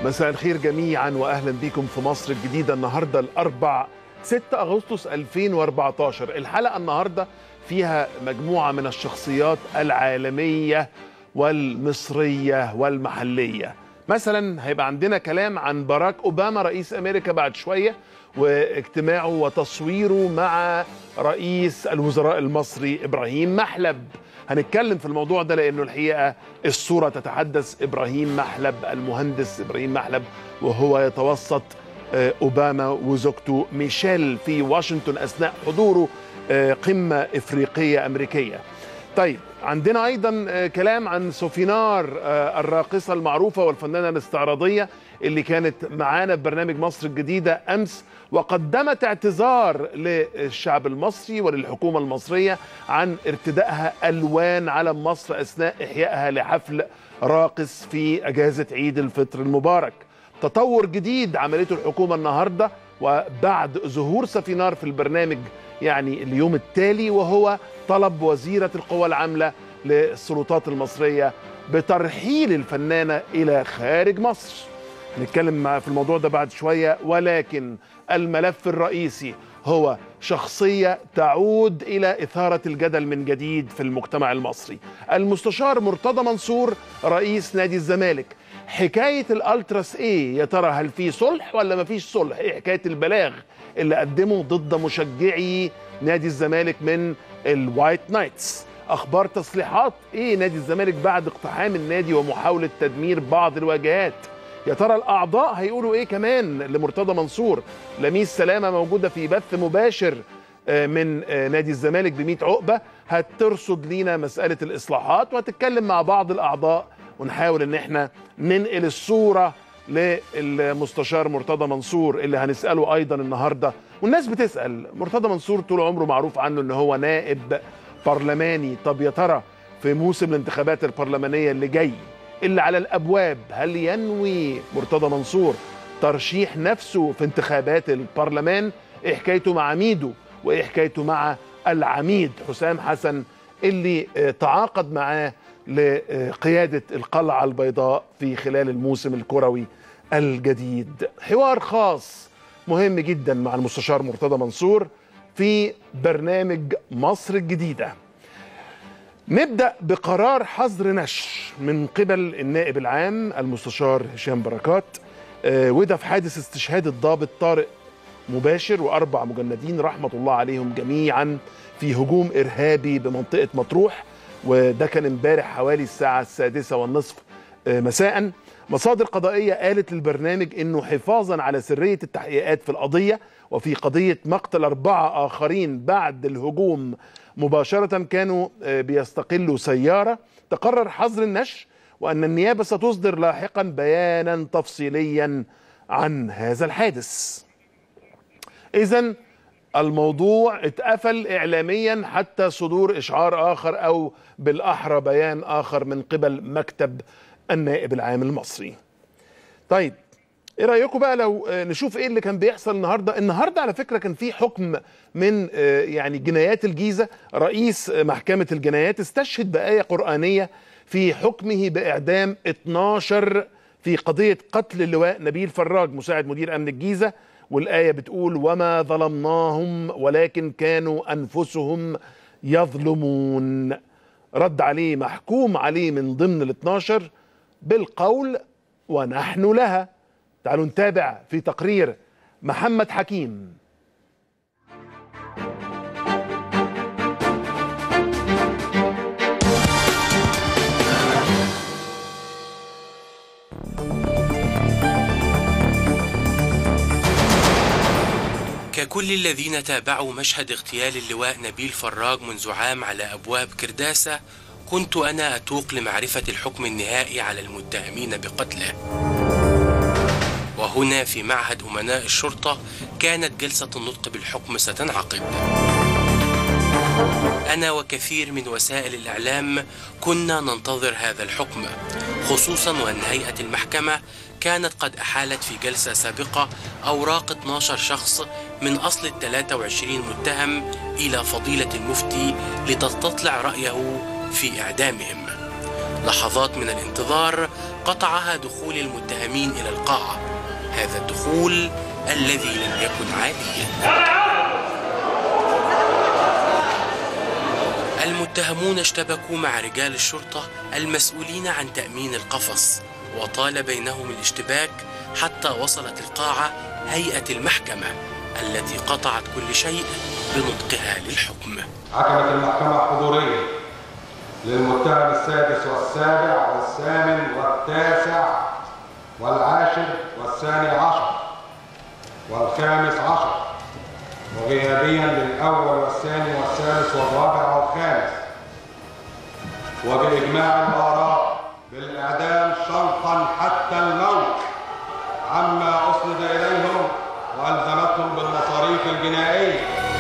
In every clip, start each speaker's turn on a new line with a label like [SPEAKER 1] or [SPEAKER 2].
[SPEAKER 1] مساء الخير جميعا واهلا بكم في مصر الجديده النهارده الاربع 6 اغسطس 2014 الحلقه النهارده فيها مجموعه من الشخصيات العالميه والمصريه والمحليه مثلا هيبقى عندنا كلام عن باراك اوباما رئيس امريكا بعد شويه واجتماعه وتصويره مع رئيس الوزراء المصري ابراهيم محلب هنتكلم في الموضوع ده لانه الحقيقه الصوره تتحدث ابراهيم محلب المهندس ابراهيم محلب وهو يتوسط اوباما وزوجته ميشيل في واشنطن اثناء حضوره قمه افريقيه امريكيه. طيب عندنا ايضا كلام عن سوفينار الراقصه المعروفه والفنانه الاستعراضيه اللي كانت معانا في برنامج مصر الجديده امس وقدمت اعتذار للشعب المصري وللحكومه المصريه عن ارتدائها الوان علم مصر اثناء احيائها لحفل راقص في اجازه عيد الفطر المبارك. تطور جديد عملته الحكومه النهارده وبعد ظهور سفينار في البرنامج يعني اليوم التالي وهو طلب وزيره القوى العامله للسلطات المصريه بترحيل الفنانه الى خارج مصر. نتكلم في الموضوع ده بعد شويه ولكن الملف الرئيسي هو شخصيه تعود الى اثاره الجدل من جديد في المجتمع المصري. المستشار مرتضى منصور رئيس نادي الزمالك حكايه الالتراس ايه يا ترى هل في صلح ولا ما فيش صلح ايه حكايه البلاغ اللي قدمه ضد مشجعي نادي الزمالك من الوايت نايتس اخبار تصليحات ايه نادي الزمالك بعد اقتحام النادي ومحاوله تدمير بعض الواجهات يا ترى الاعضاء هيقولوا ايه كمان لمرتضى منصور لميس سلامه موجوده في بث مباشر من نادي الزمالك ب عقبه هترصد لينا مساله الاصلاحات وهتتكلم مع بعض الاعضاء ونحاول ان احنا ننقل الصوره للمستشار مرتضى منصور اللي هنساله ايضا النهارده والناس بتسال مرتضى منصور طول عمره معروف عنه ان هو نائب برلماني طب يا ترى في موسم الانتخابات البرلمانيه اللي جاي اللي على الابواب هل ينوي مرتضى منصور ترشيح نفسه في انتخابات البرلمان ايه حكايته مع ميدو وايه حكايته مع العميد حسام حسن اللي تعاقد معاه لقيادة القلعة البيضاء في خلال الموسم الكروي الجديد حوار خاص مهم جدا مع المستشار مرتضى منصور في برنامج مصر الجديدة نبدأ بقرار حظر نشر من قبل النائب العام المستشار هشام بركات وده في حادث استشهاد الضابط طارق مباشر وأربع مجندين رحمة الله عليهم جميعا في هجوم إرهابي بمنطقة مطروح وده كان امبارح حوالي الساعة السادسة والنصف مساء مصادر قضائية قالت للبرنامج انه حفاظا على سرية التحقيقات في القضية وفي قضية مقتل أربعة آخرين بعد الهجوم مباشرة كانوا بيستقلوا سيارة تقرر حظر النشر وأن النيابة ستصدر لاحقا بيانا تفصيليا عن هذا الحادث إذا الموضوع اتقفل اعلاميا حتى صدور اشعار اخر او بالاحرى بيان اخر من قبل مكتب النائب العام المصري. طيب ايه رايكم بقى لو نشوف ايه اللي كان بيحصل النهارده؟ النهارده على فكره كان في حكم من يعني جنايات الجيزه رئيس محكمه الجنايات استشهد بايه قرانيه في حكمه باعدام 12 في قضيه قتل اللواء نبيل فراج مساعد مدير امن الجيزه والآية بتقول وما ظلمناهم ولكن كانوا أنفسهم يظلمون رد عليه محكوم عليه من ضمن ال 12 بالقول ونحن لها تعالوا نتابع في تقرير محمد حكيم
[SPEAKER 2] ككل الذين تابعوا مشهد اغتيال اللواء نبيل فراج منذ عام على أبواب كرداسة كنت أنا أتوق لمعرفة الحكم النهائي على المتهمين بقتله وهنا في معهد أمناء الشرطة كانت جلسة النطق بالحكم ستنعقد أنا وكثير من وسائل الإعلام كنا ننتظر هذا الحكم خصوصا وأن هيئة المحكمة كانت قد أحالت في جلسة سابقة أوراق 12 شخص من أصل ال 23 متهم إلى فضيلة المفتي لتستطلع رأيه في إعدامهم لحظات من الانتظار قطعها دخول المتهمين إلى القاعة هذا الدخول الذي لم يكن عاديا المتهمون اشتبكوا مع رجال الشرطة المسؤولين عن تأمين القفص وطال بينهم الاشتباك حتى وصلت القاعة هيئة المحكمة التي قطعت كل شيء بنطقها للحكم
[SPEAKER 3] حكمت المحكمة حضوريا للمتهم السادس والسابع والثامن والتاسع والعاشر والثاني عشر والخامس عشر وغيابيا للأول والثاني والثالث والرابع والخامس وبإجماع الآراء بالإعدام شرطا حتى الموت عما أسند إليهم وألزمتهم بالمصاريف الجنائية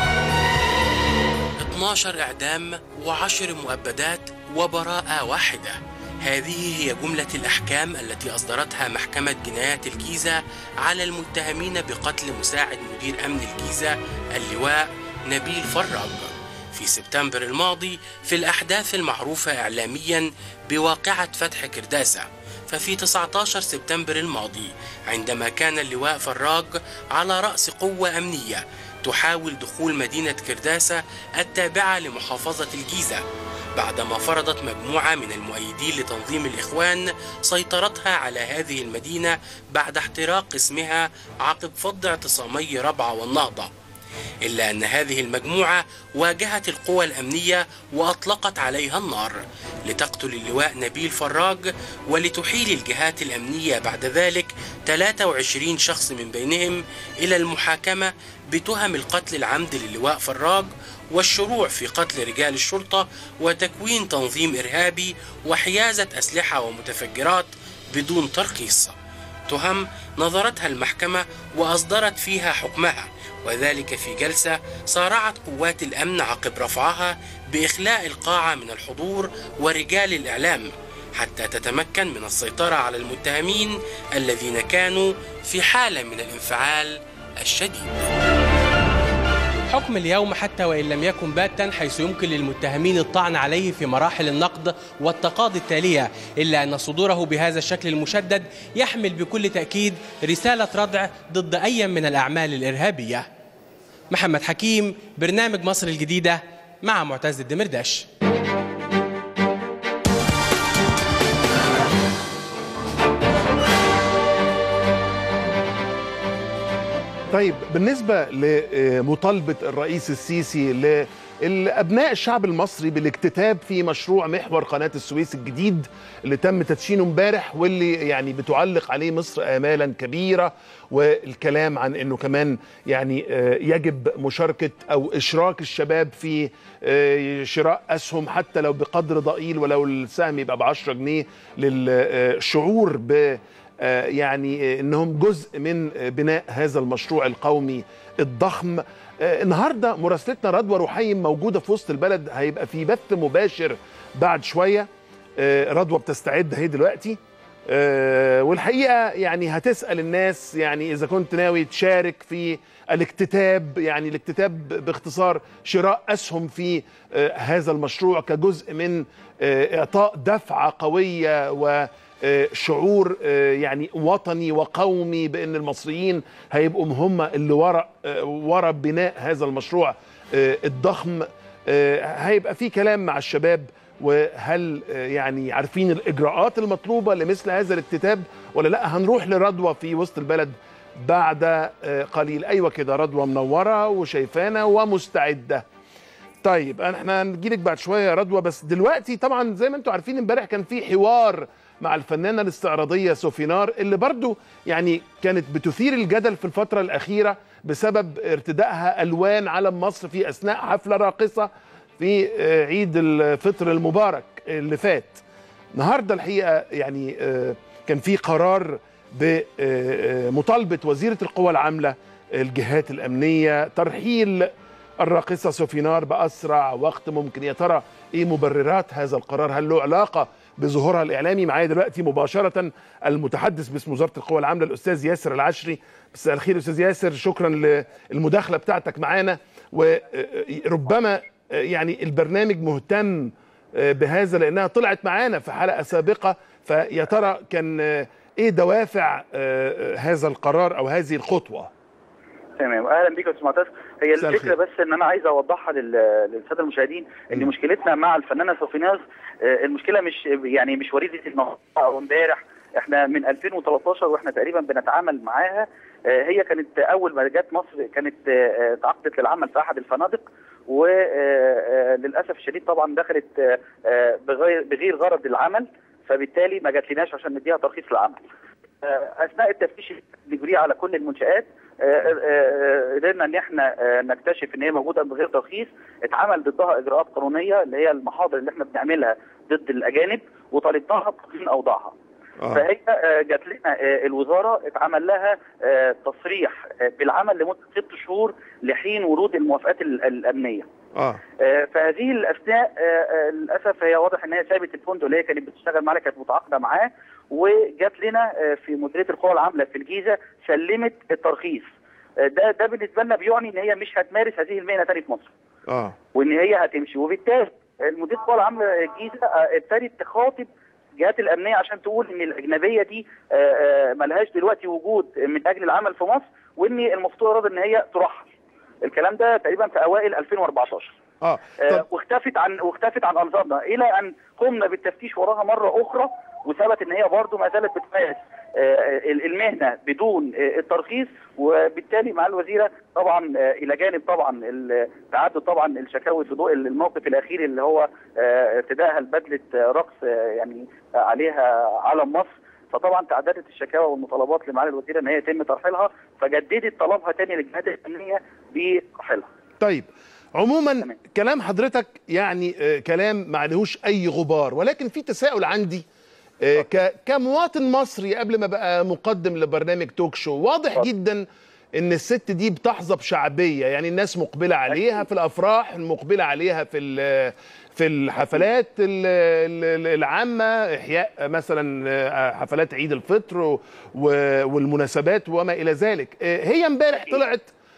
[SPEAKER 2] 12 إعدام وعشر مؤبدات وبراءة واحدة هذه هي جملة الأحكام التي أصدرتها محكمة جنايات الجيزة على المتهمين بقتل مساعد مدير أمن الجيزة اللواء نبيل فراج في سبتمبر الماضي في الأحداث المعروفة إعلاميا بواقعة فتح كرداسة ففي 19 سبتمبر الماضي عندما كان اللواء فراج على رأس قوة أمنية تحاول دخول مدينة كرداسة التابعة لمحافظة الجيزة بعدما فرضت مجموعة من المؤيدين لتنظيم الإخوان سيطرتها على هذه المدينة بعد احتراق اسمها عقب فض اعتصامي ربعة والنهضة إلا أن هذه المجموعة واجهت القوى الأمنية وأطلقت عليها النار لتقتل اللواء نبيل فراج ولتحيل الجهات الأمنية بعد ذلك 23 شخص من بينهم إلى المحاكمة بتهم القتل العمد للواء فراج والشروع في قتل رجال الشرطة وتكوين تنظيم إرهابي وحيازة أسلحة ومتفجرات بدون ترخيص تهم نظرتها المحكمة وأصدرت فيها حكمها وذلك في جلسة صارعت قوات الأمن عقب رفعها بإخلاء القاعة من الحضور ورجال الإعلام حتى تتمكن من السيطرة على المتهمين الذين كانوا في حالة من الانفعال الشديد حكم اليوم حتى وإن لم يكن باتا حيث يمكن للمتهمين الطعن عليه في مراحل النقد والتقاضي التالية إلا أن صدوره بهذا الشكل المشدد يحمل بكل تأكيد رسالة ردع ضد أي من الأعمال الإرهابية محمد حكيم برنامج مصر الجديدة مع معتز الدمرداش
[SPEAKER 1] طيب بالنسبة لمطالبة الرئيس السيسي لأبناء الشعب المصري بالاكتتاب في مشروع محور قناة السويس الجديد اللي تم تدشينه امبارح واللي يعني بتعلق عليه مصر آمالا كبيرة والكلام عن انه كمان يعني يجب مشاركة او اشراك الشباب في شراء اسهم حتى لو بقدر ضئيل ولو السهم يبقى ب 10 جنيه للشعور ب يعني انهم جزء من بناء هذا المشروع القومي الضخم النهارده مراسلتنا رضوى رحيم موجوده في وسط البلد هيبقى في بث مباشر بعد شويه رضوى بتستعد اهي دلوقتي والحقيقه يعني هتسال الناس يعني اذا كنت ناوي تشارك في الاكتتاب يعني الاكتتاب باختصار شراء اسهم في هذا المشروع كجزء من اعطاء دفعه قويه و شعور يعني وطني وقومي بان المصريين هيبقوا هم اللي ورا ورا بناء هذا المشروع الضخم هيبقى في كلام مع الشباب وهل يعني عارفين الاجراءات المطلوبه لمثل هذا الاكتتاب ولا لا هنروح لرضوى في وسط البلد بعد قليل ايوه كده رضوى منوره وشايفانا ومستعده طيب احنا هنجيلك بعد شويه يا رضوى بس دلوقتي طبعا زي ما انتم عارفين امبارح كان في حوار مع الفنانة الاستعراضية سوفينار اللي برضو يعني كانت بتثير الجدل في الفترة الأخيرة بسبب ارتدائها ألوان علم مصر في أثناء حفلة راقصة في عيد الفطر المبارك اللي فات النهاردة الحقيقة يعني كان في قرار بمطالبة وزيرة القوى العاملة الجهات الأمنية ترحيل الراقصة سوفينار بأسرع وقت ممكن يا ترى إيه مبررات هذا القرار هل له علاقة بظهورها الاعلامي معايا دلوقتي مباشره المتحدث باسم وزاره القوى العامله الاستاذ ياسر العشري مساء الخير استاذ ياسر شكرا للمداخله بتاعتك معانا وربما يعني البرنامج مهتم بهذا لانها طلعت معانا في حلقه سابقه فيا ترى كان آه، ايه دوافع آه، آه، هذا القرار او هذه الخطوه
[SPEAKER 4] تمام اهلا بيك يا استاذ معتز هي
[SPEAKER 1] مساء
[SPEAKER 4] الفكره
[SPEAKER 1] الخير.
[SPEAKER 4] بس ان انا عايز اوضحها لل- للساده المشاهدين ان
[SPEAKER 1] مم.
[SPEAKER 4] مشكلتنا مع الفنانه صوفيناز آه، المشكله مش يعني مش وريده النهارده او امبارح احنا من 2013 واحنا تقريبا بنتعامل معاها آه، هي كانت اول ما جت مصر كانت آه، آه، تعاقدت للعمل في احد الفنادق وللاسف الشديد طبعا دخلت آه، آه، بغير بغير غرض العمل فبالتالي ما جاتلناش عشان نديها ترخيص للعمل آه، اثناء التفتيش اللي بنجريه على كل المنشات آه، آه، آه، قدرنا ان احنا آه، نكتشف ان هي موجوده بغير ترخيص اتعمل ضدها اجراءات قانونيه اللي هي المحاضر اللي احنا بنعملها ضد الاجانب وطالبناها بتقنين اوضاعها
[SPEAKER 1] آه.
[SPEAKER 4] فهي آه، جات لنا آه، الوزاره اتعمل لها آه، تصريح آه، بالعمل لمده ست شهور لحين ورود الموافقات ال- الامنيه
[SPEAKER 1] اه
[SPEAKER 4] آه، فهذه الاثناء آه، آه، للاسف هي واضح ان هي سابت الفندق اللي هي كانت بتشتغل معاه كانت متعاقده معاه وجات لنا آه، في مديريه القوى العامله في الجيزه سلمت الترخيص آه، ده ده بالنسبه لنا بيعني ان هي مش هتمارس هذه المهنه تاني في مصر
[SPEAKER 1] اه
[SPEAKER 4] وان هي هتمشي وبالتالي المدير القوى العامله الجيزه آه، ابتدت تخاطب الجهات الامنيه عشان تقول ان الاجنبيه دي آه، آه، ملهاش دلوقتي وجود من اجل العمل في مصر وان المفترض ان هي ترحل الكلام ده تقريبا في اوائل 2014
[SPEAKER 1] اه
[SPEAKER 4] آه،
[SPEAKER 1] طب
[SPEAKER 4] واختفت عن واختفت عن انظارنا الى ان قمنا بالتفتيش وراها مره اخرى وثبت ان هي برضه ما زالت بتمارس آه، المهنه بدون آه، الترخيص وبالتالي مع الوزيره طبعا آه، الى جانب طبعا ال- تعدد طبعا الشكاوي في ضوء الموقف الاخير اللي هو آه، ارتدائها لبدله آه، رقص آه، يعني آه، عليها علم مصر فطبعا تعددت الشكاوى والمطالبات لمعالي الوزيره ان هي يتم ترحيلها فجددت طلبها تاني للجهات الامنيه برحيلها
[SPEAKER 1] طيب عموما
[SPEAKER 4] تمام.
[SPEAKER 1] كلام حضرتك يعني آه، كلام ما عليهوش اي غبار ولكن في تساؤل عندي آه، ك- كمواطن مصري قبل ما بقى مقدم لبرنامج توك شو واضح
[SPEAKER 4] اتفضل.
[SPEAKER 1] جدا ان الست دي بتحظى بشعبيه يعني الناس مقبله عليها في الافراح مقبله عليها في ال- في الحفلات ال- ال- العامه احياء مثلا آه، حفلات عيد الفطر و- و- والمناسبات وما الى ذلك آه، هي امبارح طلعت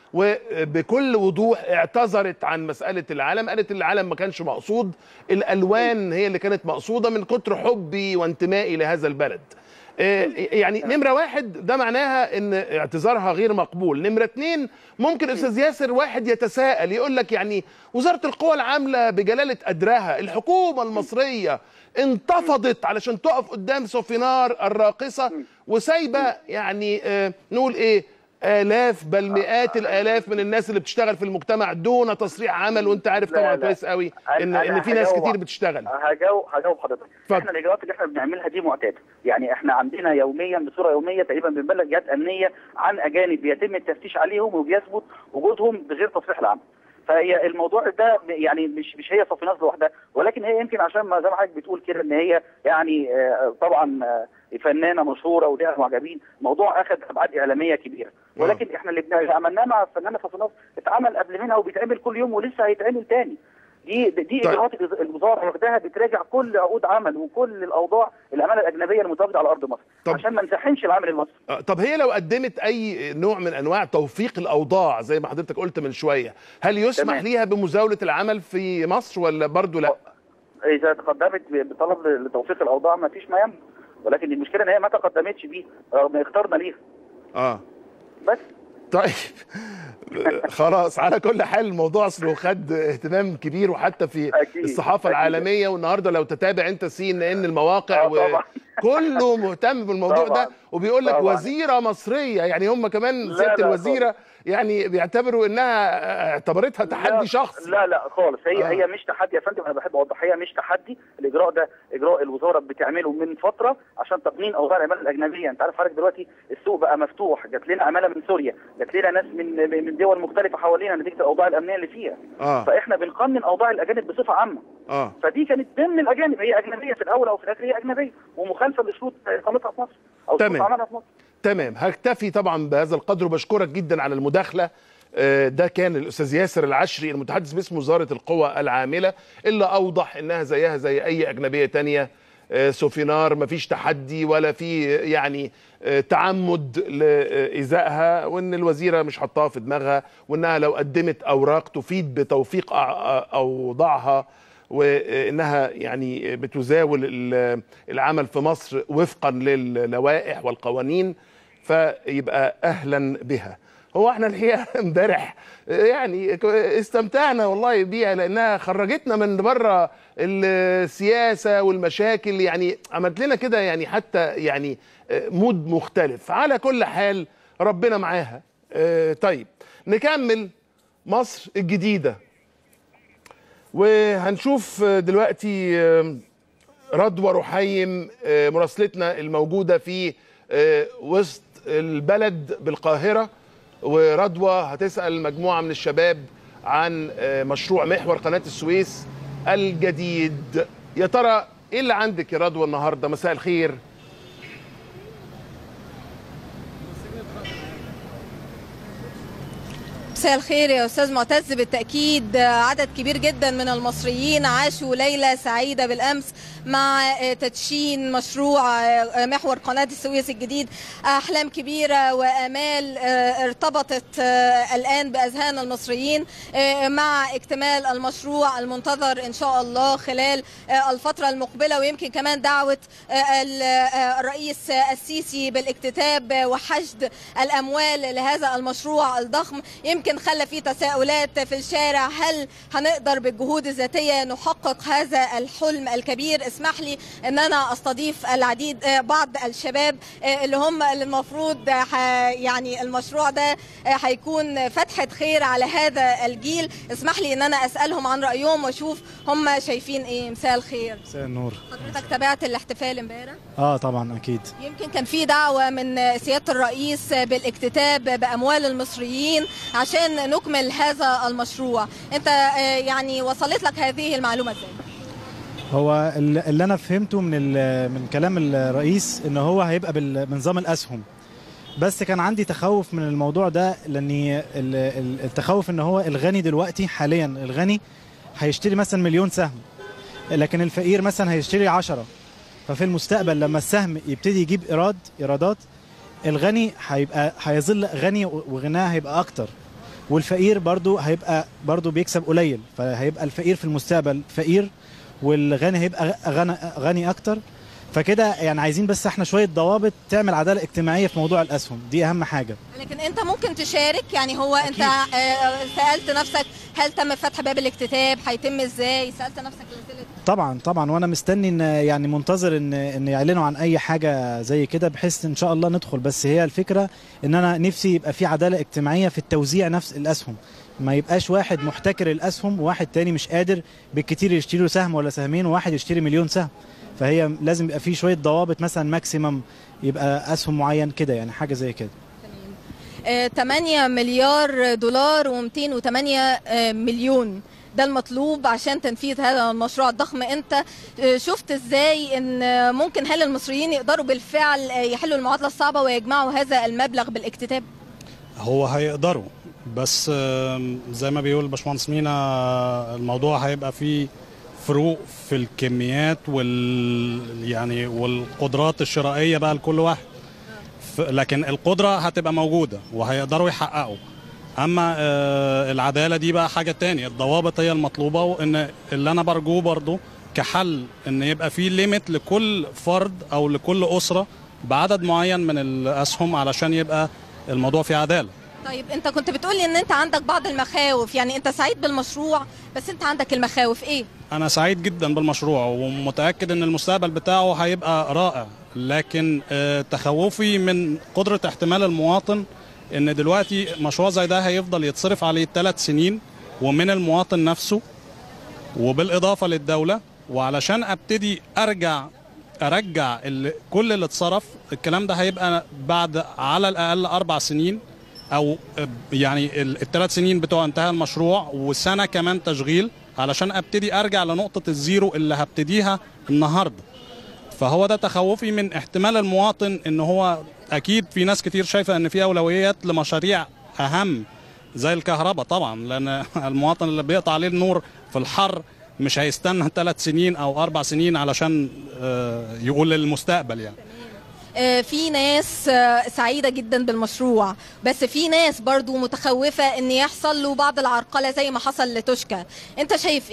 [SPEAKER 1] وبكل وضوح اعتذرت عن مسألة العلم قالت العلم ما كانش مقصود الألوان هي اللي كانت مقصودة من كتر حبي وانتمائي لهذا البلد آه، يعني نمرة واحد ده معناها ان اعتذارها غير مقبول نمرة اتنين ممكن استاذ ياسر واحد يتساءل يقول لك يعني وزارة القوى العاملة بجلالة قدرها الحكومة المصرية انتفضت علشان تقف قدام سوفينار الراقصة وسايبة يعني آه، نقول ايه آلاف بل مئات الآلاف من الناس اللي بتشتغل في المجتمع دون تصريح عمل وانت عارف
[SPEAKER 4] لا،
[SPEAKER 1] طبعا
[SPEAKER 4] لا.
[SPEAKER 1] كويس قوي ان
[SPEAKER 4] أنا
[SPEAKER 1] ان في ناس
[SPEAKER 4] هجاوب-
[SPEAKER 1] كتير بتشتغل
[SPEAKER 4] هجاوب هجاوب حضرتك
[SPEAKER 1] اتفضل.
[SPEAKER 4] احنا الاجراءات اللي احنا بنعملها دي معتاده يعني احنا عندنا يوميا بصوره يوميه تقريبا بنبلغ جهات امنيه عن اجانب بيتم التفتيش عليهم وبيثبت وجودهم بغير تصريح العمل فهي الموضوع ده يعني مش مش هي صافي ناس لوحدها ولكن هي يمكن عشان ما زي ما حضرتك بتقول كده ان هي يعني آه، طبعا آه، فنانه مشهوره وليها معجبين موضوع اخذ ابعاد اعلاميه كبيره ولكن احنا اللي بن- عملناه مع الفنانه صافي ناس اتعمل قبل منها وبيتعمل كل يوم ولسه هيتعمل تاني دي دي
[SPEAKER 1] طيب.
[SPEAKER 4] اجراءات الوزاره واخداها بتراجع كل عقود عمل وكل الاوضاع الامانه الاجنبيه المتواجده على ارض مصر
[SPEAKER 1] طب.
[SPEAKER 4] عشان ما نزحمش العمل المصري
[SPEAKER 1] آه، طب هي لو قدمت اي نوع من انواع توفيق الاوضاع زي ما حضرتك قلت من شويه هل يسمح
[SPEAKER 4] تمام.
[SPEAKER 1] ليها بمزاوله العمل في مصر ولا برضو لا
[SPEAKER 4] اذا تقدمت بطلب لتوفيق الاوضاع ما فيش ما يمنع ولكن المشكله ان هي ما تقدمتش بيه رغم اخترنا ليها
[SPEAKER 1] اه
[SPEAKER 4] بس
[SPEAKER 1] طيب آه، خلاص على كل حال الموضوع اصله خد اهتمام كبير وحتى في
[SPEAKER 4] أكيد،
[SPEAKER 1] الصحافه
[SPEAKER 4] أكيد.
[SPEAKER 1] العالميه والنهارده لو تتابع انت سي ان ان المواقع
[SPEAKER 4] آه، طبعا.
[SPEAKER 1] وكله مهتم بالموضوع
[SPEAKER 4] طبعا.
[SPEAKER 1] ده وبيقول لك
[SPEAKER 4] طبعا.
[SPEAKER 1] وزيره مصريه يعني هم كمان
[SPEAKER 4] لا،
[SPEAKER 1] ست
[SPEAKER 4] لا،
[SPEAKER 1] الوزيره يعني بيعتبروا انها اعتبرتها تحدي
[SPEAKER 4] لا-
[SPEAKER 1] شخصي
[SPEAKER 4] لا لا خالص هي
[SPEAKER 1] آه.
[SPEAKER 4] آه. هي مش تحدي يا فندم انا بحب اوضح هي مش تحدي الاجراء ده اجراء الوزاره بتعمله من فتره عشان تقنين اوضاع العماله الاجنبيه انت عارف حضرتك دلوقتي السوق بقى مفتوح جات لنا عماله من سوريا جات لنا ناس من من دول مختلفه حوالينا نتيجه الاوضاع الامنيه اللي فيها
[SPEAKER 1] اه
[SPEAKER 4] فاحنا بنقنن اوضاع الاجانب بصفه عامه
[SPEAKER 1] اه
[SPEAKER 4] فدي كانت ضمن الاجانب هي اجنبيه في الاول او في الاخر هي اجنبيه ومخالفه لشروط اقامتها في مصر او شروط
[SPEAKER 1] تمام.
[SPEAKER 4] عملها في مصر
[SPEAKER 1] تمام هكتفي طبعا بهذا القدر وبشكرك جدا على المداخله آه، ده كان الاستاذ ياسر العشري المتحدث باسم وزاره القوى العامله اللي اوضح انها زيها زي اي اجنبيه تانية آه، سوفينار مفيش تحدي ولا في يعني آه، تعمد لايذائها وان الوزيره مش حطاها في دماغها وانها لو قدمت اوراق تفيد بتوفيق أع- اوضاعها وانها يعني بتزاول ال- العمل في مصر وفقا للوائح والقوانين فيبقى اهلا بها هو احنا الحقيقه امبارح يعني استمتعنا والله بيها لانها خرجتنا من بره السياسه والمشاكل يعني عملت لنا كده يعني حتى يعني مود مختلف على كل حال ربنا معاها آه، طيب نكمل مصر الجديده وهنشوف دلوقتي آه، رضوى رحيم آه، مراسلتنا الموجوده في آه، وسط البلد بالقاهره ورضوى هتسال مجموعه من الشباب عن آه، مشروع محور قناه السويس الجديد يا ترى ايه اللي عندك يا رضوى النهارده مساء الخير
[SPEAKER 5] مساء الخير يا استاذ معتز بالتاكيد عدد كبير جدا من المصريين عاشوا ليله سعيده بالامس مع تدشين مشروع محور قناه السويس الجديد احلام كبيره وامال ارتبطت الان باذهان المصريين مع اكتمال المشروع المنتظر ان شاء الله خلال الفتره المقبله ويمكن كمان دعوه الرئيس السيسي بالاكتتاب وحشد الاموال لهذا المشروع الضخم يمكن خلى في تساؤلات في الشارع هل هنقدر بالجهود الذاتيه نحقق هذا الحلم الكبير اسمح لي ان انا استضيف العديد بعض الشباب اللي هم اللي المفروض يعني المشروع ده هيكون فتحه خير على هذا الجيل اسمح لي ان انا اسالهم عن رايهم واشوف هم شايفين ايه مساء الخير
[SPEAKER 6] مساء النور
[SPEAKER 5] حضرتك تابعت الاحتفال امبارح
[SPEAKER 6] اه طبعا اكيد
[SPEAKER 5] يمكن كان في دعوة من سيادة الرئيس بالاكتتاب بأموال المصريين عشان نكمل هذا المشروع انت آه، يعني وصلت لك هذه المعلومة ازاي؟
[SPEAKER 6] هو ال- اللي انا فهمته من ال- من كلام الرئيس ان هو هيبقى بال- بنظام الاسهم بس كان عندي تخوف من الموضوع ده لاني ال- ال- التخوف ان هو الغني دلوقتي حاليا الغني هيشتري مثلا مليون سهم لكن الفقير مثلا هيشتري عشرة ففي المستقبل لما السهم يبتدي يجيب ايراد ايرادات الغني هيبقى هيظل غني وغناه هيبقى اكتر والفقير برضو هيبقى برضو بيكسب قليل فهيبقى الفقير في المستقبل فقير والغني هيبقى غني, غني اكتر فكده يعني عايزين بس احنا شويه ضوابط تعمل عداله اجتماعيه في موضوع الاسهم دي اهم حاجه
[SPEAKER 5] لكن انت ممكن تشارك يعني هو انت آه، سألت نفسك هل تم فتح باب الاكتتاب هيتم ازاي سألت نفسك الأسئلة دي؟
[SPEAKER 6] طبعا طبعا وانا مستني ان يعني منتظر ان ان يعلنوا عن اي حاجه زي كده بحيث ان شاء الله ندخل بس هي الفكره ان انا نفسي يبقى في عداله اجتماعيه في التوزيع نفس الاسهم ما يبقاش واحد محتكر الاسهم وواحد تاني مش قادر بالكتير يشتري له سهم ولا سهمين وواحد يشتري مليون سهم فهي لازم يبقى في شويه ضوابط مثلا ماكسيمم يبقى اسهم معين كده يعني حاجه زي كده
[SPEAKER 5] آه، 8 مليار دولار و208 مليون ده المطلوب عشان تنفيذ هذا المشروع الضخم انت آه، شفت ازاي ان آه، ممكن هل المصريين يقدروا بالفعل آه، يحلوا المعادله الصعبه ويجمعوا هذا المبلغ بالاكتتاب
[SPEAKER 7] هو هيقدروا بس آم، زي ما بيقول الباشمهندس مينا آه، الموضوع هيبقى فيه فروق في الكميات وال يعني والقدرات الشرائيه بقى لكل واحد ف- لكن القدره هتبقى موجوده وهيقدروا يحققوا اما آه، العداله دي بقى حاجه تانية الضوابط هي المطلوبه وان اللي انا برجوه برضو كحل ان يبقى في ليميت لكل فرد او لكل اسره بعدد معين من الاسهم علشان يبقى الموضوع فيه عداله
[SPEAKER 5] طيب انت كنت بتقولي ان انت عندك بعض المخاوف يعني انت سعيد بالمشروع بس انت عندك المخاوف ايه
[SPEAKER 7] انا سعيد جدا بالمشروع ومتاكد ان المستقبل بتاعه هيبقى رائع لكن آه، تخوفي من قدره احتمال المواطن ان دلوقتي مشروع زي ده هيفضل يتصرف عليه ثلاث سنين ومن المواطن نفسه وبالاضافه للدوله وعلشان ابتدي ارجع ارجع اللي كل اللي اتصرف الكلام ده هيبقى بعد على الاقل اربع سنين او يعني الثلاث سنين بتوع انتهاء المشروع وسنه كمان تشغيل علشان ابتدي ارجع لنقطه الزيرو اللي هبتديها النهارده فهو ده تخوفي من احتمال المواطن ان هو اكيد في ناس كتير شايفه ان في اولويات لمشاريع اهم زي الكهرباء طبعا لان المواطن اللي بيقطع عليه النور في الحر مش هيستنى ثلاث سنين او اربع سنين علشان آه، يقول للمستقبل يعني
[SPEAKER 5] آه، في ناس آه، سعيدة جدا بالمشروع بس في ناس برضو متخوفة ان يحصل له بعض العرقلة زي ما حصل لتوشكا انت شايف ايه؟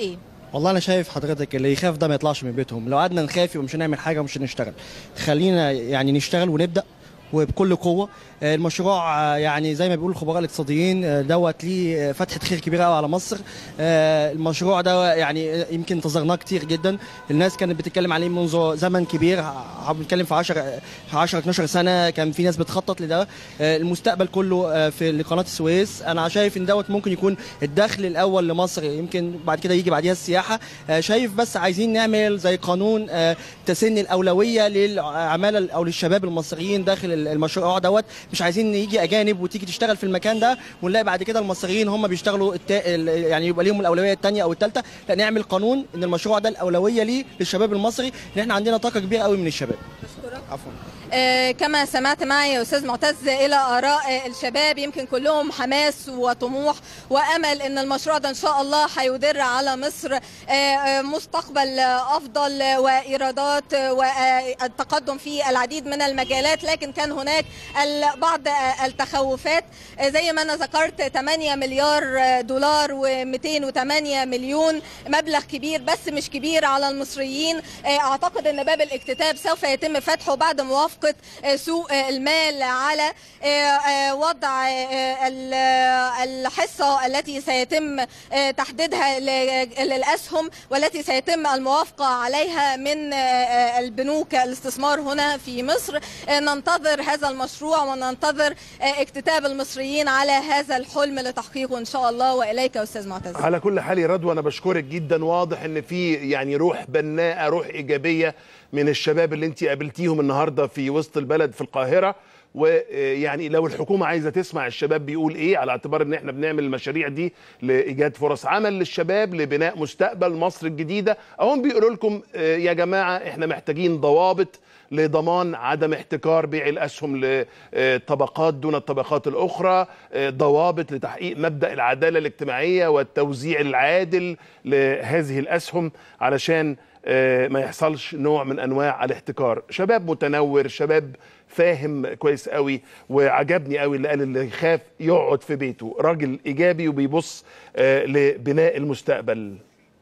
[SPEAKER 8] والله انا شايف حضرتك اللي يخاف ده ما يطلعش من بيتهم لو قعدنا نخاف يبقى مش هنعمل حاجه ومش هنشتغل خلينا يعني نشتغل ونبدا وبكل قوه آه، المشروع آه، يعني زي ما بيقول الخبراء الاقتصاديين آه، دوت ليه آه، فتحه خير كبيره قوي على مصر آه، المشروع ده يعني آه، يمكن انتظرناه كتير جدا الناس كانت بتتكلم عليه منذ زمن كبير ع- بنتكلم في 10 10 12 سنه كان في ناس بتخطط لده آه، المستقبل كله آه، في لقناه السويس انا شايف ان دوت ممكن يكون الدخل الاول لمصر يمكن بعد كده يجي بعديها السياحه آه، شايف بس عايزين نعمل زي قانون آه، تسن الاولويه للعماله او للشباب المصريين داخل المشروع دوت مش عايزين يجي اجانب وتيجي تشتغل في المكان ده ونلاقي بعد كده المصريين هم بيشتغلوا التا... ال- يعني يبقى ليهم الاولويه الثانيه او الثالثه لا نعمل قانون ان المشروع ده الاولويه ليه للشباب المصري ان احنا عندنا طاقه كبيره قوي من الشباب عفوا
[SPEAKER 5] آه، كما سمعت معي يا استاذ معتز الى اراء آه، الشباب يمكن كلهم حماس وطموح وامل ان المشروع ده ان شاء الله هيدر على مصر آه، آه، مستقبل آه، افضل آه، وايرادات آه، والتقدم في العديد من المجالات لكن كان هناك ال- بعض آه، التخوفات آه، زي ما انا ذكرت 8 مليار آه، دولار و208 مليون مبلغ كبير بس مش كبير على المصريين آه، اعتقد ان باب الاكتتاب سوف يتم فتحه بعد موافقه آه، سوق آه، المال على آه، آه، وضع آه، ال- آه، الحصه التي سيتم آه، تحديدها ل- للاسهم والتي سيتم الموافقه عليها من آه، آه، البنوك الاستثمار هنا في مصر آه، ننتظر هذا المشروع وننتظر آه، اكتتاب المصريين على هذا الحلم لتحقيقه ان شاء الله واليك يا استاذ معتز
[SPEAKER 1] على كل حال يا رضوى انا بشكرك جدا واضح ان في يعني روح بناءه روح ايجابيه من الشباب اللي انت قابلتيهم النهارده في وسط البلد في القاهره ويعني لو الحكومه عايزه تسمع الشباب بيقول ايه على اعتبار ان احنا بنعمل المشاريع دي لايجاد فرص عمل للشباب لبناء مستقبل مصر الجديده اهم بيقولوا لكم آه، يا جماعه احنا محتاجين ضوابط لضمان عدم احتكار بيع الاسهم لطبقات دون الطبقات الاخرى آه، ضوابط لتحقيق مبدا العداله الاجتماعيه والتوزيع العادل لهذه الاسهم علشان آه، ما يحصلش نوع من انواع الاحتكار شباب متنور شباب فاهم كويس قوي وعجبني قوي اللي قال اللي يخاف يقعد في بيته راجل ايجابي وبيبص آه، لبناء المستقبل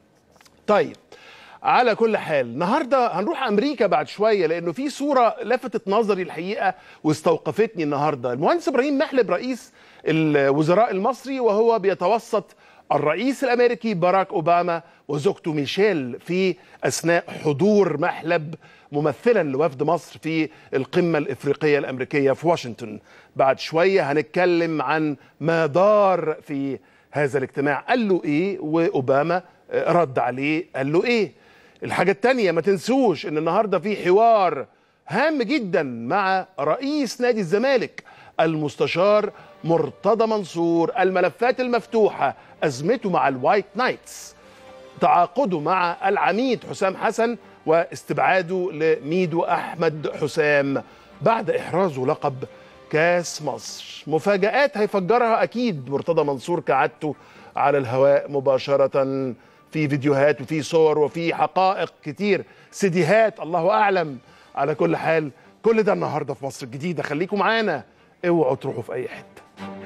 [SPEAKER 1] طيب على كل حال النهارده هنروح امريكا بعد شويه لانه في صوره لفتت نظري الحقيقه واستوقفتني النهارده المهندس ابراهيم محلب رئيس الوزراء المصري وهو بيتوسط الرئيس الامريكي باراك اوباما وزوجته ميشيل في اثناء حضور محلب ممثلا لوفد مصر في القمه الافريقيه الامريكيه في واشنطن بعد شويه هنتكلم عن ما دار في هذا الاجتماع قال له ايه واوباما آه، رد عليه قال له ايه الحاجة التانية ما تنسوش ان النهاردة في حوار هام جدا مع رئيس نادي الزمالك المستشار مرتضى منصور الملفات المفتوحة أزمته مع الوايت نايتس تعاقده مع العميد حسام حسن واستبعاده لميدو أحمد حسام بعد إحرازه لقب كاس مصر مفاجآت هيفجرها أكيد مرتضى منصور كعادته على الهواء مباشرة في فيديوهات وفي صور وفي حقائق كتير سيديهات الله أعلم على كل حال كل ده النهاردة في مصر الجديدة خليكم معانا اوعوا تروحوا في أي حتة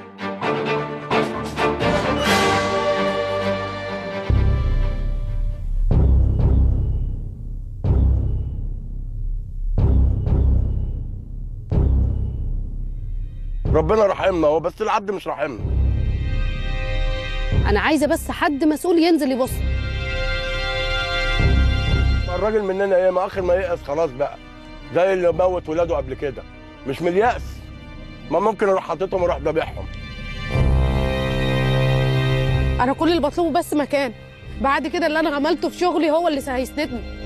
[SPEAKER 9] ربنا رحمنا هو بس العبد مش رحمنا
[SPEAKER 10] انا عايزه بس حد مسؤول ينزل يبص
[SPEAKER 9] الراجل مننا ايه ما اخر ما ييأس خلاص بقى زي اللي موت ولاده قبل كده مش من اليأس ما ممكن اروح حاططهم واروح ذابحهم
[SPEAKER 10] انا كل اللي بطلبه بس مكان بعد كده اللي انا عملته في شغلي هو اللي هيسندني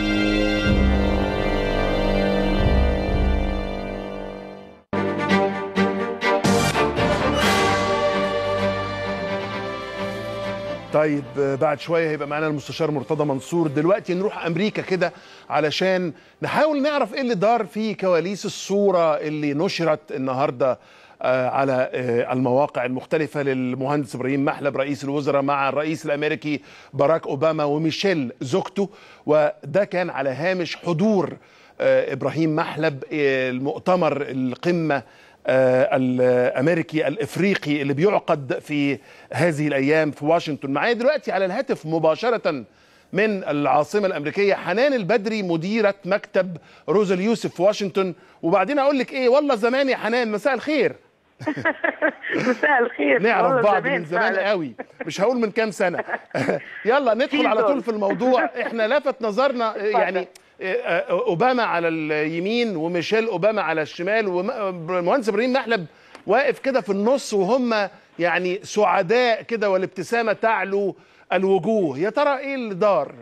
[SPEAKER 1] طيب آه، بعد شويه هيبقى معانا المستشار مرتضى منصور دلوقتي نروح امريكا كده علشان نحاول نعرف ايه اللي دار في كواليس الصوره اللي نشرت النهارده آه، على آه، المواقع المختلفة للمهندس إبراهيم محلب رئيس الوزراء مع الرئيس الأمريكي باراك أوباما وميشيل زوجته وده كان على هامش حضور آه، إبراهيم محلب آه، المؤتمر القمة آه، الامريكي الافريقي اللي بيعقد في هذه الايام في واشنطن معايا دلوقتي على الهاتف مباشره من العاصمه الامريكيه حنان البدري مديره مكتب روز اليوسف في واشنطن وبعدين اقول لك ايه والله زمان يا حنان مساء الخير
[SPEAKER 11] مساء الخير
[SPEAKER 1] نعرف
[SPEAKER 11] والله
[SPEAKER 1] بعض من زمان
[SPEAKER 11] فعلا.
[SPEAKER 1] قوي مش هقول من كام سنه يلا ندخل
[SPEAKER 11] في
[SPEAKER 1] على طول
[SPEAKER 11] دول.
[SPEAKER 1] في الموضوع احنا لفت نظرنا يعني اوباما على اليمين وميشيل اوباما على الشمال والمهندس ابراهيم محلب واقف كده في النص وهم يعني سعداء كده والابتسامه تعلو الوجوه يا ترى ايه اللي دار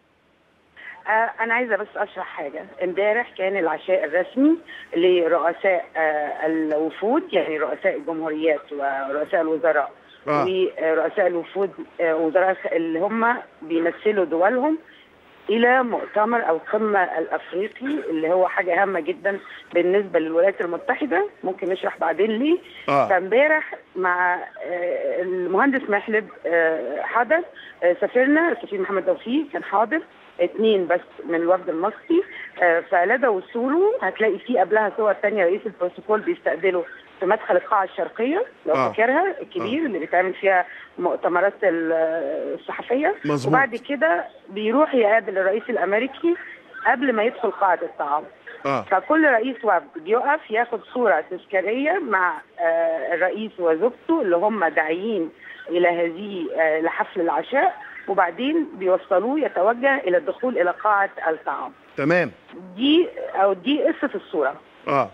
[SPEAKER 11] آه، أنا عايزة بس أشرح حاجة امبارح كان العشاء الرسمي لرؤساء آه، الوفود يعني رؤساء الجمهوريات ورؤساء الوزراء
[SPEAKER 12] آه.
[SPEAKER 11] ورؤساء الوفود آه، وزراء اللي هم بيمثلوا دولهم الى مؤتمر او القمه الافريقي اللي هو حاجه هامه جدا بالنسبه للولايات المتحده ممكن نشرح بعدين ليه
[SPEAKER 12] آه.
[SPEAKER 11] فامبارح مع آه، المهندس محلب آه، حضر آه، سفيرنا السفير محمد توفيق كان حاضر اثنين بس من الوفد المصري آه، فلدى وصوله هتلاقي فيه قبلها صور تانية رئيس البروتوكول بيستقبله في مدخل القاعة الشرقية لو
[SPEAKER 12] آه.
[SPEAKER 11] فاكرها الكبير اللي بيتعمل فيها مؤتمرات ال- الصحفية
[SPEAKER 12] مظبوط.
[SPEAKER 11] وبعد كده بيروح يقابل الرئيس الأمريكي قبل ما يدخل قاعة الطعام
[SPEAKER 1] اه
[SPEAKER 11] فكل رئيس وفد بيقف ياخد صورة تذكارية مع آه، الرئيس وزوجته اللي هم داعيين إلى هذه آه، لحفل العشاء وبعدين بيوصلوه يتوجه إلى الدخول إلى قاعة الطعام
[SPEAKER 1] تمام
[SPEAKER 11] دي أو دي قصة الصورة
[SPEAKER 1] اه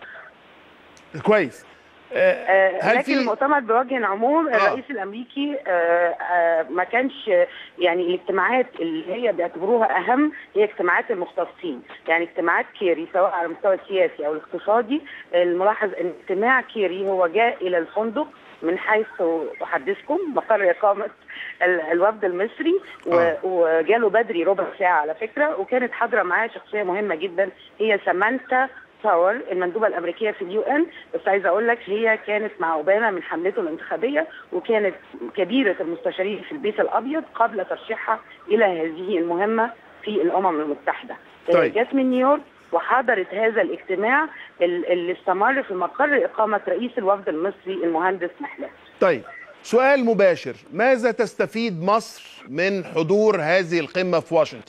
[SPEAKER 1] كويس آه،
[SPEAKER 11] آه،
[SPEAKER 1] هل
[SPEAKER 11] لكن
[SPEAKER 1] في
[SPEAKER 11] المؤتمر بوجه عموم الرئيس الامريكي آه، آه، ما كانش يعني الاجتماعات اللي هي بيعتبروها اهم هي اجتماعات المختصين يعني اجتماعات كيري سواء على المستوى السياسي او الاقتصادي الملاحظ ان اجتماع كيري هو جاء الى الفندق من حيث احدثكم مقر اقامه ال- الوفد المصري و-
[SPEAKER 12] آه.
[SPEAKER 11] وجاله بدري ربع ساعه على فكره وكانت حاضره معاه شخصيه مهمه جدا هي سامانتا باور المندوبه الامريكيه في اليو ان بس عايزه اقول لك هي كانت مع اوباما من حملته الانتخابيه وكانت كبيره المستشارين في البيت الابيض قبل ترشيحها الى هذه المهمه في الامم المتحده.
[SPEAKER 1] طيب.
[SPEAKER 11] جت من نيويورك وحضرت هذا الاجتماع ال- اللي استمر في مقر اقامه رئيس الوفد المصري المهندس محلب.
[SPEAKER 1] طيب سؤال مباشر ماذا تستفيد مصر من حضور هذه القمه في واشنطن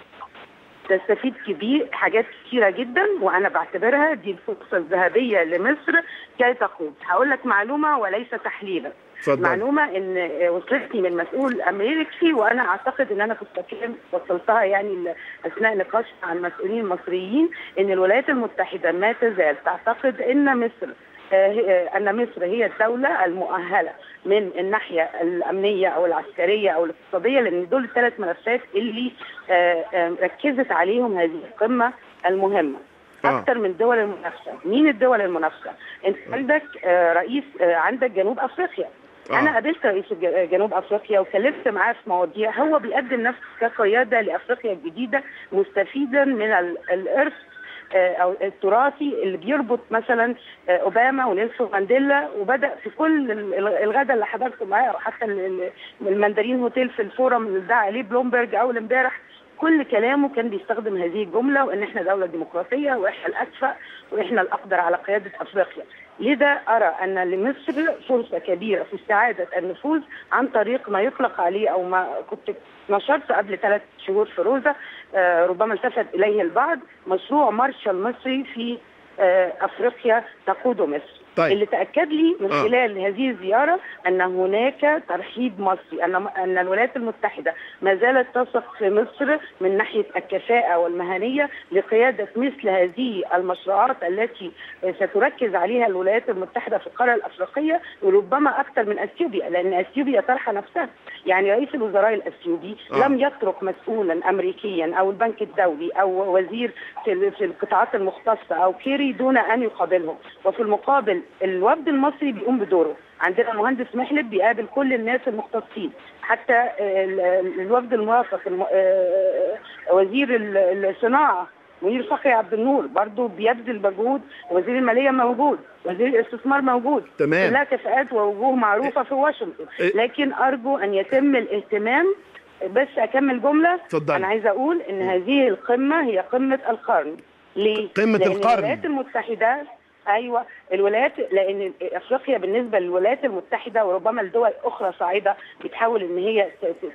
[SPEAKER 11] تستفيد كبير حاجات كثيره جدا وانا بعتبرها دي الفرصه الذهبيه لمصر كي تقود هقول لك معلومه وليس تحليلا
[SPEAKER 1] اتفضل.
[SPEAKER 11] معلومه ان وصلتني من مسؤول امريكي وانا اعتقد ان انا في التكلم وصلتها يعني ل- اثناء نقاش مع المسؤولين المصريين ان الولايات المتحده ما تزال تعتقد ان مصر آه، آه، ان مصر هي الدوله المؤهله من الناحيه الامنيه او العسكريه او الاقتصاديه لان دول الثلاث ملفات اللي آه، آه، ركزت عليهم هذه القمه المهمه
[SPEAKER 12] آه.
[SPEAKER 11] اكثر من دول المنافسه مين الدول المنافسه انت عندك آه، رئيس آه، عندك جنوب افريقيا
[SPEAKER 12] آه.
[SPEAKER 11] انا قابلت رئيس الج- جنوب افريقيا وكلمت معاه في مواضيع هو بيقدم نفسه كقياده لافريقيا الجديده مستفيدا من ال- الارث آه، او التراثي اللي بيربط مثلا آه، اوباما ونيلسون مانديلا وبدا في كل ال- ال- الغدا اللي حضرته معاه او حتى ال- ال- المندرين هوتيل في الفورم اللي دعا عليه بلومبرج اول امبارح كل كلامه كان بيستخدم هذه الجمله وان احنا دوله ديمقراطيه واحنا الاكفأ واحنا الاقدر على قياده افريقيا. لذا ارى ان لمصر فرصه كبيره في استعاده النفوذ عن طريق ما يطلق عليه او ما كنت نشرت قبل ثلاث شهور في روزا آه، ربما التفت اليه البعض مشروع مارشال مصري في آه، افريقيا تقوده مصر.
[SPEAKER 12] طيب.
[SPEAKER 11] اللي تاكد لي من
[SPEAKER 12] آه.
[SPEAKER 11] خلال هذه الزياره ان هناك ترحيب مصري ان ان الولايات المتحده ما زالت تثق في مصر من ناحيه الكفاءه والمهنيه لقياده مثل هذه المشروعات التي ستركز عليها الولايات المتحده في القاره الافريقيه وربما اكثر من اثيوبيا لان اثيوبيا طرح نفسها يعني رئيس الوزراء الاثيوبي
[SPEAKER 12] آه.
[SPEAKER 11] لم يترك مسؤولا امريكيا او البنك الدولي او وزير في في القطاعات المختصه او كيري دون ان يقابلهم وفي المقابل الوفد المصري بيقوم بدوره عندنا مهندس محلب بيقابل كل الناس المختصين حتى ال- ال- الوفد المرافق الم- آه، وزير ال- الصناعه منير فخري عبد النور برضه بيبذل مجهود وزير الماليه موجود وزير الاستثمار موجود
[SPEAKER 1] تمام.
[SPEAKER 11] كلها كفاءات ووجوه معروفه في واشنطن
[SPEAKER 1] إيه.
[SPEAKER 11] لكن ارجو ان يتم الاهتمام بس اكمل جمله
[SPEAKER 1] اتفضلي.
[SPEAKER 11] انا عايزه اقول ان هذه القمه هي قمه القرن ليه
[SPEAKER 1] قمة
[SPEAKER 11] لأن
[SPEAKER 1] القرن.
[SPEAKER 11] الولايات المتحده ايوه الولايات لان افريقيا بالنسبه للولايات المتحده وربما الدول اخرى صاعده بتحاول ان هي ت- ت- تحصل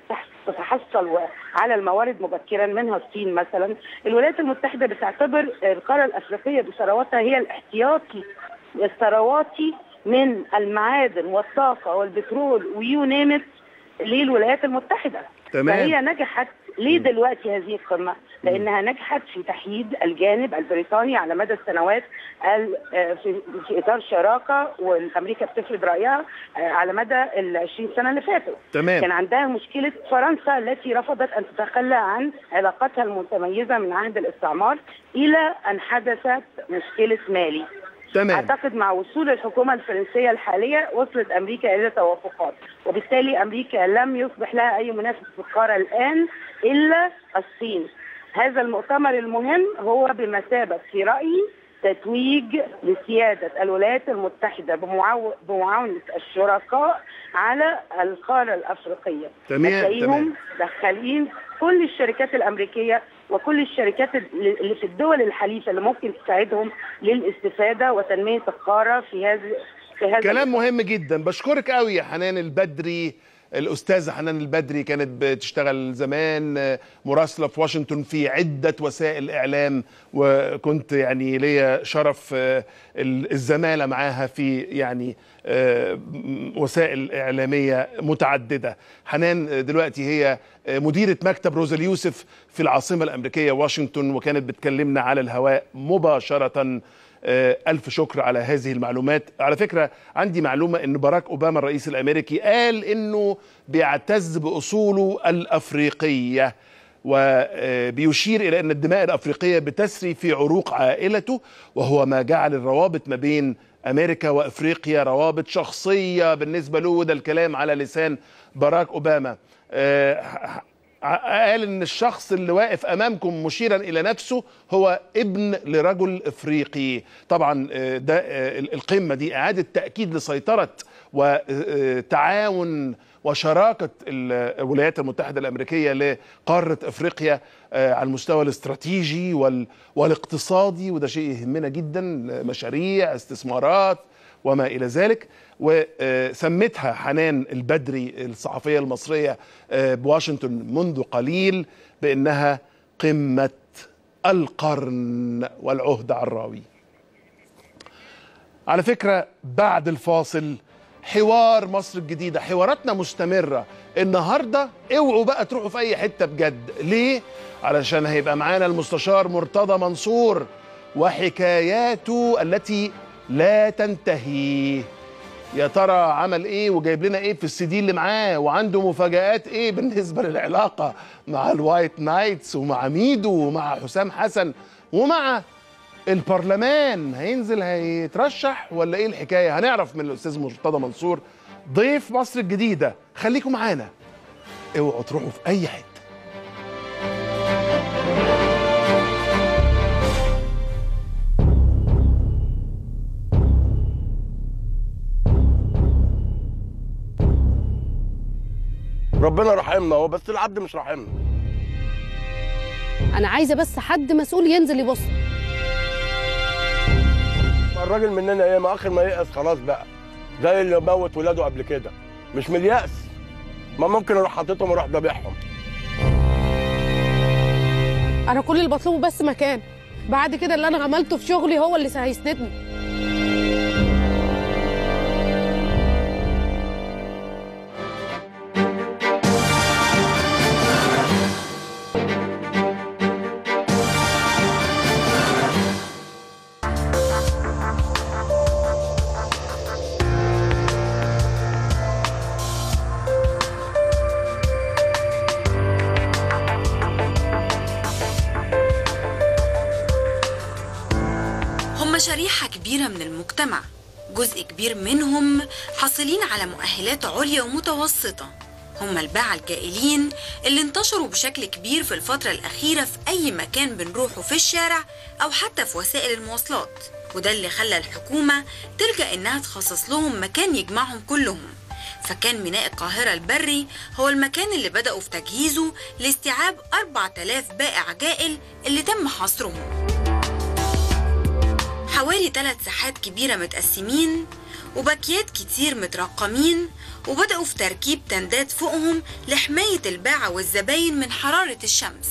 [SPEAKER 11] تتحصل و- على الموارد مبكرا منها الصين مثلا الولايات المتحده بتعتبر القاره الافريقيه بثرواتها هي الاحتياطي الثرواتي من المعادن والطاقه والبترول ويونيمت للولايات المتحده
[SPEAKER 1] تمام.
[SPEAKER 11] فهي نجحت ليه دلوقتي هذه القمه؟ لانها نجحت في تحييد الجانب البريطاني على مدى السنوات ال- آه، في في اطار شراكه وامريكا بتفرض رايها آه، على مدى ال 20 سنه اللي فاتوا.
[SPEAKER 1] تمام.
[SPEAKER 11] كان عندها مشكله فرنسا التي رفضت ان تتخلى عن علاقتها المتميزه من عهد الاستعمار الى ان حدثت مشكله مالي.
[SPEAKER 1] تمام
[SPEAKER 11] اعتقد مع وصول الحكومه الفرنسيه الحاليه وصلت امريكا الى توافقات وبالتالي امريكا لم يصبح لها اي منافس في القاره الان الا الصين هذا المؤتمر المهم هو بمثابه في رايي تتويج لسياده الولايات المتحده بمعاو- بمعاونه الشركاء على القاره الافريقيه
[SPEAKER 1] تمام،
[SPEAKER 11] هتلاقيهم
[SPEAKER 1] تمام.
[SPEAKER 11] دخالين كل الشركات الامريكيه وكل الشركات اللي في الدول الحليفه اللي ممكن تساعدهم للاستفاده وتنميه القاره في هذا في هذا
[SPEAKER 1] كلام مهم جدا بشكرك قوي يا حنان البدري الأستاذة حنان البدري كانت بتشتغل زمان آه، مراسلة في واشنطن في عدة وسائل إعلام وكنت يعني ليا شرف آه، ال- الزمالة معاها في يعني آه، م- وسائل إعلامية متعددة حنان آه، دلوقتي هي آه، مديرة مكتب روزا اليوسف في العاصمة الأمريكية واشنطن وكانت بتكلمنا على الهواء مباشرة آه، ألف شكر على هذه المعلومات على فكرة عندي معلومة أن باراك أوباما الرئيس الأمريكي قال أنه بيعتز بأصوله الأفريقية وبيشير إلى أن الدماء الأفريقية بتسري في عروق عائلته وهو ما جعل الروابط ما بين أمريكا وأفريقيا روابط شخصية بالنسبة له وده الكلام على لسان باراك أوباما آه، ح- ع- قال ان الشخص اللي واقف امامكم مشيرا الى نفسه هو ابن لرجل افريقي طبعا آه، ده آه، القمه دي اعاده تاكيد لسيطره وتعاون وشراكه الولايات المتحده الامريكيه لقاره افريقيا آه، على المستوى الاستراتيجي وال- والاقتصادي وده شيء يهمنا جدا مشاريع استثمارات وما الى ذلك وسمتها حنان البدري الصحفيه المصريه آه، بواشنطن منذ قليل بانها قمه القرن والعهد عراوي. على فكره بعد الفاصل حوار مصر الجديده حواراتنا مستمره النهارده اوعوا بقى تروحوا في اي حته بجد ليه علشان هيبقى معانا المستشار مرتضى منصور وحكاياته التي لا تنتهي يا ترى عمل ايه وجايب لنا ايه في السي دي اللي معاه وعنده مفاجآت ايه بالنسبه للعلاقه مع الوايت نايتس ومع ميدو ومع حسام حسن ومع البرلمان هينزل هيترشح ولا ايه الحكايه هنعرف من الاستاذ مرتضى منصور ضيف مصر الجديده خليكم معانا اوعوا تروحوا في اي حته
[SPEAKER 9] ربنا رحمنا هو بس العبد مش رحمنا
[SPEAKER 10] انا عايزه بس حد مسؤول ينزل يبص
[SPEAKER 9] ما الراجل مننا ايه ما اخر ما ييأس خلاص بقى زي اللي موت ولاده قبل كده مش من اليأس ما ممكن اروح حاططهم واروح ذابحهم
[SPEAKER 10] انا كل اللي بطلبه بس مكان بعد كده اللي انا عملته في شغلي هو اللي هيسندني
[SPEAKER 12] هم شريحة كبيرة من المجتمع جزء كبير منهم حاصلين على مؤهلات عليا ومتوسطة هم الباعة الجائلين اللي انتشروا بشكل كبير في الفترة الأخيرة في أي مكان بنروحه في الشارع أو حتى في وسائل المواصلات وده اللي خلى الحكومة تلجأ إنها تخصص لهم مكان يجمعهم كلهم فكان ميناء القاهرة البري هو المكان اللي بدأوا في تجهيزه لاستيعاب 4000 بائع جائل اللي تم حصرهم حوالي ثلاث ساحات كبيرة متقسمين وباكيات كتير مترقمين وبدأوا في تركيب تندات فوقهم لحماية الباعة والزباين من حرارة الشمس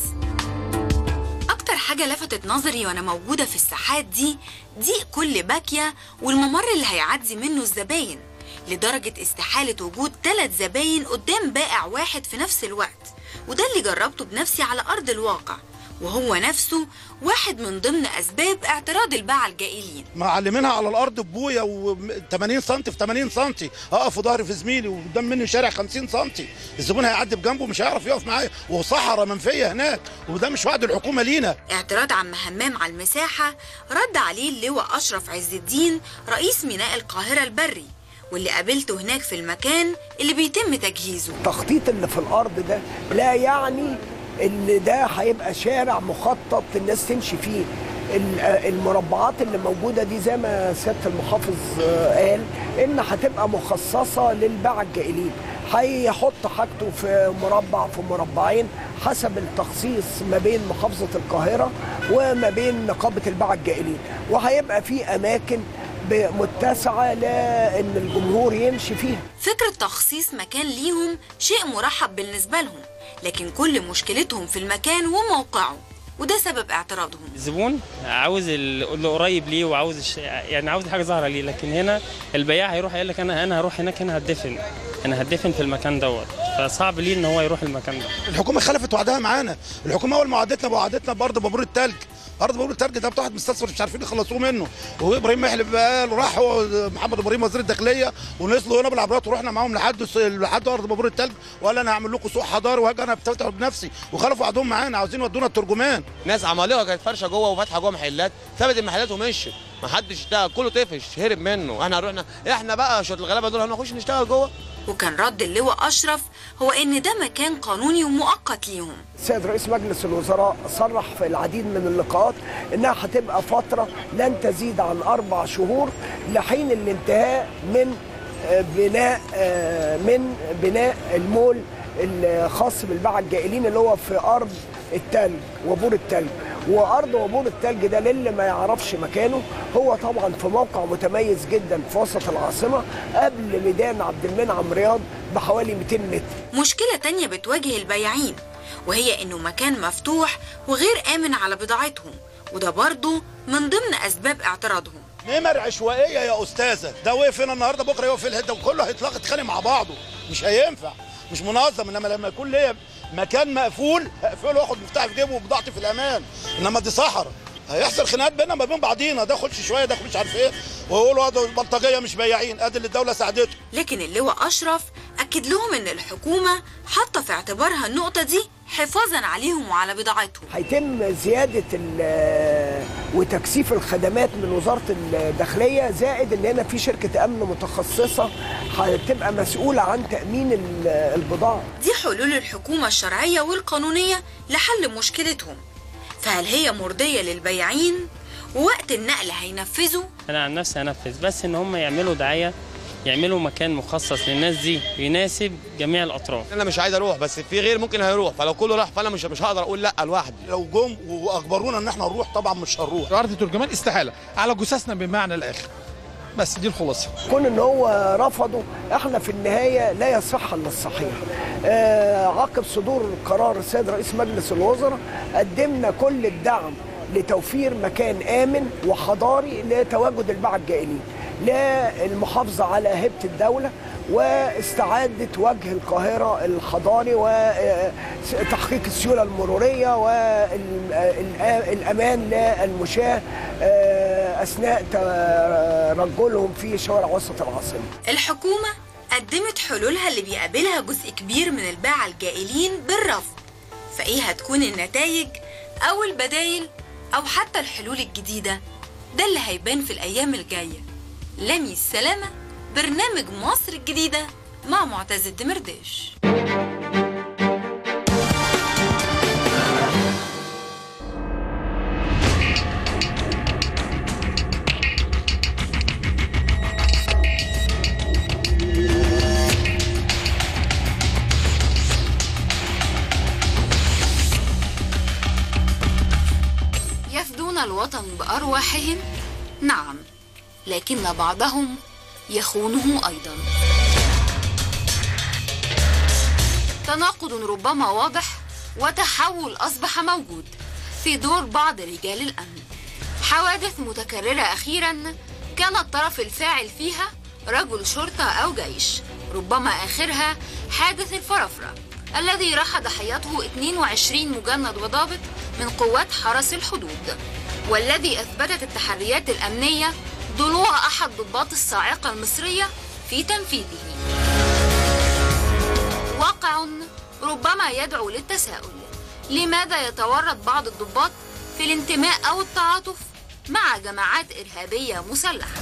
[SPEAKER 12] أكتر حاجة لفتت نظري وأنا موجودة في الساحات دي ضيق كل باكية والممر اللي هيعدي منه الزباين لدرجة استحالة وجود ثلاث زباين قدام بائع واحد في نفس الوقت وده اللي جربته بنفسي على أرض الواقع وهو نفسه واحد من ضمن أسباب اعتراض الباعة الجائلين
[SPEAKER 13] معلمينها على الارض ببويا و80 سم في 80 سم اقف في ظهري في زميلي وقدام مني شارع 50 سم الزبون هيعدي بجنبه مش هيعرف يقف معايا وصحراء منفيه هناك وده مش وعد الحكومه لينا
[SPEAKER 12] اعتراض عم همام على المساحة رد عليه اللواء أشرف عز الدين رئيس ميناء القاهرة البري واللي قابلته هناك في المكان اللي بيتم تجهيزه
[SPEAKER 14] التخطيط اللي في الارض ده لا يعني ان ده هيبقى شارع مخطط الناس تمشي فيه ال- المربعات اللي موجوده دي زي ما سياده المحافظ آه، قال ان هتبقى مخصصه للباعة الجائلين هيحط حاجته في مربع في مربعين حسب التخصيص ما بين محافظه القاهره وما بين نقابه الباعة الجائلين وهيبقى في اماكن ب- متسعه لان الجمهور يمشي فيها
[SPEAKER 12] فكرة تخصيص مكان ليهم شيء مرحب بالنسبة لهم لكن كل مشكلتهم في المكان وموقعه وده سبب اعتراضهم
[SPEAKER 15] الزبون عاوز ال- اللي قريب ليه وعاوز الش... يعني عاوز حاجه ظاهره ليه لكن هنا البياع هيروح يقول لك انا انا هروح هناك هنا هتدفن انا هتدفن في المكان دوت فصعب ليه ان هو يروح المكان ده
[SPEAKER 13] الحكومه خلفت وعدها معانا الحكومه اول ما وعدتنا بوعدتنا بارض بابور التلج ارض بابور التلج ده بتاع واحد مستثمر مش عارفين يخلصوه منه وابراهيم محلب قال راح هو محمد ابراهيم وزير الداخليه ونزلوا هنا بالعربيات ورحنا معاهم لحد الس- لحد ارض بابور التلج وقال انا هعمل لكم سوق حضاري وهاجي انا افتح بنفسي وخلفوا وعدهم معانا عاوزين يودونا الترجمان
[SPEAKER 16] ناس عمالقه كانت فرشه جوه وفاتحه جوه محلات سابت المحلات ومشي ما حدش اشتغل كله طفش هرب منه احنا رحنا احنا بقى شويه الغلابه دول هنخش نشتغل جوه
[SPEAKER 12] وكان رد اللواء أشرف هو إن ده مكان قانوني ومؤقت ليهم
[SPEAKER 14] السيد رئيس مجلس الوزراء صرح في العديد من اللقاءات انها هتبقى فتره لن تزيد عن اربع شهور لحين الانتهاء من آه، بناء آه، من بناء المول الخاص بالباعة الجائلين اللي هو في ارض التلج وبور التلج وارض وبور التلج ده للي ما يعرفش مكانه هو طبعا في موقع متميز جدا في وسط العاصمه قبل ميدان عبد المنعم رياض بحوالي 200 متر
[SPEAKER 12] مشكلة تانية بتواجه البياعين وهي إنه مكان مفتوح وغير آمن على بضاعتهم وده برضه من ضمن أسباب اعتراضهم
[SPEAKER 13] نمر عشوائيه يا استاذه ده وقف هنا النهارده بكره يقف في الحته وكله هيتلاقى يتخانق مع بعضه مش هينفع مش منظم انما لما يكون ليا مكان مقفول هقفله واخد مفتاحي في جيبه وبضاعتي في الامان انما دي صحراء هيحصل خناقات بيننا ما بين بعضينا ده خش شويه ده مش عارف ايه ويقولوا ده البلطجيه مش بياعين ادي اللي الدوله ساعدته
[SPEAKER 12] لكن اللواء أشرف أكد لهم إن الحكومة حاطة في اعتبارها النقطة دي حفاظا عليهم وعلى بضاعتهم
[SPEAKER 14] هيتم زيادة ال- وتكثيف الخدمات من وزارة الداخلية زائد ان هنا في شركة امن متخصصة هتبقى مسؤولة عن تأمين ال- البضاعة
[SPEAKER 12] دي حلول الحكومة الشرعية والقانونية لحل مشكلتهم فهل هي مرضية للبياعين ووقت النقل هينفذوا
[SPEAKER 15] انا عن نفسي هنفذ بس ان هم يعملوا دعايه يعملوا مكان مخصص للناس دي يناسب جميع الاطراف
[SPEAKER 16] انا مش عايز اروح بس في غير ممكن هيروح فلو كله راح فانا مش مش هقدر اقول لا لوحدي
[SPEAKER 13] لو جم واجبرونا ان احنا نروح طبعا مش هنروح
[SPEAKER 17] ارض ترجمان استحاله على جثثنا بمعنى الاخر بس دي الخلاصه
[SPEAKER 14] كون ان هو رفضه احنا في النهاية لا يصح الا الصحيح آه عقب صدور قرار السيد رئيس مجلس الوزراء قدمنا كل الدعم لتوفير مكان آمن وحضاري لتواجد الباعة الجائلين للمحافظة على هيبة الدولة واستعادة وجه القاهرة الحضاري وتحقيق السيولة المرورية والأمان للمشاة آه، أثناء ترجلهم في شوارع وسط العاصمة
[SPEAKER 12] الحكومة قدمت حلولها اللي بيقابلها جزء كبير من الباعة الجائلين بالرفض فإيه هتكون النتائج أو البدايل أو حتى الحلول الجديدة ده اللي هيبان في الأيام الجاية لمي السلامة برنامج مصر الجديدة مع معتز الدمرداش
[SPEAKER 18] يفدون الوطن بأرواحهم؟ نعم لكن بعضهم
[SPEAKER 12] يخونه أيضا تناقض ربما واضح وتحول أصبح موجود في دور بعض رجال الأمن حوادث متكررة أخيرا كان الطرف الفاعل فيها رجل شرطة أو جيش ربما آخرها حادث الفرافرة الذي راح ضحيته 22 مجند وضابط من قوات حرس الحدود والذي أثبتت التحريات الأمنية ضلوع أحد ضباط الصاعقة المصرية في تنفيذه واقع ربما يدعو للتساؤل لماذا يتورط بعض الضباط في الانتماء أو التعاطف مع جماعات إرهابية مسلحة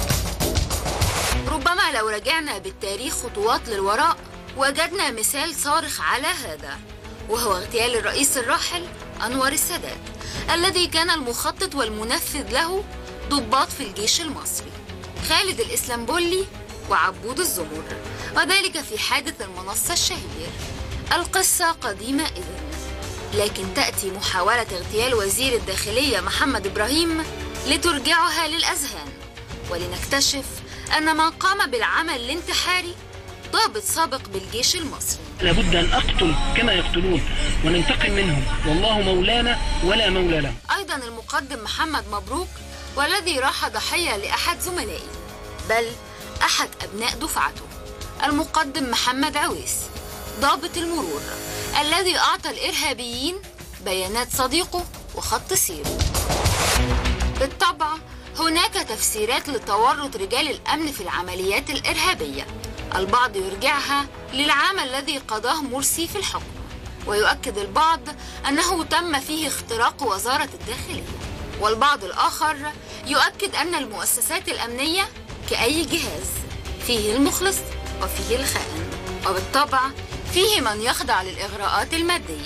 [SPEAKER 12] ربما لو رجعنا بالتاريخ خطوات للوراء وجدنا مثال صارخ على هذا وهو اغتيال الرئيس الراحل أنور السادات الذي كان المخطط والمنفذ له ضباط في الجيش المصري خالد الإسلامبولي وعبود الزمر وذلك في حادث المنصة الشهير القصة قديمة إذن لكن تأتي محاولة اغتيال وزير الداخلية محمد إبراهيم لترجعها للأذهان ولنكتشف أن من قام بالعمل الانتحاري ضابط سابق بالجيش المصري
[SPEAKER 18] لابد أن أقتل كما يقتلون وننتقم منهم والله مولانا ولا مولى له
[SPEAKER 12] أيضا المقدم محمد مبروك والذي راح ضحية لأحد زملائه بل أحد أبناء دفعته المقدم محمد عويس ضابط المرور الذي أعطى الإرهابيين بيانات صديقه وخط سيره بالطبع هناك تفسيرات لتورط رجال الأمن في العمليات الإرهابية البعض يرجعها للعام الذي قضاه مرسي في الحكم ويؤكد البعض أنه تم فيه اختراق وزارة الداخلية والبعض الآخر يؤكد أن المؤسسات الأمنية كأي جهاز فيه المخلص وفيه الخائن وبالطبع فيه من يخضع للإغراءات المادية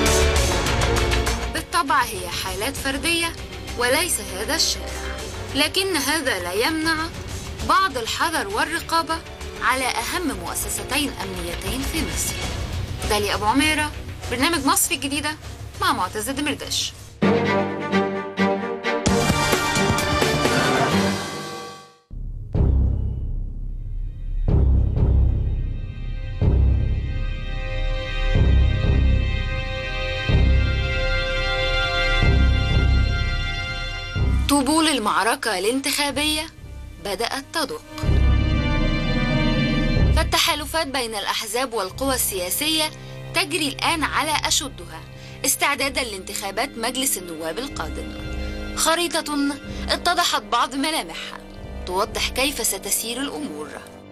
[SPEAKER 12] بالطبع هي حالات فردية وليس هذا الشائع لكن هذا لا يمنع بعض الحذر والرقابة على أهم مؤسستين أمنيتين في مصر دالي أبو عميرة برنامج مصر الجديدة مع معتز دمرداش طبول المعركة الانتخابية بدأت تدق فالتحالفات بين الأحزاب والقوى السياسية تجري الآن على أشدها استعدادا لانتخابات مجلس النواب القادم خريطة اتضحت بعض ملامحها توضح كيف ستسير الأمور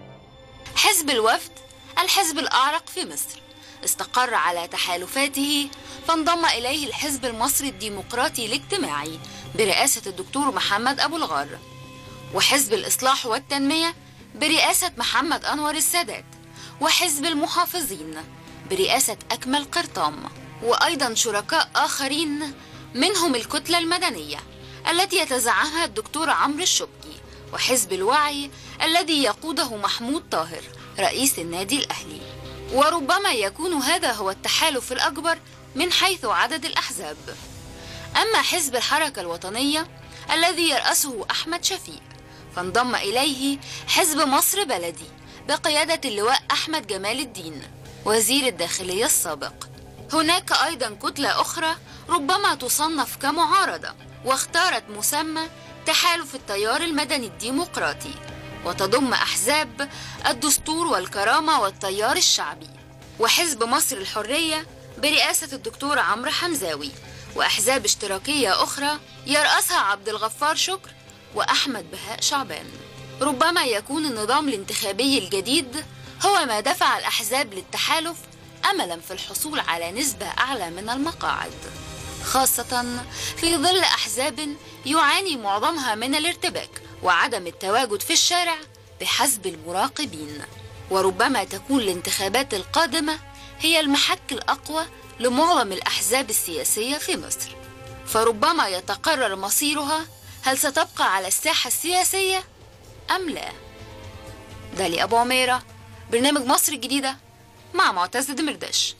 [SPEAKER 12] حزب الوفد الحزب الأعرق في مصر استقر على تحالفاته فانضم إليه الحزب المصري الديمقراطي الاجتماعي برئاسة الدكتور محمد أبو الغار وحزب الإصلاح والتنمية برئاسة محمد أنور السادات وحزب المحافظين برئاسة أكمل قرطام وأيضا شركاء آخرين منهم الكتلة المدنية التي يتزعمها الدكتور عمرو الشبكي وحزب الوعي الذي يقوده محمود طاهر رئيس النادي الأهلي وربما يكون هذا هو التحالف الأكبر من حيث عدد الأحزاب أما حزب الحركة الوطنية الذي يرأسه أحمد شفيق فانضم إليه حزب مصر بلدي بقيادة اللواء أحمد جمال الدين وزير الداخلية السابق هناك أيضا كتلة أخرى ربما تصنف كمعارضة واختارت مسمى تحالف التيار المدني الديمقراطي وتضم أحزاب الدستور والكرامة والتيار الشعبي وحزب مصر الحرية برئاسة الدكتور عمرو حمزاوي وأحزاب اشتراكية أخرى يرأسها عبد الغفار شكر وأحمد بهاء شعبان ربما يكون النظام الانتخابي الجديد هو ما دفع الأحزاب للتحالف أملا في الحصول على نسبة أعلى من المقاعد خاصة في ظل أحزاب يعاني معظمها من الارتباك وعدم التواجد في الشارع بحسب المراقبين وربما تكون الانتخابات القادمة هي المحك الأقوى لمعظم الأحزاب السياسية في مصر فربما يتقرر مصيرها هل ستبقى على الساحة السياسية أم لا دالي أبو عميرة برنامج مصر الجديدة مع معتز دمرداش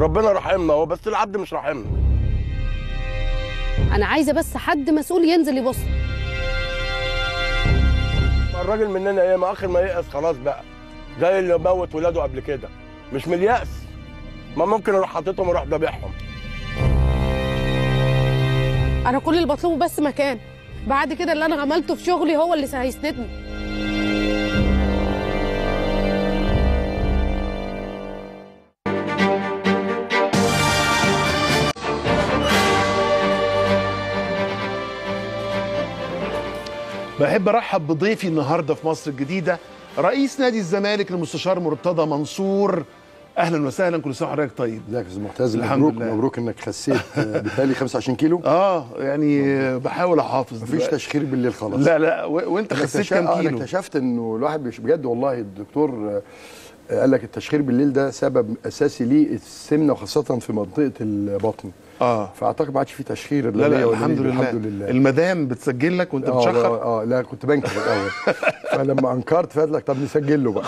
[SPEAKER 9] ربنا رحمنا هو بس العبد مش رحمنا
[SPEAKER 10] انا عايزه بس حد مسؤول ينزل يبص
[SPEAKER 9] الراجل مننا ايه ما اخر ما ييأس خلاص بقى زي اللي موت ولاده قبل كده مش من اليأس ما ممكن اروح حاططهم واروح ذابحهم
[SPEAKER 10] انا كل اللي بطلبه بس مكان بعد كده اللي انا عملته في شغلي هو اللي هيسندني
[SPEAKER 1] بحب ارحب بضيفي النهارده في مصر الجديده رئيس نادي الزمالك المستشار مرتضى منصور اهلا وسهلا كل سنه وحضرتك طيب
[SPEAKER 19] ازيك يا استاذ معتز
[SPEAKER 1] الحمد
[SPEAKER 19] مبروك
[SPEAKER 1] لله.
[SPEAKER 19] مبروك انك خسيت آه، بالتالي 25 كيلو
[SPEAKER 1] اه يعني بحاول احافظ
[SPEAKER 19] مفيش
[SPEAKER 1] دلوقتي.
[SPEAKER 19] تشخير بالليل خلاص
[SPEAKER 1] لا لا و- وانت
[SPEAKER 19] أنا
[SPEAKER 1] خسيت
[SPEAKER 19] اكتشف-
[SPEAKER 1] كام
[SPEAKER 19] آه، انا
[SPEAKER 1] كيلو
[SPEAKER 19] اكتشفت انه الواحد مش بجد والله الدكتور آه، آه، قال لك التشخير بالليل ده سبب اساسي ليه السمنه وخاصه في منطقه البطن
[SPEAKER 1] اه
[SPEAKER 19] فاعتقد ما عادش في تشخير
[SPEAKER 1] لا لا
[SPEAKER 19] ليا ولا
[SPEAKER 1] الحمد
[SPEAKER 19] ليل،
[SPEAKER 1] لله.
[SPEAKER 19] الحمد لله
[SPEAKER 1] المدام بتسجل لك وانت
[SPEAKER 19] آه،
[SPEAKER 1] بتشخر
[SPEAKER 19] اه اه لا كنت بنكر الاول فلما انكرت فقالت لك طب نسجل له بقى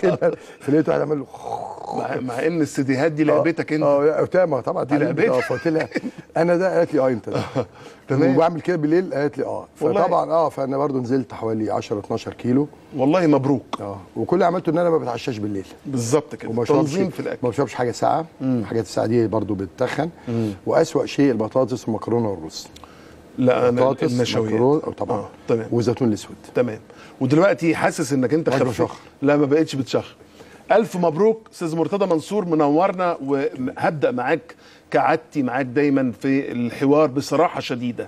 [SPEAKER 19] فلقيت واحد عمل له
[SPEAKER 1] مع, مع ان السيديهات دي لعبتك انت
[SPEAKER 19] اه قلت لها ما طبعا
[SPEAKER 1] دي
[SPEAKER 19] اتعلمت،
[SPEAKER 1] لعبتك.
[SPEAKER 19] اه فقلت لها انا ده قالت لي اه انت ده
[SPEAKER 1] تمام.
[SPEAKER 19] وبعمل كده بالليل قالت لي اه
[SPEAKER 1] والله.
[SPEAKER 19] فطبعا اه فانا برضو نزلت حوالي 10 12 كيلو
[SPEAKER 1] والله مبروك
[SPEAKER 19] اه وكل اللي عملته ان انا ما بتعشاش بالليل
[SPEAKER 1] بالظبط كده
[SPEAKER 19] وما بشربش
[SPEAKER 1] تنظيم في الاكل
[SPEAKER 19] ما بشربش حاجه ساقعه حاجات الساعه دي برضو بتتخن واسوأ شيء البطاطس والمكرونه والرز
[SPEAKER 1] لا انا
[SPEAKER 19] بطاطس
[SPEAKER 1] النشويات
[SPEAKER 19] مكرونه أو طبعا
[SPEAKER 1] آه، تمام
[SPEAKER 19] والزيتون الاسود
[SPEAKER 1] تمام ودلوقتي حاسس انك انت
[SPEAKER 19] واحد
[SPEAKER 1] خفيت
[SPEAKER 19] بشخر.
[SPEAKER 1] لا ما بقتش بتشخر الف مبروك استاذ مرتضى منصور منورنا وهبدا معاك كعادتي معاك دايما في الحوار بصراحه شديده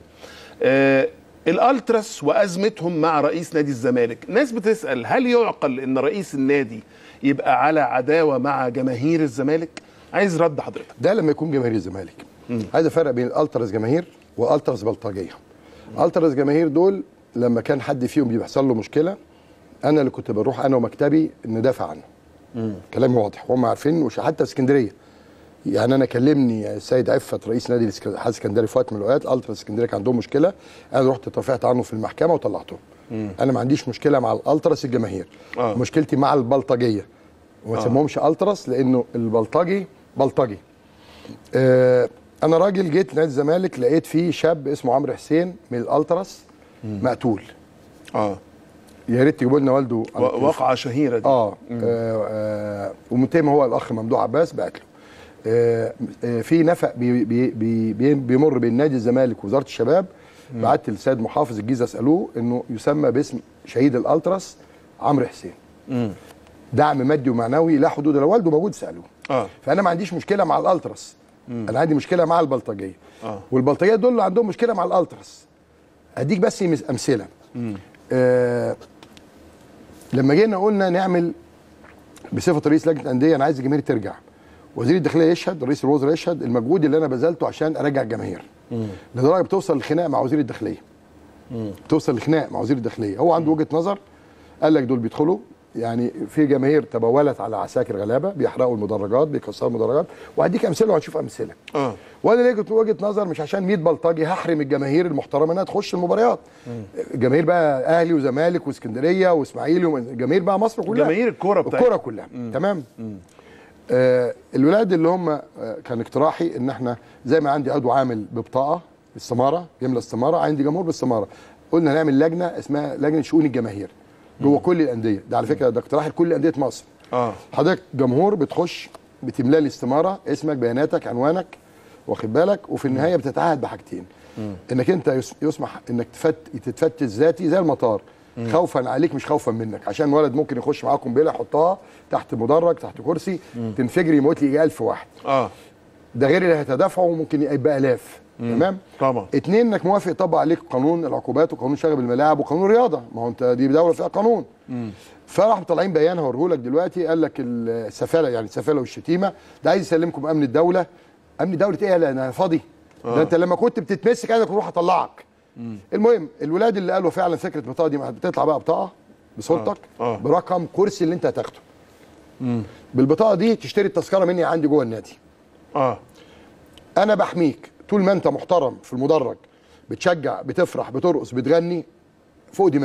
[SPEAKER 1] آه الالتراس وازمتهم مع رئيس نادي الزمالك ناس بتسال هل يعقل ان رئيس النادي يبقى على عداوه مع جماهير الزمالك عايز رد حضرتك
[SPEAKER 19] ده لما يكون جماهير الزمالك عايز افرق بين الالتراس جماهير والتراس بلطجيه التراس جماهير دول لما كان حد فيهم بيحصل له مشكله انا اللي كنت بروح انا ومكتبي ندافع عنه كلامي واضح وهم عارفين وش حتى اسكندريه يعني انا كلمني السيد عفت رئيس نادي الاسك- الاتحاد الاسكندري في وقت من الاوقات التراس اسكندريه كان عندهم مشكله انا رحت اترفعت عنه في المحكمه وطلعته انا ما عنديش مشكله مع الالتراس الجماهير
[SPEAKER 1] آه.
[SPEAKER 19] مشكلتي مع البلطجيه وما
[SPEAKER 1] آه.
[SPEAKER 19] سموهمش التراس لانه البلطجي بلطجي آه انا راجل جيت نادي الزمالك لقيت فيه شاب اسمه عمرو حسين من الالتراس مقتول
[SPEAKER 1] اه
[SPEAKER 19] يا ريت تجيبوا لنا والده على
[SPEAKER 1] و-
[SPEAKER 19] التليفون.
[SPEAKER 1] واقعه شهيره دي
[SPEAKER 19] اه, آه, آه ومتهم هو الاخ ممدوح عباس بقتله آه آه في نفق بي بي بي بي بيمر بين نادي الزمالك ووزاره الشباب بعت للسيد محافظ الجيزه اسالوه انه يسمى باسم شهيد الالتراس عمرو حسين دعم مادي ومعنوي لا حدود له والده موجود سالوه
[SPEAKER 1] اه
[SPEAKER 19] فانا ما عنديش مشكله مع الالتراس انا عندي مشكله مع البلطجيه
[SPEAKER 1] اه
[SPEAKER 19] والبلطجيه دول اللي عندهم مشكله مع الالتراس اديك بس مس- امثله آه لما جينا قلنا نعمل بصفه رئيس لجنه الانديه انا عايز الجماهير ترجع وزير الداخليه يشهد رئيس الوزراء يشهد المجهود اللي انا بذلته عشان ارجع الجماهير لدرجه بتوصل لخناق مع وزير الداخليه بتوصل لخناق مع وزير الداخليه هو عنده وجهه نظر قال لك دول بيدخلوا يعني في جماهير تبولت على عساكر غلابه بيحرقوا المدرجات بيكسروا المدرجات وهديك امثله وهنشوف امثله
[SPEAKER 1] اه
[SPEAKER 19] وانا ليه وجهه نظر مش عشان 100 بلطجي هحرم الجماهير المحترمه انها تخش المباريات جماهير بقى اهلي وزمالك واسكندريه واسماعيلي وجماهير بقى مصر كلها
[SPEAKER 1] جماهير الكوره بتاعتنا
[SPEAKER 19] الكوره كلها تمام آه الولاد اللي هم آه كان اقتراحي ان احنا زي ما عندي عضو عامل ببطاقه باستماره يملى استماره عندي جمهور باستماره قلنا نعمل لجنه اسمها لجنه شؤون الجماهير جوه كل الانديه ده على فكره ده اقتراح لكل انديه مصر
[SPEAKER 1] اه
[SPEAKER 19] حضرتك جمهور بتخش بتملى لي استماره اسمك بياناتك عنوانك واخد بالك وفي النهايه بتتعهد بحاجتين انك انت يس- يسمح انك تفت تتفتش ذاتي زي المطار خوفا عليك مش خوفا منك عشان ولد ممكن يخش معاه قنبله يحطها تحت مدرج تحت كرسي تنفجر يموت لي 1000 واحد
[SPEAKER 1] اه
[SPEAKER 19] ده غير اللي هيتدافعوا ممكن يبقى الاف تمام
[SPEAKER 1] طبعا
[SPEAKER 19] اتنين انك موافق يطبق عليك قانون العقوبات وقانون شغب الملاعب وقانون الرياضه ما هو انت دي دوله فيها قانون فراحوا طالعين بيان هوريه لك دلوقتي قال لك السفاله يعني السفاله والشتيمه ده عايز يسلمكم امن الدوله امن دوله ايه لا انا فاضي
[SPEAKER 1] آه.
[SPEAKER 19] ده انت لما كنت بتتمسك انا كنت اروح اطلعك المهم الولاد اللي قالوا فعلا فكره البطاقه دي ما بتطلع بقى بطاقه بصورتك
[SPEAKER 1] آه.
[SPEAKER 19] برقم كرسي اللي انت هتاخده بالبطاقه دي تشتري التذكره مني عندي جوه النادي
[SPEAKER 1] اه
[SPEAKER 19] انا بحميك طول ما انت محترم في المدرج بتشجع بتفرح بترقص بتغني فوق دماغي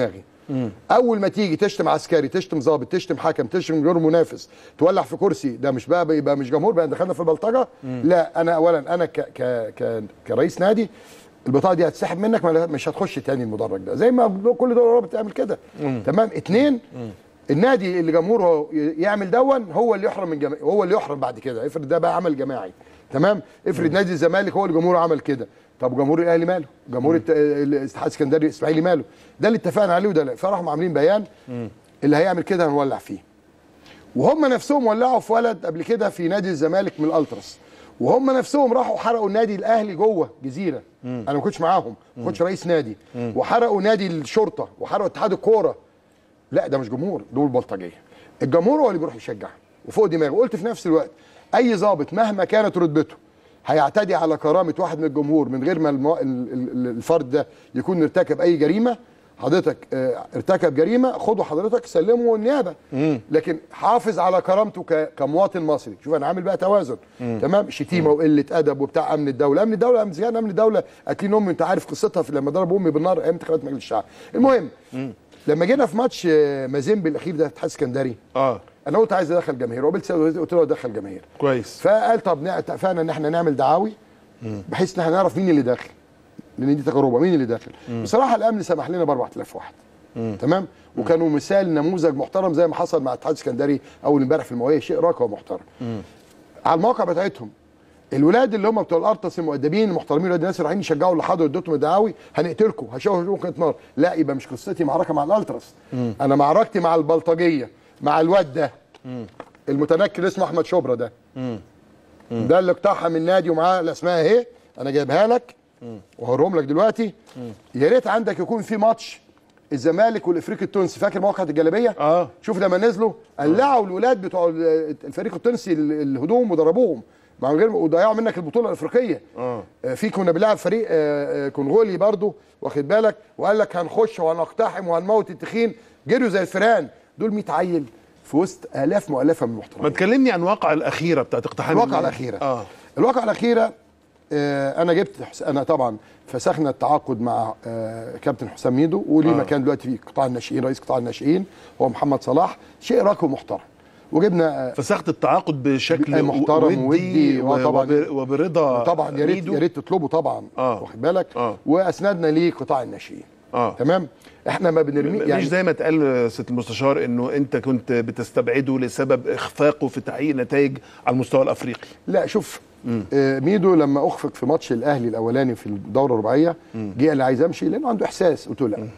[SPEAKER 19] اول ما تيجي تشتم عسكري تشتم ضابط تشتم حكم تشتم غير منافس تولع في كرسي ده مش بقى يبقى مش جمهور بقى دخلنا في البلطجه لا انا اولا انا ك ك ك كرئيس نادي البطاقه دي هتسحب منك ما- مش هتخش تاني المدرج ده زي ما كل دول اوروبا بتعمل كده تمام اتنين النادي اللي جمهوره يعمل دون هو اللي يحرم من جماعي هو اللي يحرم بعد كده افرض ده بقى عمل جماعي تمام افرض نادي الزمالك هو اللي جمهوره عمل كده طب جمهور الاهلي ماله جمهور الت- الاتحاد السكندري الاسماعيلي ماله ده اللي اتفقنا عليه وده لا فراحوا عاملين بيان اللي هيعمل كده هنولع فيه وهم نفسهم ولعوا في ولد قبل كده في نادي الزمالك من الالتراس وهم نفسهم راحوا حرقوا النادي الاهلي جوه جزيره انا ما كنتش معاهم ما كنتش رئيس نادي وحرقوا نادي الشرطه وحرقوا اتحاد الكوره لا ده مش جمهور دول بلطجيه الجمهور هو اللي بيروح يشجع وفوق دماغه قلت في نفس الوقت اي ضابط مهما كانت رتبته هيعتدي على كرامه واحد من الجمهور من غير ما المو... ال- ال- ال- الفرد ده يكون ارتكب اي جريمه حضرتك آه، ارتكب جريمه خده حضرتك سلمه النيابه لكن حافظ على كرامته ك... كمواطن مصري شوف انا عامل بقى توازن تمام شتيمه وقله ادب وبتاع امن الدوله امن الدوله امن زيان امن الدوله قاتلين امي انت عارف قصتها في لما ضربوا امي بالنار ايام انتخابات مجلس الشعب المهم لما جينا في ماتش آه، مازيمبي الاخير ده اتحاد اسكندري
[SPEAKER 1] اه
[SPEAKER 19] انا قلت عايز ادخل جماهير وقابلت سيد الوزير قلت له ادخل جماهير
[SPEAKER 1] كويس
[SPEAKER 19] فقال طب نع- اتفقنا ان احنا نعمل دعاوي بحيث ان احنا نعرف مين اللي داخل لان دي تجربه مين اللي داخل بصراحه الامن سمح لنا ب 4000 واحد تمام وكانوا مثال نموذج محترم زي ما حصل مع الاتحاد السكندري اول امبارح في الموايه شيء راقي ومحترم على المواقع بتاعتهم الولاد اللي هم بتوع الارتس المؤدبين المحترمين ولاد الناس اللي رايحين يشجعوا اللي حضروا اديتهم الدعاوي هنقتلكم هشوفوا كانت نار لا يبقى مش قصتي معركه مع الالتراس انا معركتي مع البلطجيه مع الواد ده المتنكر اسمه احمد شبرا ده ده اللي اقتحم النادي ومعاه الاسماء اهي انا جايبها لك وهوريهم لك دلوقتي يا ريت عندك يكون في ماتش الزمالك والافريقي التونسي فاكر موقعة الجلابيه اه شوف لما نزلوا قلعوا الولاد بتوع ال- الفريق التونسي ال- الهدوم وضربوهم مع غير وضيعوا منك البطوله الافريقيه
[SPEAKER 1] اه
[SPEAKER 19] آه، في كنا بنلعب فريق آه، آه، كونغولي برضو واخد بالك وقال لك هنخش وهنقتحم وهنموت التخين جريوا زي الفيران دول 100 عيل في وسط الاف مؤلفه من المحترمين
[SPEAKER 1] ما تكلمني عن الواقعة الأخيرة بتاعت اقتحام
[SPEAKER 19] الواقعة
[SPEAKER 1] النادي.
[SPEAKER 19] الأخيرة
[SPEAKER 1] اه
[SPEAKER 19] الواقعة الأخيرة آه، أنا جبت حس- أنا طبعا فسخنا التعاقد مع آه، كابتن حسام ميدو وليه
[SPEAKER 1] آه.
[SPEAKER 19] مكان دلوقتي في قطاع الناشئين رئيس قطاع الناشئين هو محمد صلاح شيء راقي ومحترم وجبنا
[SPEAKER 1] فسخت التعاقد بشكل
[SPEAKER 19] محترم ودي
[SPEAKER 1] و-
[SPEAKER 19] وطبعا
[SPEAKER 1] وب- وبرضا
[SPEAKER 19] طبعا يا ريت
[SPEAKER 1] ميدو.
[SPEAKER 19] يا ريت تطلبه طبعا
[SPEAKER 1] آه.
[SPEAKER 19] واخد بالك
[SPEAKER 1] آه.
[SPEAKER 19] واسندنا ليه قطاع الناشئين
[SPEAKER 1] اه
[SPEAKER 19] تمام احنا ما بنرمي
[SPEAKER 1] يعني مش زي ما اتقال سياده المستشار انه انت كنت بتستبعده لسبب اخفاقه في تحقيق نتائج على المستوى الافريقي
[SPEAKER 19] لا شوف آه، ميدو لما اخفق في ماتش الاهلي الاولاني في الدوره الرباعيه جه قال لي عايز امشي لانه عنده احساس قلت له لا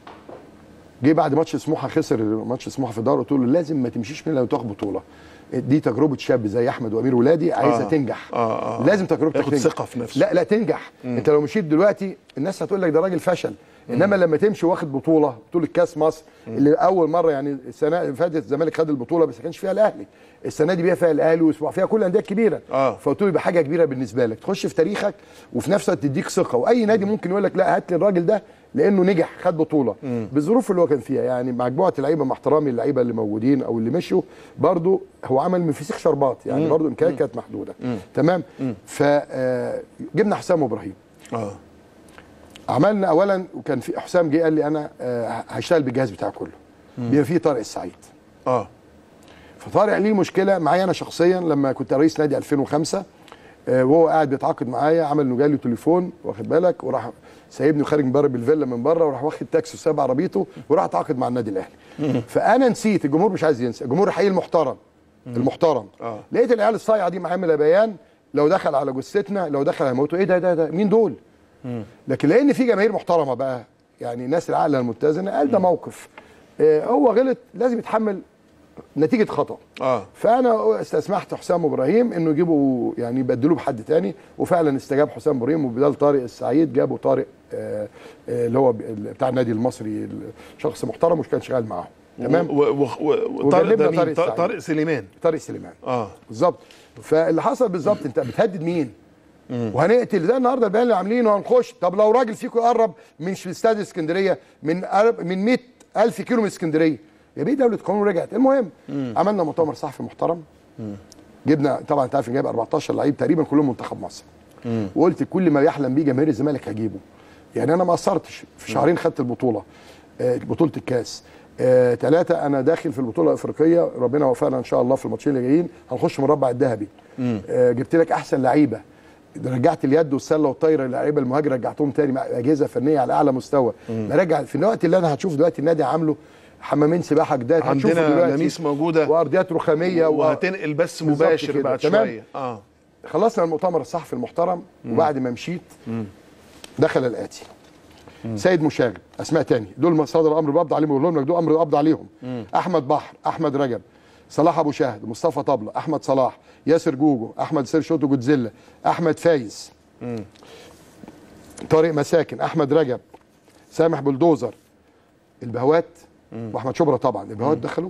[SPEAKER 19] جه بعد ماتش سموحه خسر ماتش سموحه في الدوري قلت له لازم ما تمشيش من لو تاخد بطوله دي تجربه شاب زي احمد وامير ولادي عايزه
[SPEAKER 1] آه.
[SPEAKER 19] آه. تنجح
[SPEAKER 1] آه، آه.
[SPEAKER 19] لازم تجربتك
[SPEAKER 1] ياخد
[SPEAKER 19] تنجح
[SPEAKER 1] ثقة في نفسه.
[SPEAKER 19] لا لا تنجح
[SPEAKER 1] مم.
[SPEAKER 19] انت لو مشيت دلوقتي الناس هتقول لك ده راجل فشل انما لما تمشي واخد بطوله بطوله كاس مصر اللي اول مره يعني السنه اللي فاتت الزمالك خد البطوله بس ما كانش فيها الاهلي السنه دي بيها فيها الاهلي واسبوع فيها كل الانديه الكبيره
[SPEAKER 1] اه
[SPEAKER 19] فقلت له يبقى حاجه كبيره بالنسبه لك تخش في تاريخك وفي نفس الوقت تديك ثقه واي نادي ممكن يقول لك لا هات لي الراجل ده لانه نجح خد بطوله بالظروف اللي هو كان فيها يعني مجموعه اللعيبه مع احترامي اللعيبه اللي موجودين او اللي مشوا برضو هو عمل من فسيخ شربات يعني
[SPEAKER 1] مم.
[SPEAKER 19] برضو امكانيات كانت محدوده
[SPEAKER 1] مم.
[SPEAKER 19] تمام فجبنا حسام ابراهيم
[SPEAKER 1] اه
[SPEAKER 19] عملنا اولا وكان في حسام جه قال لي انا آه، هشتغل بالجهاز بتاعي كله بما فيه طارق السعيد
[SPEAKER 1] اه
[SPEAKER 19] فطارق ليه مشكله معايا انا شخصيا لما كنت رئيس نادي 2005 آه، وهو قاعد بيتعاقد معايا عمل انه جالي تليفون واخد بالك وراح سايبني وخارج من بره بالفيلا من بره وراح واخد تاكسي وساب عربيته وراح اتعاقد مع النادي الاهلي فانا نسيت الجمهور مش عايز ينسى الجمهور الحقيقي المحترم المحترم
[SPEAKER 1] اه
[SPEAKER 19] لقيت العيال الصايعه دي عامله بيان لو دخل على جثتنا لو دخل هيموتوا ايه ده ده ده مين دول لكن لان في جماهير محترمه بقى يعني ناس العقل المتزنه قال ده موقف آه، هو غلط لازم يتحمل نتيجه خطا
[SPEAKER 1] اه
[SPEAKER 19] فانا استسمحت حسام ابراهيم انه يجيبوا يعني يبدلوه بحد تاني وفعلا استجاب حسام ابراهيم وبدال طارق السعيد جابوا طارق آه، آه، اللي هو ب- بتاع النادي المصري شخص محترم وكان شغال معاهم تمام
[SPEAKER 1] و- و- و- وطارق
[SPEAKER 19] وجنبنا
[SPEAKER 1] ده مين؟
[SPEAKER 19] طارق
[SPEAKER 1] طارق
[SPEAKER 19] السعيد.
[SPEAKER 1] طارق سليمان
[SPEAKER 19] طارق سليمان
[SPEAKER 1] اه
[SPEAKER 19] بالظبط فاللي حصل بالظبط انت بتهدد مين وهنقتل زي النهارده البيان اللي عاملينه هنخش طب لو راجل فيكم يقرب من ش- استاد اسكندريه من قرب- من 100 الف كيلو من اسكندريه يا بيه دوله قانون رجعت المهم عملنا مؤتمر صحفي محترم جبنا طبعا انت عارف إن جايب 14 لعيب تقريبا كلهم منتخب مصر وقلت كل ما يحلم بيه جماهير الزمالك هجيبه يعني انا ما قصرتش في شهرين خدت البطوله آه، بطوله الكاس ثلاثة أنا داخل في البطولة الأفريقية ربنا وفقنا إن شاء الله في الماتشين اللي جايين هنخش مربع الذهبي آه، جبت لك أحسن لعيبة رجعت اليد والسله والطايره اللعيبه المهاجر رجعتهم تاني مع اجهزه فنيه على اعلى مستوى برجع في الوقت اللي انا هتشوف دلوقتي النادي عامله حمامين سباحه جداد هتشوفه
[SPEAKER 1] عندنا
[SPEAKER 19] دلوقتي
[SPEAKER 1] لميس موجوده
[SPEAKER 19] وارضيات رخاميه و-
[SPEAKER 1] وهتنقل بس
[SPEAKER 19] بالظبط
[SPEAKER 1] مباشر
[SPEAKER 19] كده.
[SPEAKER 1] بعد
[SPEAKER 19] تمام؟
[SPEAKER 1] شويه اه
[SPEAKER 19] خلصنا المؤتمر الصحفي المحترم وبعد ما مشيت دخل الاتي سيد مشاغب اسماء تاني دول مصادر الامر بقبض عليهم بقول لهم لك دول امر قبض عليهم احمد بحر احمد رجب صلاح ابو شهد مصطفى طبله احمد صلاح ياسر جوجو احمد سير شوتو جودزيلا احمد فايز طارق مساكن احمد رجب سامح بلدوزر البهوات واحمد شبرا طبعا البهوات دخلوا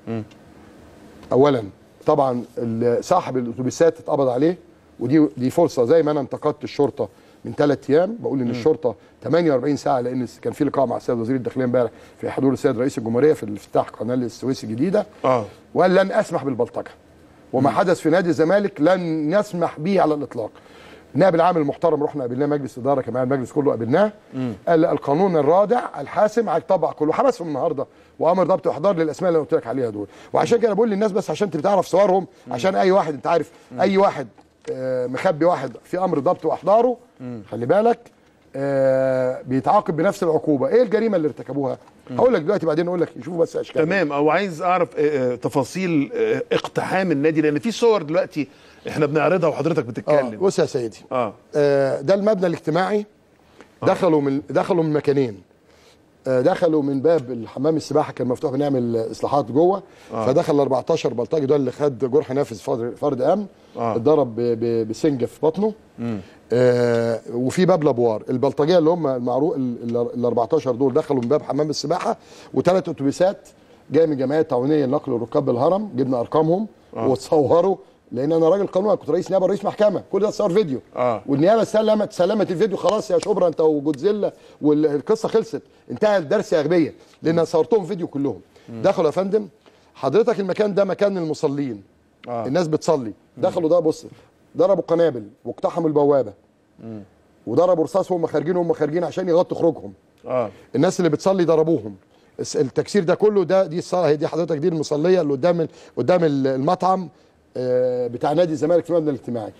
[SPEAKER 19] اولا طبعا ال- صاحب الاتوبيسات اتقبض عليه ودي دي فرصه زي ما انا انتقدت الشرطه من ثلاث ايام بقول ان الشرطه 48 ساعه لان كان في لقاء مع السيد وزير الداخليه امبارح في حضور السيد رئيس الجمهوريه في افتتاح قناه السويس الجديده
[SPEAKER 1] اه
[SPEAKER 19] وقال لن اسمح بالبلطجه وما حدث في نادي الزمالك لن نسمح به على الاطلاق النائب العام المحترم رحنا قابلناه مجلس اداره كمان المجلس كله قابلناه قال لا، القانون الرادع الحاسم هيطبق كله حبسهم النهارده وامر ضبط واحضار للاسماء اللي أنا قلت لك عليها دول وعشان كده بقول للناس بس عشان تبقى تعرف صورهم عشان اي واحد انت عارف اي واحد آه، مخبي واحد في امر ضبط واحضاره خلي بالك آه، بيتعاقب بنفس العقوبه ايه الجريمه اللي ارتكبوها هقول لك دلوقتي بعدين اقول لك شوفوا بس اشكال
[SPEAKER 1] تمام او عايز اعرف آه، آه، تفاصيل آه، اقتحام النادي لان في صور دلوقتي احنا بنعرضها وحضرتك
[SPEAKER 19] آه
[SPEAKER 1] بتتكلم
[SPEAKER 19] بص يا سيدي
[SPEAKER 1] اه
[SPEAKER 19] آه ده المبنى الاجتماعي دخلوا من دخلوا من مكانين آه دخلوا من باب الحمام السباحه كان مفتوح بنعمل اصلاحات جوه
[SPEAKER 1] آه.
[SPEAKER 19] فدخل ال 14 بلطجي ده اللي خد جرح نافذ فرد, فرد امن
[SPEAKER 1] آه.
[SPEAKER 19] اتضرب ب- ب- بسنجه في بطنه آه وفي باب لابوار البلطجيه اللي هم المعروف ال 14 دول دخلوا من باب حمام السباحه وثلاث اتوبيسات جايه من الجمعيه التعاونيه لنقل الركاب بالهرم جبنا ارقامهم
[SPEAKER 1] آه.
[SPEAKER 19] وتصوروا لان انا راجل قانون أنا كنت رئيس نيابه رئيس محكمه كل ده صور فيديو
[SPEAKER 1] اه
[SPEAKER 19] والنيابه سلمت سلمت الفيديو خلاص يا شبرا انت وجودزيلا والقصه خلصت انتهى الدرس يا اغبيه لان أنا صورتهم فيديو كلهم دخلوا يا فندم حضرتك المكان ده مكان المصلين
[SPEAKER 1] آه.
[SPEAKER 19] الناس بتصلي دخلوا ده بص ضربوا قنابل واقتحموا البوابه وضربوا رصاص وهم خارجين وهم خارجين عشان يغطوا خروجهم
[SPEAKER 1] اه
[SPEAKER 19] الناس اللي بتصلي ضربوهم الس- التكسير ده كله ده دي الصلاه هي دي حضرتك دي المصليه اللي قدام ال- قدام ال- المطعم آه، بتاع نادي الزمالك في المبنى الاجتماعي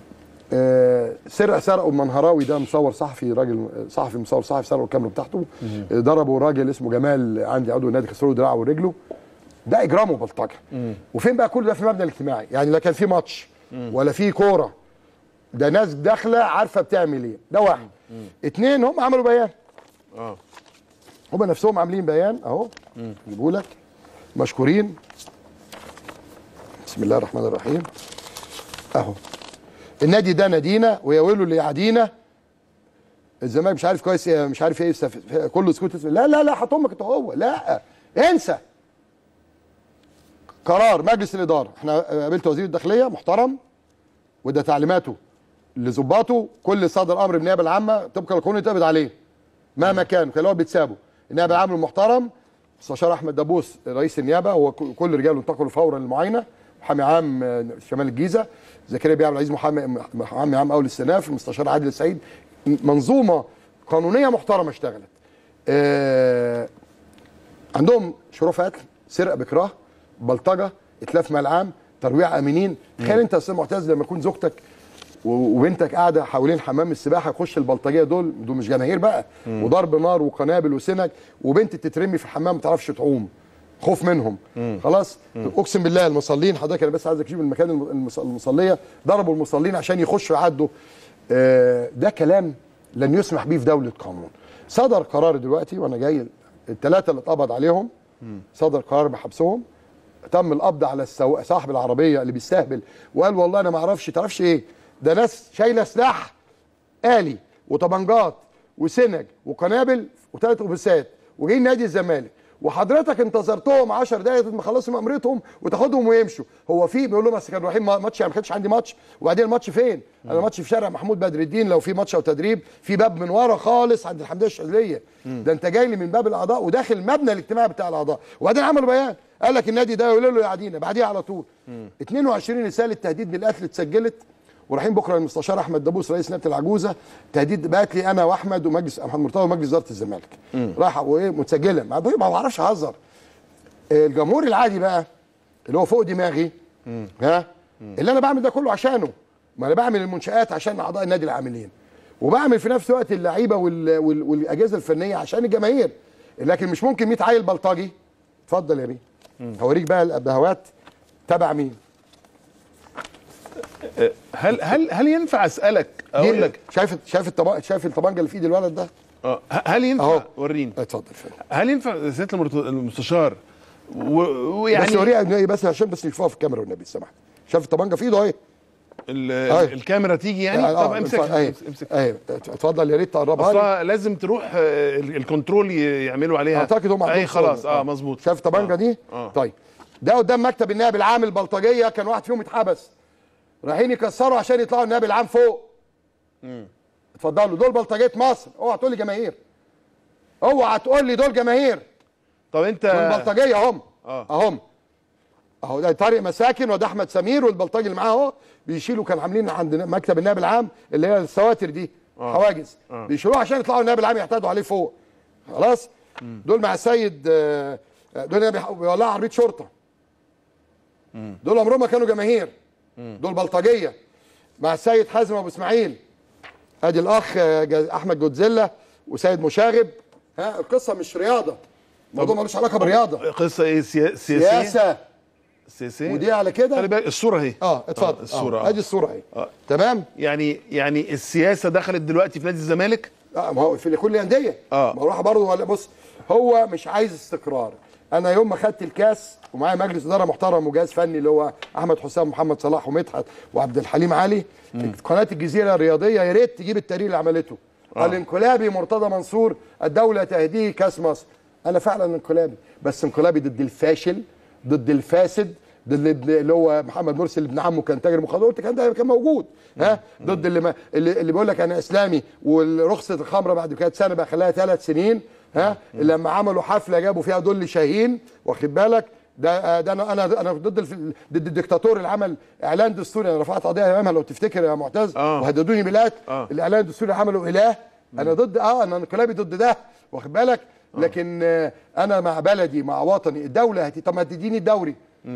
[SPEAKER 19] آه، سرقه سرقوا المنهراوي ده مصور صحفي راجل صحفي مصور صحفي سرقوا الكاميرا بتاعته آه، ضربوا راجل اسمه جمال عندي عضو النادي كسروا دراعه ورجله ده اجرام وبلطجه وفين بقى كل ده في المبنى الاجتماعي يعني لا كان في ماتش ولا في كوره ده ناس داخله عارفه بتعمل ايه ده واحد اتنين هم عملوا بيان
[SPEAKER 1] اه
[SPEAKER 19] هم نفسهم عاملين بيان اهو يجيبوا لك مشكورين بسم الله الرحمن الرحيم اهو النادي ده نادينا ويا ويله اللي يعادينا الزمالك مش عارف كويس إيه، مش عارف ايه يستف- كله سكوت لا لا لا حط امك انت هو لا انسى قرار مجلس الاداره احنا قابلت وزير الداخليه محترم وده تعليماته لظباطه كل صدر امر بالنيابه العامه طبقا للقانون يتقبض عليه مهما كان كان هو بيتسابوا النائب العام المحترم مستشار احمد دبوس رئيس النيابه هو ك- كل رجاله انتقلوا فورا للمعاينه محامي عام آه، شمال الجيزه زكريا بيه عبد العزيز محامي محامي عام اول السناف المستشار عادل السعيد منظومه قانونيه محترمه اشتغلت آه عندهم شرف قتل سرقه بكراه بلطجه اتلاف مال عام ترويع امينين تخيل انت يا استاذ معتز لما يكون زوجتك و- وبنتك قاعده حوالين حمام السباحه يخش البلطجيه دول دول مش جماهير بقى
[SPEAKER 1] مم.
[SPEAKER 19] وضرب نار وقنابل وسنج وبنت تترمي في الحمام ما تعرفش تعوم خوف منهم خلاص اقسم بالله المصلين حضرتك انا بس عايزك تشوف المكان الم- المص- المصليه ضربوا المصلين عشان يخشوا يعدوا آه، ده كلام لن يسمح به في دوله قانون صدر قرار دلوقتي وانا جاي الثلاثه اللي اتقبض عليهم صدر قرار بحبسهم تم القبض على السواق صاحب العربيه اللي بيستهبل وقال والله انا ما اعرفش تعرفش ايه ده ناس شايله سلاح آلي وطبنجات وسنج وقنابل وثلاث اتوبيسات وجايين نادي الزمالك وحضرتك انتظرتهم 10 دقايق لما خلصوا مأمرتهم وتاخدهم ويمشوا هو في بيقول لهم بس كانوا رايحين ما- ماتش يعني ما كانش عندي ماتش وبعدين الماتش فين؟ انا ماتش في شارع محمود بدر الدين لو في ماتش او تدريب في باب من ورا خالص عند الحمديه الشاذليه ده انت جاي لي من باب الاعضاء وداخل المبنى الاجتماعي بتاع الاعضاء وبعدين عملوا بيان قال لك النادي ده يقول له يا عدينا بعديها على طول 22 رساله تهديد بالقتل اتسجلت ورايحين بكره المستشار احمد دبوس رئيس نيابه العجوزه تهديد بعت لي انا واحمد ومجلس محمد مرتضى ومجلس اداره الزمالك راح وايه متسجله ما ما بعرفش اهزر الجمهور العادي بقى اللي هو فوق دماغي ها اللي انا بعمل ده كله عشانه ما انا بعمل المنشات عشان اعضاء النادي العاملين وبعمل في نفس الوقت اللعيبه وال... وال... والاجهزه الفنيه عشان الجماهير لكن مش ممكن 100 عيل بلطجي اتفضل يا بيه هوريك بقى البهوات تبع مين
[SPEAKER 1] هل هل هل ينفع اسالك اقول لك
[SPEAKER 19] شايف شايف الطبق شايف الطبنجه اللي في ايد الولد ده
[SPEAKER 1] اه هل ينفع
[SPEAKER 19] أهو.
[SPEAKER 1] وريني
[SPEAKER 19] اتفضل فندم
[SPEAKER 1] هل ينفع سياده المرت- المستشار و- ويعني
[SPEAKER 19] بس وريها بس عشان بس يشوفها في الكاميرا والنبي سمحت شايف الطبنجه في ايده اهي
[SPEAKER 1] ال-
[SPEAKER 19] أهي.
[SPEAKER 1] الكاميرا تيجي يعني
[SPEAKER 19] آه،
[SPEAKER 1] طب
[SPEAKER 19] آه،
[SPEAKER 1] امسكها
[SPEAKER 19] اهي
[SPEAKER 1] امسك
[SPEAKER 19] اهي اتفضل يا ريت تقربها لي
[SPEAKER 1] اصلا لازم تروح آه، ال- الكنترول ي- يعملوا عليها
[SPEAKER 19] اعتقد هم
[SPEAKER 1] اي
[SPEAKER 19] عندهم
[SPEAKER 1] خلاص
[SPEAKER 19] صور.
[SPEAKER 1] اه مظبوط
[SPEAKER 19] شايف الطبنجه دي
[SPEAKER 1] آه.
[SPEAKER 19] طيب ده قدام مكتب النائب العام البلطجيه كان واحد فيهم اتحبس رايحين يكسروا عشان يطلعوا النائب العام فوق اتفضلوا دول بلطجيه مصر اوعى تقول لي جماهير اوعى تقول لي دول جماهير
[SPEAKER 1] طب انت
[SPEAKER 19] دول بلطجيه اهم
[SPEAKER 1] اه
[SPEAKER 19] اهم اهو ده طارق مساكن وده احمد سمير والبلطجي اللي معاه اهو بيشيلوا كانوا عاملين عند مكتب النائب العام اللي هي السواتر دي
[SPEAKER 1] آه.
[SPEAKER 19] حواجز
[SPEAKER 1] آه.
[SPEAKER 19] بيشيلوها عشان يطلعوا النائب العام يعتادوا عليه فوق خلاص دول مع السيد آه، دول بيح- بيولعوا عربيه شرطه دول عمرهم ما كانوا جماهير دول بلطجيه مع السيد حازم ابو اسماعيل ادي الاخ آه، جا- احمد جودزيلا وسيد مشاغب ها القصه مش رياضه الموضوع ملوش علاقه بالرياضه
[SPEAKER 1] قصه ايه سيا- سياسيه
[SPEAKER 19] سياسه
[SPEAKER 1] سياسيه
[SPEAKER 19] ودي على كده
[SPEAKER 1] خلي بالك الصوره اهي
[SPEAKER 19] اه اتفضل
[SPEAKER 1] آه، الصوره
[SPEAKER 19] آه. ادي الصوره اهي
[SPEAKER 1] آه.
[SPEAKER 19] تمام
[SPEAKER 1] يعني يعني السياسه دخلت دلوقتي في نادي الزمالك
[SPEAKER 19] اه ما هو في كل الانديه
[SPEAKER 1] اه
[SPEAKER 19] ما هو برضه ولا بص هو مش عايز استقرار انا يوم ما خدت الكاس ومعايا مجلس اداره محترم وجهاز فني اللي هو احمد حسام محمد صلاح ومدحت وعبد الحليم علي قناه الجزيره الرياضيه يا ريت تجيب التقرير اللي عملته
[SPEAKER 1] آه.
[SPEAKER 19] الانقلابي مرتضى منصور الدوله تهديه كاس مصر انا فعلا انقلابي بس انقلابي ضد الفاشل ضد الفاسد ضد ابن- اللي هو محمد مرسي اللي ابن عمه كان تاجر مخدرات قلت كان ده كان موجود ها ضد اللي ما اللي, اللي بيقول لك انا اسلامي ورخصه الخمره بعد كده سنه بقى خلاها ثلاث سنين ها لما عملوا حفله جابوا فيها دول شاهين واخد بالك ده ده انا انا انا ضد الف... ضد الدكتاتور اللي عمل اعلان دستوري انا رفعت قضيه امامها لو تفتكر يا معتز
[SPEAKER 1] آه.
[SPEAKER 19] وهددوني بالقتل
[SPEAKER 1] آه.
[SPEAKER 19] الاعلان الدستوري اللي عمله اله انا ضد اه انا انقلابي ضد ده واخد بالك لكن آه انا مع بلدي مع وطني الدوله هتي... طب ما تديني الدوري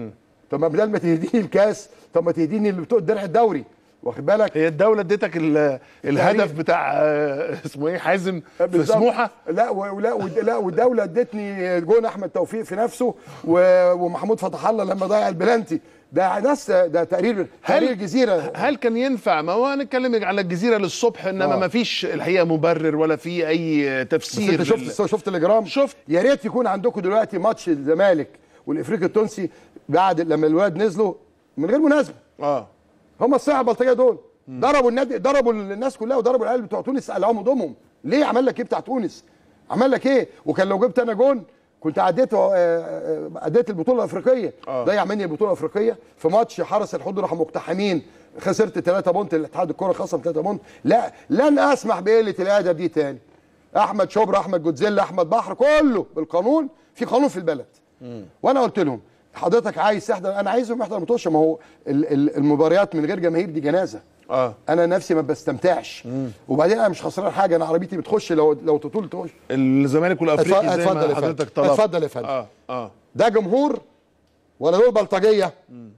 [SPEAKER 19] طب ما بدل ما تهديني الكاس طب ما تهديني اللي بتوع الدرع الدوري واخد بالك
[SPEAKER 1] هي الدوله اديتك ال- الهدف بتاع آه، اسمه ايه حازم في
[SPEAKER 19] بالظبط.
[SPEAKER 1] سموحه
[SPEAKER 19] لا و- ولا ود- لا والدوله ادتني جون احمد توفيق في نفسه و- ومحمود فتح الله لما ضيع البلانتي ده ناس ده تقرير تقرير جزيره
[SPEAKER 1] هل كان ينفع ما هو هنتكلم على الجزيره للصبح انما
[SPEAKER 19] آه.
[SPEAKER 1] ما فيش الحقيقه مبرر ولا في اي
[SPEAKER 19] بس
[SPEAKER 1] تفسير
[SPEAKER 19] انت
[SPEAKER 1] لل-
[SPEAKER 19] شفت شفت الاجرام
[SPEAKER 1] شفت
[SPEAKER 19] يا ريت يكون عندكم دلوقتي ماتش الزمالك والافريقي التونسي بعد لما الولاد نزلوا من غير مناسبه
[SPEAKER 1] اه
[SPEAKER 19] هم الصيع البلطجيه دول ضربوا النادي ضربوا الناس كلها وضربوا العيال بتوع تونس قلعوهم هدومهم ليه عمل لك ايه بتاع تونس عمل لك ايه وكان لو جبت انا جون كنت عديت آه، آه، عديت البطوله الافريقيه
[SPEAKER 1] آه.
[SPEAKER 19] ضيع مني البطوله الافريقيه في ماتش حرس الحدود راحوا مقتحمين خسرت 3 بونت الاتحاد الكره خصم 3 بونت لا لن اسمح بقله الادب دي تاني احمد شبرا احمد جوتزيلا احمد بحر كله بالقانون في قانون في البلد وانا قلت لهم حضرتك عايز تحضر انا عايزهم يحضر ماتش ما هو ال- ال- المباريات من غير جماهير دي جنازه
[SPEAKER 1] اه
[SPEAKER 19] انا نفسي ما بستمتعش وبعدين انا مش خسران حاجه انا عربيتي بتخش لو لو تطول تخش
[SPEAKER 1] الزمالك والافريقي زي
[SPEAKER 19] اتفضل
[SPEAKER 1] ما
[SPEAKER 19] يا فندم.
[SPEAKER 1] حضرتك طلبت
[SPEAKER 19] اتفضل يا فندم.
[SPEAKER 1] اه اه
[SPEAKER 19] ده جمهور ولا دول بلطجيه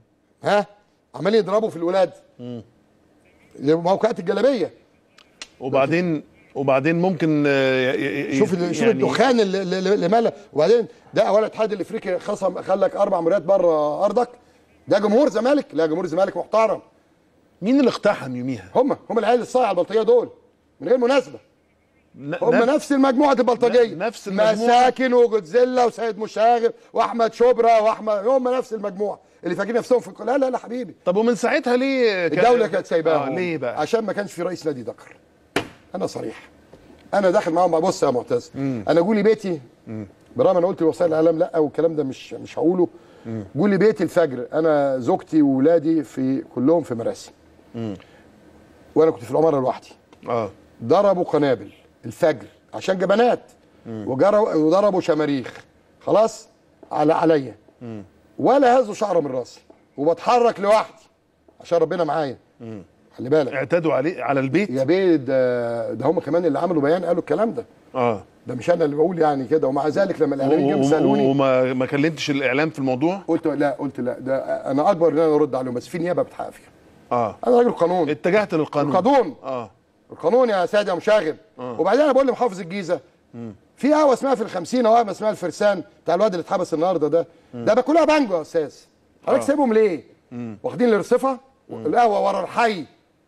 [SPEAKER 19] ها عمالين يضربوا في الولاد موقعات الجلابيه
[SPEAKER 1] وبعدين وبعدين ممكن آه، ي- ي-
[SPEAKER 19] شوف ال- شوف
[SPEAKER 1] يعني-
[SPEAKER 19] الدخان اللي, اللي اللي ملا وبعدين ده اول الاتحاد الافريقي خصم خلك اربع مباريات بره ارضك ده جمهور زمالك لا جمهور زمالك محترم
[SPEAKER 1] مين اللي اقتحم يوميها
[SPEAKER 19] هم هم العيال الصايعه البلطجيه دول من غير مناسبه هم
[SPEAKER 1] نفس-
[SPEAKER 19] نفس المجموعه البلطجيه
[SPEAKER 1] نفس المجموعة.
[SPEAKER 19] مساكن وجودزيلا وسيد مشاغب واحمد شبرا واحمد هم نفس المجموعه اللي فاكرين نفسهم في لا لا لا حبيبي
[SPEAKER 1] طب ومن ساعتها ليه كان-
[SPEAKER 19] الدوله كانت سايباهم
[SPEAKER 1] آه ليه بقى
[SPEAKER 19] عشان ما كانش في رئيس نادي ذكر انا صريح انا داخل معاهم بص يا معتز انا جولي بيتي برغم انا قلت وسائل الاعلام لا والكلام ده مش مش هقوله جولي بيتي الفجر انا زوجتي واولادي في كلهم في مراسي وانا كنت في العماره لوحدي
[SPEAKER 1] اه
[SPEAKER 19] ضربوا قنابل الفجر عشان جبنات وجروا وضربوا شماريخ خلاص على عليا ولا هزوا شعره من راسي وبتحرك لوحدي عشان ربنا معايا خلي بالك
[SPEAKER 1] اعتدوا عليه على البيت
[SPEAKER 19] يا بيه ده, ده هم كمان اللي عملوا بيان قالوا الكلام ده
[SPEAKER 1] اه
[SPEAKER 19] ده مش انا اللي بقول يعني كده ومع ذلك لما الاعلاميين جم
[SPEAKER 1] و- و-
[SPEAKER 19] سالوني
[SPEAKER 1] وما ما كلمتش الاعلام في الموضوع
[SPEAKER 19] قلت لا قلت لا ده انا اكبر ان انا ارد عليهم بس في نيابه بتحقق فيها
[SPEAKER 1] اه
[SPEAKER 19] انا راجل قانون
[SPEAKER 1] اتجهت للقانون
[SPEAKER 19] القانون
[SPEAKER 1] اه
[SPEAKER 19] القانون يا سيدي يا مشاغب
[SPEAKER 1] آه.
[SPEAKER 19] وبعدين انا بقول لمحافظ الجيزه في قهوه اسمها في الخمسين قهوه اسمها الفرسان بتاع الواد اللي اتحبس النهارده ده ده باكلها بانجو يا استاذ حضرتك
[SPEAKER 1] آه.
[SPEAKER 19] سايبهم ليه؟
[SPEAKER 1] مم.
[SPEAKER 19] واخدين الرصفه القهوه ورا الحي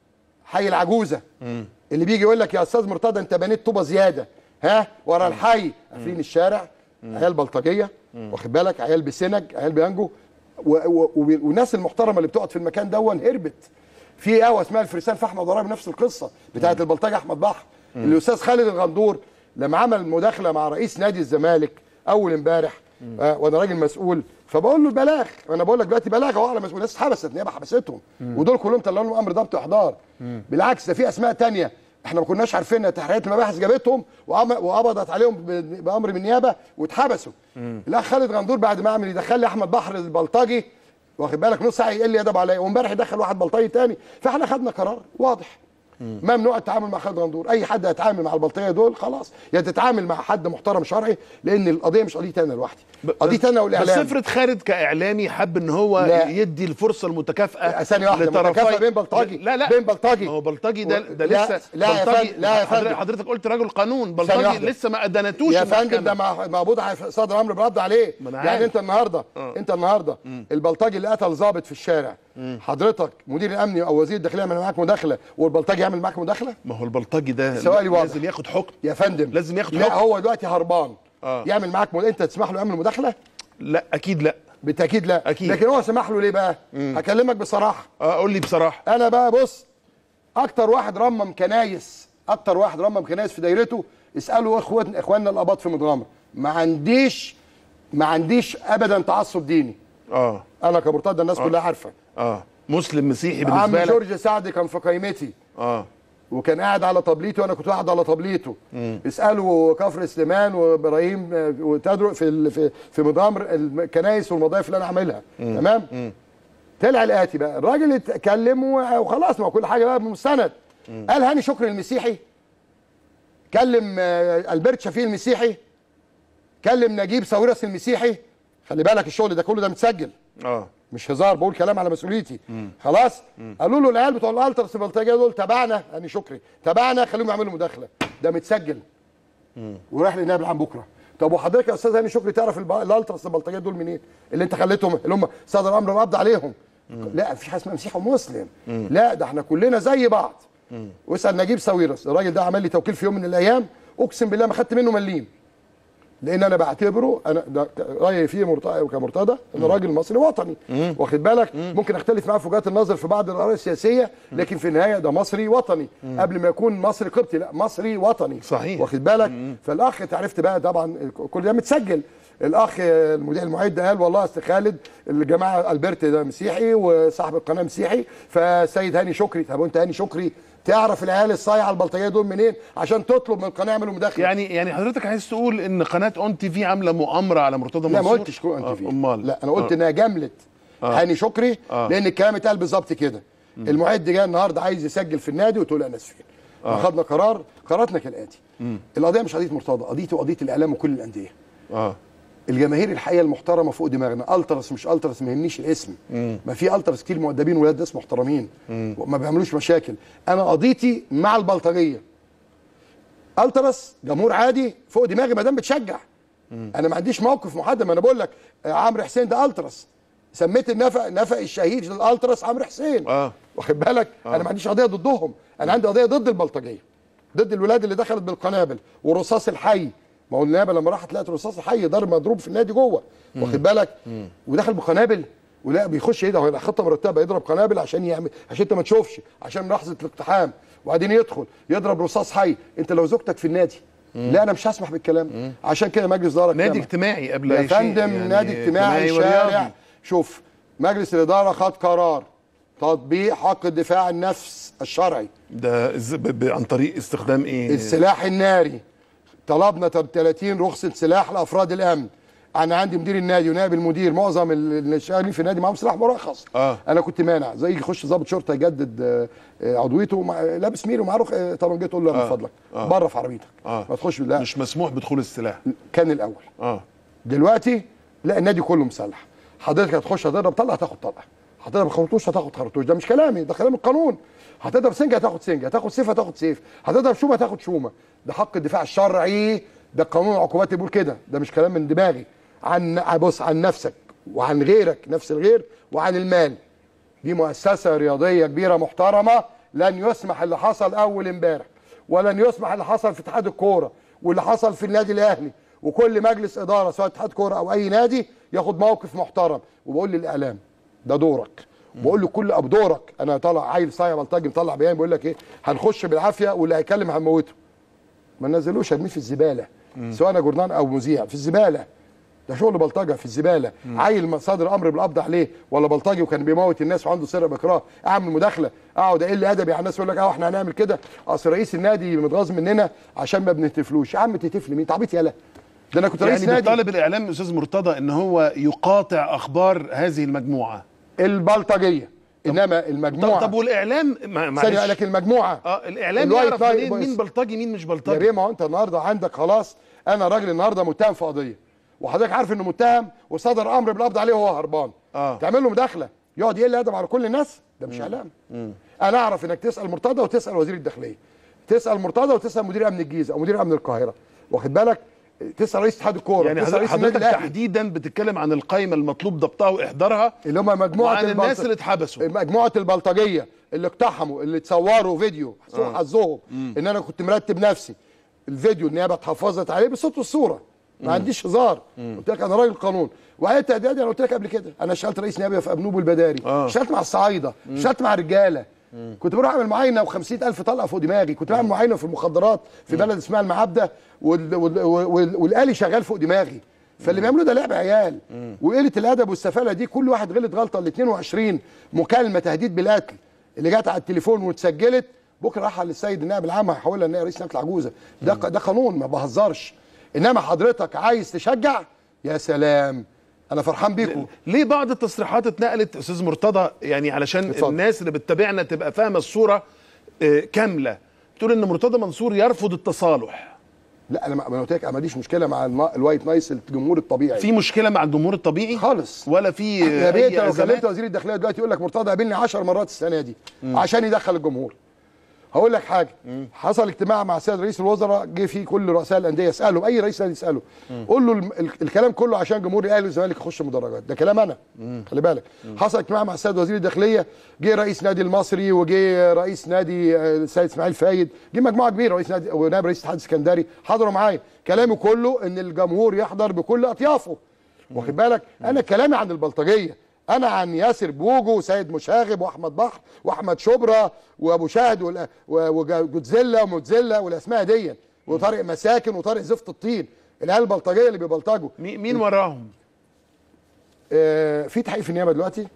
[SPEAKER 19] حي العجوزه اللي بيجي يقول لك يا استاذ مرتضى انت بنيت طوبه زياده ها ورا الحي قافلين الشارع عيال بلطجيه واخد بالك عيال بسنج عيال بيانجو و- و- و- والناس المحترمه اللي بتقعد في المكان دون هربت في قهوه اسمها الفرسان في احمد ضرائب نفس القصه بتاعت البلطجي احمد بحر الاستاذ خالد الغندور لما عمل مداخله مع رئيس نادي الزمالك اول امبارح آه وانا راجل مسؤول فبقول له البلاغ انا بقول لك دلوقتي بلاغ اهو على مسؤول ناس اتحبست نيابه حبستهم ودول كلهم طلعوا لهم امر ضبط واحضار بالعكس ده في اسماء تانية احنا ما كناش عارفينها تحريات المباحث جابتهم وعم- وقبضت عليهم ب- بامر من النيابه واتحبسوا الاخ خالد غندور بعد ما عمل يدخل لي احمد بحر البلطجي واخد بالك نص ساعه يقل لي ادب عليا وامبارح يدخل واحد بلطجي تاني فاحنا خدنا قرار واضح ممنوع التعامل مع خالد غندور اي حد هيتعامل مع البلطجيه دول خلاص يا تتعامل مع حد محترم شرعي لان القضيه مش قضيتي انا لوحدي قضيتي انا
[SPEAKER 1] بس
[SPEAKER 19] والاعلام
[SPEAKER 1] افرض خالد كاعلامي حب ان هو
[SPEAKER 19] لا.
[SPEAKER 1] يدي الفرصه المتكافئه
[SPEAKER 19] ثانيه واحده
[SPEAKER 1] لطرفي-
[SPEAKER 19] متكافئه بين بلطجي
[SPEAKER 1] لا لا
[SPEAKER 19] بين بلطجي
[SPEAKER 1] ما هو بلطجي ده ده
[SPEAKER 19] لا،
[SPEAKER 1] لسه
[SPEAKER 19] لا يا
[SPEAKER 1] بلطجي
[SPEAKER 19] فندم، لا يا
[SPEAKER 1] حضرتك-
[SPEAKER 19] فندم.
[SPEAKER 1] حضرتك قلت راجل قانون
[SPEAKER 19] ثانية
[SPEAKER 1] بلطجي
[SPEAKER 19] واحدة.
[SPEAKER 1] لسه ما ادانتوش
[SPEAKER 19] يا
[SPEAKER 1] المحكمة.
[SPEAKER 19] فندم ده مع- موجود على صدر امر بالقبض عليه
[SPEAKER 1] ما أنا
[SPEAKER 19] يعني
[SPEAKER 1] عارف.
[SPEAKER 19] انت النهارده
[SPEAKER 1] آه.
[SPEAKER 19] انت النهارده البلطجي اللي قتل ضابط في الشارع حضرتك مدير الامن او وزير الداخليه يعمل معاك مداخله والبلطجي يعمل معاك مداخله
[SPEAKER 1] ما هو البلطجي ده
[SPEAKER 19] سؤالي واضح.
[SPEAKER 1] لازم ياخد حكم
[SPEAKER 19] يا فندم
[SPEAKER 1] لازم ياخد
[SPEAKER 19] لا
[SPEAKER 1] حكم
[SPEAKER 19] هو دلوقتي هربان
[SPEAKER 1] آه.
[SPEAKER 19] يعمل معاك مد... انت تسمح له يعمل مداخله
[SPEAKER 1] لا اكيد لا
[SPEAKER 19] بالتاكيد لا
[SPEAKER 1] أكيد.
[SPEAKER 19] لكن هو سمح له ليه بقى هكلمك بصراحه
[SPEAKER 1] اه قول لي بصراحه
[SPEAKER 19] انا بقى بص اكتر واحد رمم كنايس اكتر واحد رمم كنايس في دايرته اسالوا اخوات اخواننا الاباط في متغمر ما عنديش ما عنديش ابدا تعصب ديني
[SPEAKER 1] اه
[SPEAKER 19] انا كمرتضى الناس
[SPEAKER 1] آه.
[SPEAKER 19] كلها عارفه
[SPEAKER 1] اه مسلم مسيحي
[SPEAKER 19] عم
[SPEAKER 1] بالنسبه لك
[SPEAKER 19] جورج سعد كان في قايمتي
[SPEAKER 1] اه
[SPEAKER 19] وكان قاعد على طبليته وانا كنت قاعد على طبليته
[SPEAKER 1] مم.
[SPEAKER 19] اسالوا كفر سليمان وابراهيم آه، وتدرو في ال- في في مضامر الكنايس والمضايف اللي انا عاملها
[SPEAKER 1] مم.
[SPEAKER 19] تمام
[SPEAKER 1] مم.
[SPEAKER 19] طلع الاتي بقى الراجل اتكلم و- وخلاص ما هو كل حاجه بقى بمستند قال هاني شكري المسيحي كلم آه، البرت شفيق المسيحي كلم نجيب ساويرس المسيحي خلي بالك الشغل ده كله ده متسجل
[SPEAKER 1] اه
[SPEAKER 19] مش هزار بقول كلام على مسؤوليتي خلاص قالوا له العيال بتوع الالترس البلطجيه دول تبعنا هاني شكري تبعنا خليهم يعملوا مداخله ده متسجل وراح للنائب العام بكره طب وحضرتك يا استاذ هاني شكري تعرف الب- الالترس البلطجيه دول منين اللي انت خليتهم اللي هم صدر امر القبض عليهم لا مفيش حاجه اسمها مسيحي ومسلم لا ده احنا كلنا زي بعض واسال نجيب ساويرس الراجل ده عمل لي توكيل في يوم من الايام اقسم بالله ما خدت منه مليم لان انا بعتبره انا ده رايي فيه مرتضى كمرتضى ان راجل مصري وطني واخد بالك ممكن اختلف معاه في وجهات النظر في بعض الاراء السياسيه لكن في النهايه ده مصري وطني قبل ما يكون مصري قبطي لا مصري وطني
[SPEAKER 1] صحيح.
[SPEAKER 19] واخد بالك فالاخ انت عرفت بقى طبعا كل ده متسجل الاخ المذيع المعد ده قال والله اصل خالد الجماعه البرت ده مسيحي وصاحب القناه مسيحي فسيد هاني شكري طب وانت هاني شكري تعرف العيال الصايعه البلطجيه دول منين عشان تطلب من القناه يعملوا مداخله
[SPEAKER 1] يعني يعني حضرتك عايز تقول ان قناه اون تي في عامله مؤامره على مرتضى
[SPEAKER 19] لا
[SPEAKER 1] منصور
[SPEAKER 19] ما قلتش كو انت
[SPEAKER 1] آه،
[SPEAKER 19] فيه
[SPEAKER 1] امال
[SPEAKER 19] لا انا قلت
[SPEAKER 1] آه.
[SPEAKER 19] انها جمله
[SPEAKER 1] آه.
[SPEAKER 19] هاني شكري
[SPEAKER 1] آه.
[SPEAKER 19] لان الكلام اتقال بالظبط كده المعد جاي النهارده عايز يسجل في النادي وتقول انا اسفين
[SPEAKER 1] آه.
[SPEAKER 19] اخذنا قرار قراراتنا كالاتي
[SPEAKER 1] مم.
[SPEAKER 19] القضيه مش قضيه مرتضى قضيتي وقضيه الاعلام وكل الانديه
[SPEAKER 1] اه
[SPEAKER 19] الجماهير الحقيقه المحترمه فوق دماغنا الترس مش الترس ما يهمنيش الاسم
[SPEAKER 1] مم.
[SPEAKER 19] ما في الترس كتير مؤدبين ولاد ناس محترمين
[SPEAKER 1] مم.
[SPEAKER 19] وما بيعملوش مشاكل انا قضيتي مع البلطجيه الترس جمهور عادي فوق دماغي ما دام بتشجع انا ما عنديش موقف محدد ما انا بقول لك آه، عمرو حسين ده الترس سميت النفق نفق الشهيد للالترس عمرو حسين
[SPEAKER 1] اه
[SPEAKER 19] واخد بالك
[SPEAKER 1] آه.
[SPEAKER 19] انا ما عنديش قضيه ضدهم انا عندي قضيه ضد البلطجيه ضد الولاد اللي دخلت بالقنابل ورصاص الحي ما هو النيابه لما راحت لقت رصاص الحي ضرب مضروب في النادي جوه واخد بالك ودخل بقنابل ولا بيخش ايه ده هو خطه مرتبه يضرب قنابل عشان يعمل عشان انت ما تشوفش عشان لحظه الاقتحام وبعدين يدخل يضرب رصاص حي انت لو زوجتك في النادي لا انا مش هسمح بالكلام عشان كده مجلس اداره
[SPEAKER 1] نادي
[SPEAKER 19] اجتمع.
[SPEAKER 1] اجتماعي قبل
[SPEAKER 19] يا
[SPEAKER 1] أي شيء،
[SPEAKER 19] فندم
[SPEAKER 1] يعني
[SPEAKER 19] نادي اجتماعي
[SPEAKER 1] اجتماعي
[SPEAKER 19] شارع
[SPEAKER 1] ورياضي.
[SPEAKER 19] شوف مجلس الاداره خد قرار تطبيق حق الدفاع عن النفس الشرعي
[SPEAKER 1] ده إز- ب- ب- عن طريق استخدام ايه
[SPEAKER 19] السلاح الناري طلبنا تل- 30 رخصه سلاح لافراد الامن انا عندي مدير النادي ونائب المدير معظم اللي شغالين في النادي معاهم سلاح مرخص
[SPEAKER 1] اه
[SPEAKER 19] انا كنت مانع زي يخش ضابط شرطه يجدد آه، آه، عضويته مع- لابس ميري ومعاه رخ- آه، طبعا جيت تقول له من
[SPEAKER 1] آه.
[SPEAKER 19] فضلك
[SPEAKER 1] آه.
[SPEAKER 19] بره في عربيتك
[SPEAKER 1] اه
[SPEAKER 19] ما تخش لا
[SPEAKER 1] مش مسموح بدخول السلاح
[SPEAKER 19] كان الاول
[SPEAKER 1] اه
[SPEAKER 19] دلوقتي لا النادي كله مسلح حضرتك هتخش هتضرب طلقه هتاخد طلقه هتضرب خرطوش هتاخد خرطوش ده مش كلامي ده كلام القانون هتضرب سنجه هتاخد سنجه هتاخد سيف هتاخد سيف هتضرب شومه هتاخد شومه ده حق الدفاع الشرعي ده قانون العقوبات بيقول كده ده مش كلام من دماغي عن بص عن نفسك وعن غيرك نفس الغير وعن المال دي مؤسسه رياضيه كبيره محترمه لن يسمح اللي حصل اول امبارح ولن يسمح اللي حصل في اتحاد الكوره واللي حصل في النادي الاهلي وكل مجلس اداره سواء اتحاد كوره او اي نادي ياخد موقف محترم وبقول للاعلام ده دورك بقول لكل اب دورك انا طالع عيل صايع بلطجي مطلع بيان بيقول لك ايه هنخش بالعافيه واللي هيكلم هنموته ما نزلوش ارميه في الزباله سواء انا جورنال او مذيع في الزباله ده شغل بلطجه في الزباله عيل صادر امر بالقبض عليه ولا بلطجي وكان بيموت الناس وعنده سرقه باكراه اعمل مداخله اقعد اقل ادبي على الناس يقول لك اه احنا هنعمل كده اصل رئيس النادي متغاظ مننا عشان ما بنهتفلوش يا عم تهتفل مين تعبيط يالا ده انا كنت رئيس
[SPEAKER 1] يعني
[SPEAKER 19] نادي
[SPEAKER 1] بيطالب الاعلام استاذ مرتضى ان هو يقاطع اخبار هذه المجموعه
[SPEAKER 19] البلطجيه انما المجموعه
[SPEAKER 1] طب والاعلام ما- معلش
[SPEAKER 19] ثانيه لكن المجموعه
[SPEAKER 1] اه الاعلام
[SPEAKER 19] الوايت
[SPEAKER 1] يعرف
[SPEAKER 19] نايت
[SPEAKER 1] منين مين
[SPEAKER 19] بص.
[SPEAKER 1] بلطجي مين مش
[SPEAKER 19] يا
[SPEAKER 1] بلطجي
[SPEAKER 19] بيه ما هو انت النهارده عندك خلاص انا راجل النهارده متهم في قضيه وحضرتك عارف انه متهم وصدر امر بالقبض عليه وهو هربان
[SPEAKER 1] اه
[SPEAKER 19] تعمل له مداخله يقعد يقل ادب على كل الناس ده مش اعلام انا اعرف انك تسال مرتضى وتسال وزير الداخليه تسال مرتضى وتسال مدير امن الجيزه او مدير امن القاهره واخد بالك تسال رئيس اتحاد الكوره
[SPEAKER 1] يعني
[SPEAKER 19] تسال
[SPEAKER 1] حضرتك
[SPEAKER 19] رئيس النادي
[SPEAKER 1] حضرتك
[SPEAKER 19] الاهلي
[SPEAKER 1] تحديدا بتتكلم عن القائمه المطلوب ضبطها واحضارها
[SPEAKER 19] اللي هم مجموعه
[SPEAKER 1] وعن الناس
[SPEAKER 19] البلط-
[SPEAKER 1] اللي اتحبسوا
[SPEAKER 19] مجموعه البلطجيه اللي اقتحموا اللي اتصوروا فيديو سوء
[SPEAKER 1] آه.
[SPEAKER 19] حظهم ان انا كنت مرتب نفسي الفيديو النيابه اتحفظت عليه بالصوت والصوره ما
[SPEAKER 1] مم.
[SPEAKER 19] عنديش هزار
[SPEAKER 1] مم.
[SPEAKER 19] قلت لك انا راجل قانون وعيت تهديدي انا قلت لك قبل كده انا اشتغلت رئيس نيابه في ابنوب البداري
[SPEAKER 1] آه.
[SPEAKER 19] اشتغلت مع الصعايده اشتغلت مع الرجاله كنت بروح اعمل معاينه و ألف طلقه فوق دماغي كنت بعمل معاينه في المخدرات في بلد اسمها المعبده وال... وال... وال... والالي شغال فوق دماغي فاللي بيعملوا ده لعب عيال وقله الادب والسفاله دي كل واحد غلط غلطه ال 22 مكالمه تهديد بالقتل اللي جت على التليفون واتسجلت بكره راح للسيد النائب العام هيحولها ان هي رئيس نيابه العجوزه ده ده قانون ما بهزرش انما حضرتك عايز تشجع يا سلام انا فرحان بيكم
[SPEAKER 1] ليه بعض التصريحات اتنقلت استاذ مرتضى يعني علشان
[SPEAKER 19] اتفضل.
[SPEAKER 1] الناس اللي بتتابعنا تبقى فاهمه الصوره آه، كامله تقول ان مرتضى منصور يرفض التصالح
[SPEAKER 19] لا انا ما أنا قلت لك انا ما عنديش مشكله مع النا- الوايت نايس الجمهور الطبيعي
[SPEAKER 1] في مشكله مع الجمهور الطبيعي
[SPEAKER 19] خالص
[SPEAKER 1] ولا في
[SPEAKER 19] يا
[SPEAKER 1] آه،
[SPEAKER 19] بيه انت
[SPEAKER 1] اي
[SPEAKER 19] لو
[SPEAKER 1] ازمات
[SPEAKER 19] كلمت وزير الداخليه دلوقتي يقول لك مرتضى قابلني 10 مرات السنه دي
[SPEAKER 1] مم.
[SPEAKER 19] عشان يدخل الجمهور هقول لك حاجه حصل اجتماع مع سيد رئيس الوزراء جه فيه كل رؤساء الانديه اسالهم اي رئيس نادي يساله قول له الم- ال- الكلام كله عشان جمهور الاهلي والزمالك يخش مدرجات ده كلام انا خلي بالك حصل اجتماع مع السيد وزير الداخليه جه رئيس نادي المصري وجه رئيس نادي آه، السيد اسماعيل فايد جه مجموعه كبيره رئيس نادي ونائب رئيس الاتحاد السكندري حضروا معايا كلامي كله ان الجمهور يحضر بكل اطيافه واخد بالك انا كلامي عن البلطجيه انا عن ياسر بوجو وسيد مشاغب واحمد بحر واحمد شبرا وابو شاهد وال- و- وجودزيلا وموتزيلا والاسماء دي وطارق مساكن وطارق زفت الطين العيال البلطجيه اللي بيبلطجوا
[SPEAKER 1] مين وراهم؟
[SPEAKER 19] آه في تحقيق في النيابه دلوقتي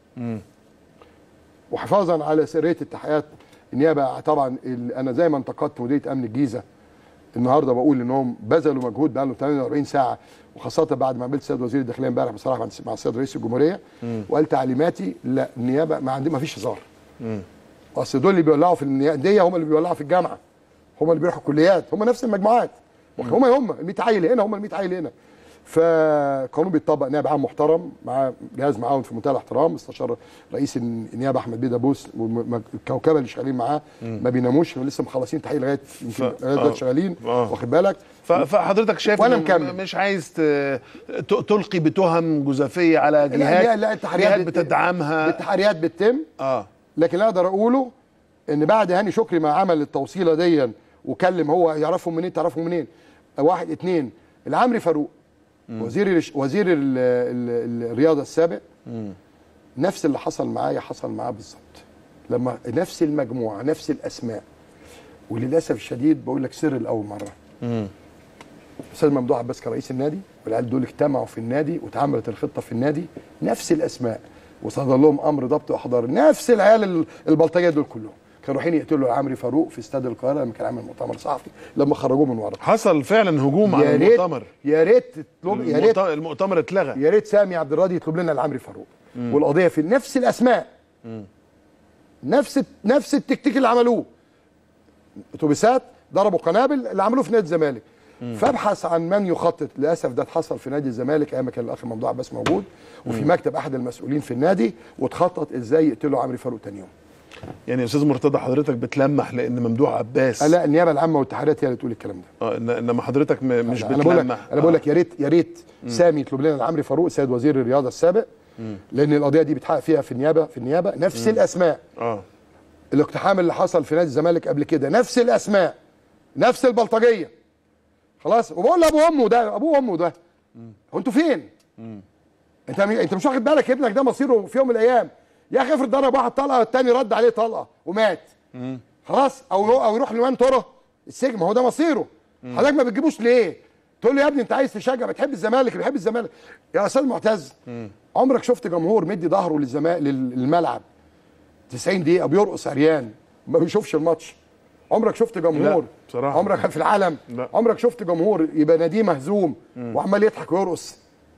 [SPEAKER 19] وحفاظا على سريه التحقيقات النيابه طبعا ال- انا زي ما انتقدت مديريه امن الجيزه النهارده بقول انهم بذلوا مجهود بقى لهم 48 ساعه وخاصه بعد ما قابلت السيد وزير الداخليه امبارح بصراحه مع السيد رئيس الجمهوريه وقال تعليماتي لا النيابه ما عندي ما فيش هزار اصل دول اللي بيولعوا في الانديه هم اللي بيولعوا في الجامعه هم اللي بيروحوا الكليات هم نفس المجموعات هم هم ال 100 عيل هنا هم ال 100 عيل هنا فقانون بيطبق نائب عام محترم مع جهاز معاون في منتهى الاحترام مستشار رئيس النيابه احمد بيه دبوس والكوكبه اللي شغالين معاه ما بيناموش لسه مخلصين تحقيق لغايه يمكن
[SPEAKER 1] ف-
[SPEAKER 19] لغاية
[SPEAKER 1] آه.
[SPEAKER 19] دلوقتي شغالين
[SPEAKER 1] آه.
[SPEAKER 19] واخد بالك
[SPEAKER 1] ف- فحضرتك شايف
[SPEAKER 19] وانا
[SPEAKER 1] إنه
[SPEAKER 19] مكمل
[SPEAKER 1] مش عايز ت- ت- تلقي بتهم جزافيه على
[SPEAKER 19] لا
[SPEAKER 1] جهات
[SPEAKER 19] لا, لا التحريات
[SPEAKER 1] جهات
[SPEAKER 19] بت-
[SPEAKER 1] بتدعمها
[SPEAKER 19] التحريات بتتم
[SPEAKER 1] اه
[SPEAKER 19] لكن اللي اقدر اقوله ان بعد هاني شكري ما عمل التوصيله دي وكلم هو يعرفهم منين تعرفهم منين واحد اتنين العمري فاروق وزير الش- وزير ال ال الرياضه السابق نفس اللي حصل معايا حصل معاه بالظبط لما نفس المجموعه نفس الاسماء وللاسف الشديد بقول لك سر لاول مره استاذ ممدوح عباس كان رئيس النادي والعيال دول اجتمعوا في النادي واتعملت الخطه في النادي نفس الاسماء وصدر لهم امر ضبط واحضار نفس العيال ال- البلطجيه دول كلهم كانوا رايحين يقتلوا عمرو فاروق في استاد القاهره لما كان عامل مؤتمر صحفي لما خرجوه من ورا
[SPEAKER 1] حصل فعلا هجوم على
[SPEAKER 19] يا ريت
[SPEAKER 1] المؤتمر
[SPEAKER 19] يا ريت تطلب يا ريت
[SPEAKER 1] المؤت- المؤتمر اتلغى
[SPEAKER 19] يا ريت سامي عبد الراضي يطلب لنا العمري فاروق
[SPEAKER 1] مم.
[SPEAKER 19] والقضيه في نفس الاسماء
[SPEAKER 1] مم.
[SPEAKER 19] نفس نفس التكتيك اللي عملوه اتوبيسات ضربوا قنابل اللي عملوه في نادي الزمالك
[SPEAKER 1] مم.
[SPEAKER 19] فابحث عن من يخطط للاسف ده حصل في نادي الزمالك ايام ما كان الاخ ممدوح عباس موجود وفي
[SPEAKER 1] مم.
[SPEAKER 19] مكتب احد المسؤولين في النادي واتخطط ازاي يقتلوا عمرو فاروق تاني يوم
[SPEAKER 1] يعني يا استاذ مرتضى حضرتك بتلمح لان ممدوح عباس
[SPEAKER 19] آه لا النيابه العامه والاتحادات هي اللي تقول الكلام ده
[SPEAKER 1] اه إن- انما حضرتك م- مش
[SPEAKER 19] انا بقول لك
[SPEAKER 1] بتلمح
[SPEAKER 19] انا بقول
[SPEAKER 1] آه.
[SPEAKER 19] لك يا ريت يا ريت
[SPEAKER 1] مم.
[SPEAKER 19] سامي يطلب لنا العمري فاروق سيد وزير الرياضه السابق
[SPEAKER 1] مم.
[SPEAKER 19] لان القضيه دي بيتحقق فيها في النيابه في النيابه نفس
[SPEAKER 1] مم.
[SPEAKER 19] الاسماء
[SPEAKER 1] اه
[SPEAKER 19] الاقتحام اللي حصل في نادي الزمالك قبل كده نفس الاسماء نفس البلطجيه خلاص وبقول لابو امه ده ابوه وامه ده هو انتوا فين؟ انت انت مش واخد بالك ابنك ده مصيره في يوم من الايام يا اخي افرض ضرب واحد طلقه والتاني رد عليه طلقه ومات خلاص او يروح او يروح لوان ترى السجن ما هو ده مصيره حضرتك ما بتجيبوش ليه؟ تقول له يا ابني انت عايز تشجع بتحب الزمالك بيحب الزمالك يا استاذ معتز عمرك شفت جمهور مدي ظهره للزمالك للملعب 90 دقيقه بيرقص عريان ما بيشوفش الماتش عمرك شفت جمهور
[SPEAKER 1] لا، بصراحة.
[SPEAKER 19] عمرك في العالم
[SPEAKER 1] لا.
[SPEAKER 19] عمرك شفت جمهور يبقى ناديه مهزوم
[SPEAKER 1] مم.
[SPEAKER 19] وعمال يضحك ويرقص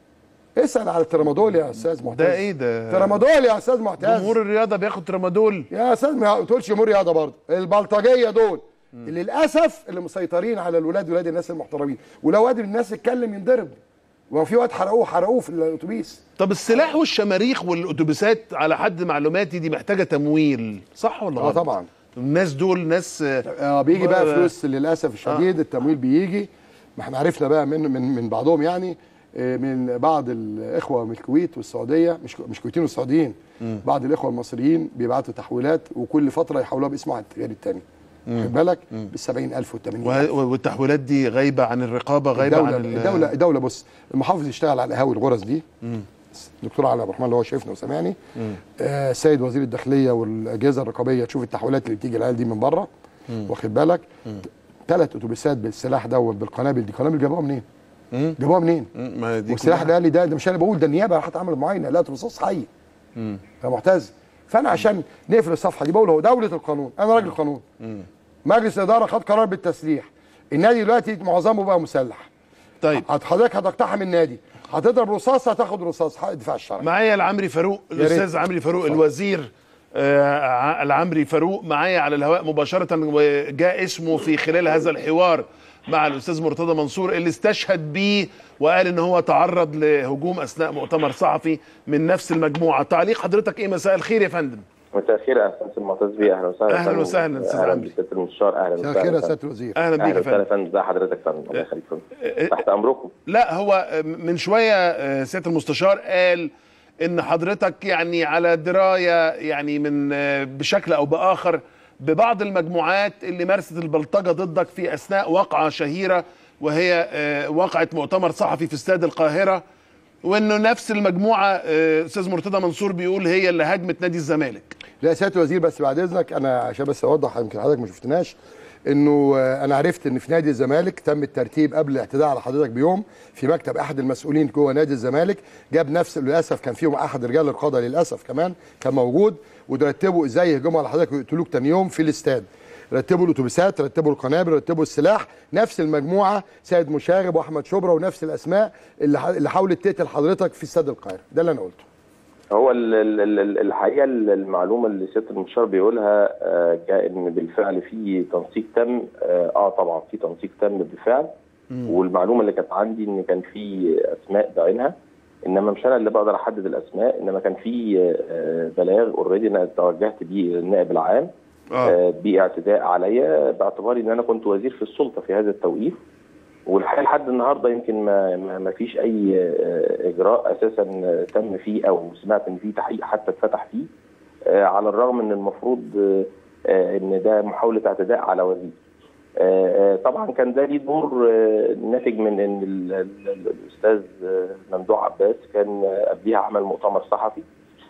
[SPEAKER 19] اسال على الترامادول يا استاذ معتز
[SPEAKER 1] ده ايه ده
[SPEAKER 19] ترامادول يا استاذ معتز
[SPEAKER 1] جمهور الرياضه بياخد ترامادول
[SPEAKER 19] يا استاذ ما تقولش جمهور رياضه برضه البلطجيه دول اللي للاسف اللي مسيطرين على الولاد ولاد الناس المحترمين ولو قادر الناس يتكلم ينضرب وفي وقت حرقوه حرقوه في الاتوبيس
[SPEAKER 1] طب السلاح والشماريخ والاتوبيسات على حد معلوماتي دي محتاجه تمويل صح ولا
[SPEAKER 19] اه
[SPEAKER 1] غلط؟
[SPEAKER 19] طبعا
[SPEAKER 1] الناس دول ناس
[SPEAKER 19] اه بيجي بقى
[SPEAKER 1] آه،
[SPEAKER 19] فلوس للاسف الشديد التمويل بيجي ما احنا عرفنا بقى من من من بعضهم يعني آه، من بعض الاخوه من الكويت والسعوديه مش مش كويتيين والسعوديين
[SPEAKER 1] مم.
[SPEAKER 19] بعض الاخوه المصريين بيبعتوا تحويلات وكل فتره يحولوها باسم واحد غير الثاني
[SPEAKER 1] مم.
[SPEAKER 19] خد بالك
[SPEAKER 1] مم.
[SPEAKER 19] بال 70000 وال 80000
[SPEAKER 1] وه- والتحويلات دي غايبه عن الرقابه غايبه
[SPEAKER 19] الدولة
[SPEAKER 1] عن ال-
[SPEAKER 19] الدولة الدولة بص المحافظ يشتغل على القهاوي الغرز دي
[SPEAKER 1] مم.
[SPEAKER 19] الدكتور علي عبد الرحمن اللي هو شايفنا وسامعني
[SPEAKER 1] مم.
[SPEAKER 19] آه السيد وزير الداخلية والأجهزة الرقابية تشوف التحويلات اللي بتيجي العيال دي من بره
[SPEAKER 1] مم.
[SPEAKER 19] واخد بالك
[SPEAKER 1] مم.
[SPEAKER 19] ثلاث اتوبيسات بالسلاح دوت بالقنابل دي قنابل جابوها منين؟
[SPEAKER 1] مم.
[SPEAKER 19] جابوها منين؟
[SPEAKER 1] مم. ما دي
[SPEAKER 19] والسلاح
[SPEAKER 1] كلها-
[SPEAKER 19] ده قال لي ده ده مش انا بقول ده النيابه راحت عملت معاينه لقت رصاص حي
[SPEAKER 1] مم.
[SPEAKER 19] يا معتز فانا عشان نقفل الصفحه دي بقول هو دوله القانون انا راجل قانون
[SPEAKER 1] مم.
[SPEAKER 19] مجلس الاداره خد قرار بالتسليح النادي دلوقتي معظمه بقى مسلح
[SPEAKER 1] طيب
[SPEAKER 19] حضرتك هتقتحم النادي هتضرب رصاص هتاخد رصاص حق الدفاع الشرعي
[SPEAKER 1] معايا العمري فاروق
[SPEAKER 19] يا ريت.
[SPEAKER 1] الاستاذ عمري فاروق الوزير آه ع- العمري فاروق معايا على الهواء مباشره وجاء اسمه في خلال هذا الحوار مع الاستاذ مرتضى منصور اللي استشهد بيه وقال ان هو تعرض لهجوم اثناء مؤتمر صحفي من نفس المجموعه تعليق حضرتك ايه مساء الخير يا فندم
[SPEAKER 20] مساء الخير يا استاذ المعتز بيه اهلا وسهلا
[SPEAKER 1] أهلاً وسهلا أستاذ
[SPEAKER 20] اهلا
[SPEAKER 1] عمري.
[SPEAKER 20] بسياده المستشار اهلا
[SPEAKER 19] مساء
[SPEAKER 20] وسهلا
[SPEAKER 19] الخير يا
[SPEAKER 20] فندم.
[SPEAKER 19] سياده الوزير
[SPEAKER 1] اهلا بيك
[SPEAKER 20] اهلا
[SPEAKER 1] يا
[SPEAKER 20] وسهلا
[SPEAKER 1] فندم
[SPEAKER 20] فندم ازي حضرتك يا فندم الله يخليك فندم. تحت امركم
[SPEAKER 1] لا هو من شويه آه، سياده المستشار قال ان حضرتك يعني على درايه يعني من آه، بشكل او باخر ببعض المجموعات اللي مارست البلطجه ضدك في اثناء وقعه شهيره وهي آه، وقعه مؤتمر صحفي في استاد القاهره وانه نفس المجموعه آه، استاذ مرتضى منصور بيقول هي اللي هاجمت نادي الزمالك
[SPEAKER 19] لا يا سياده الوزير بس بعد اذنك انا عشان بس اوضح يمكن حضرتك ما شفتناش انه آه، انا عرفت ان في نادي الزمالك تم الترتيب قبل الاعتداء على حضرتك بيوم في مكتب احد المسؤولين جوه نادي الزمالك جاب نفس للاسف كان فيهم احد رجال القضاء للاسف كمان كان موجود وترتبوا ازاي يهجموا على حضرتك ويقتلوك تاني يوم في الاستاد رتبوا الاتوبيسات رتبوا القنابل رتبوا السلاح نفس المجموعه سيد مشاغب واحمد شبرا ونفس الاسماء اللي ح- اللي حاولت تقتل حضرتك في استاد القاهره ده اللي انا قلته
[SPEAKER 20] هو ال- ال- ال- ال- الحقيقه ال- المعلومه اللي سياده المستشار بيقولها آه، جاء ان بالفعل في تنسيق تم اه آه، طبعا في تنسيق تم بالفعل والمعلومه اللي كانت عندي ان كان في اسماء بعينها انما مش انا اللي بقدر احدد الاسماء انما كان في آه، بلاغ اوريدي انا توجهت بيه للنائب العام آه، باعتداء عليا باعتباري ان انا كنت وزير في السلطه في هذا التوقيت والحقيقه لحد النهارده يمكن ما ما ما فيش اي آه، اجراء اساسا آه، تم فيه او سمعت ان في تحقيق حتى اتفتح فيه آه، على الرغم ان المفروض آه، آه، ان ده محاوله اعتداء على وزير آه، آه، طبعا كان ده ليه دور آه، ناتج من ان ال- ال- ال- الاستاذ آه، ممدوح عباس كان آه، قبليها عمل مؤتمر صحفي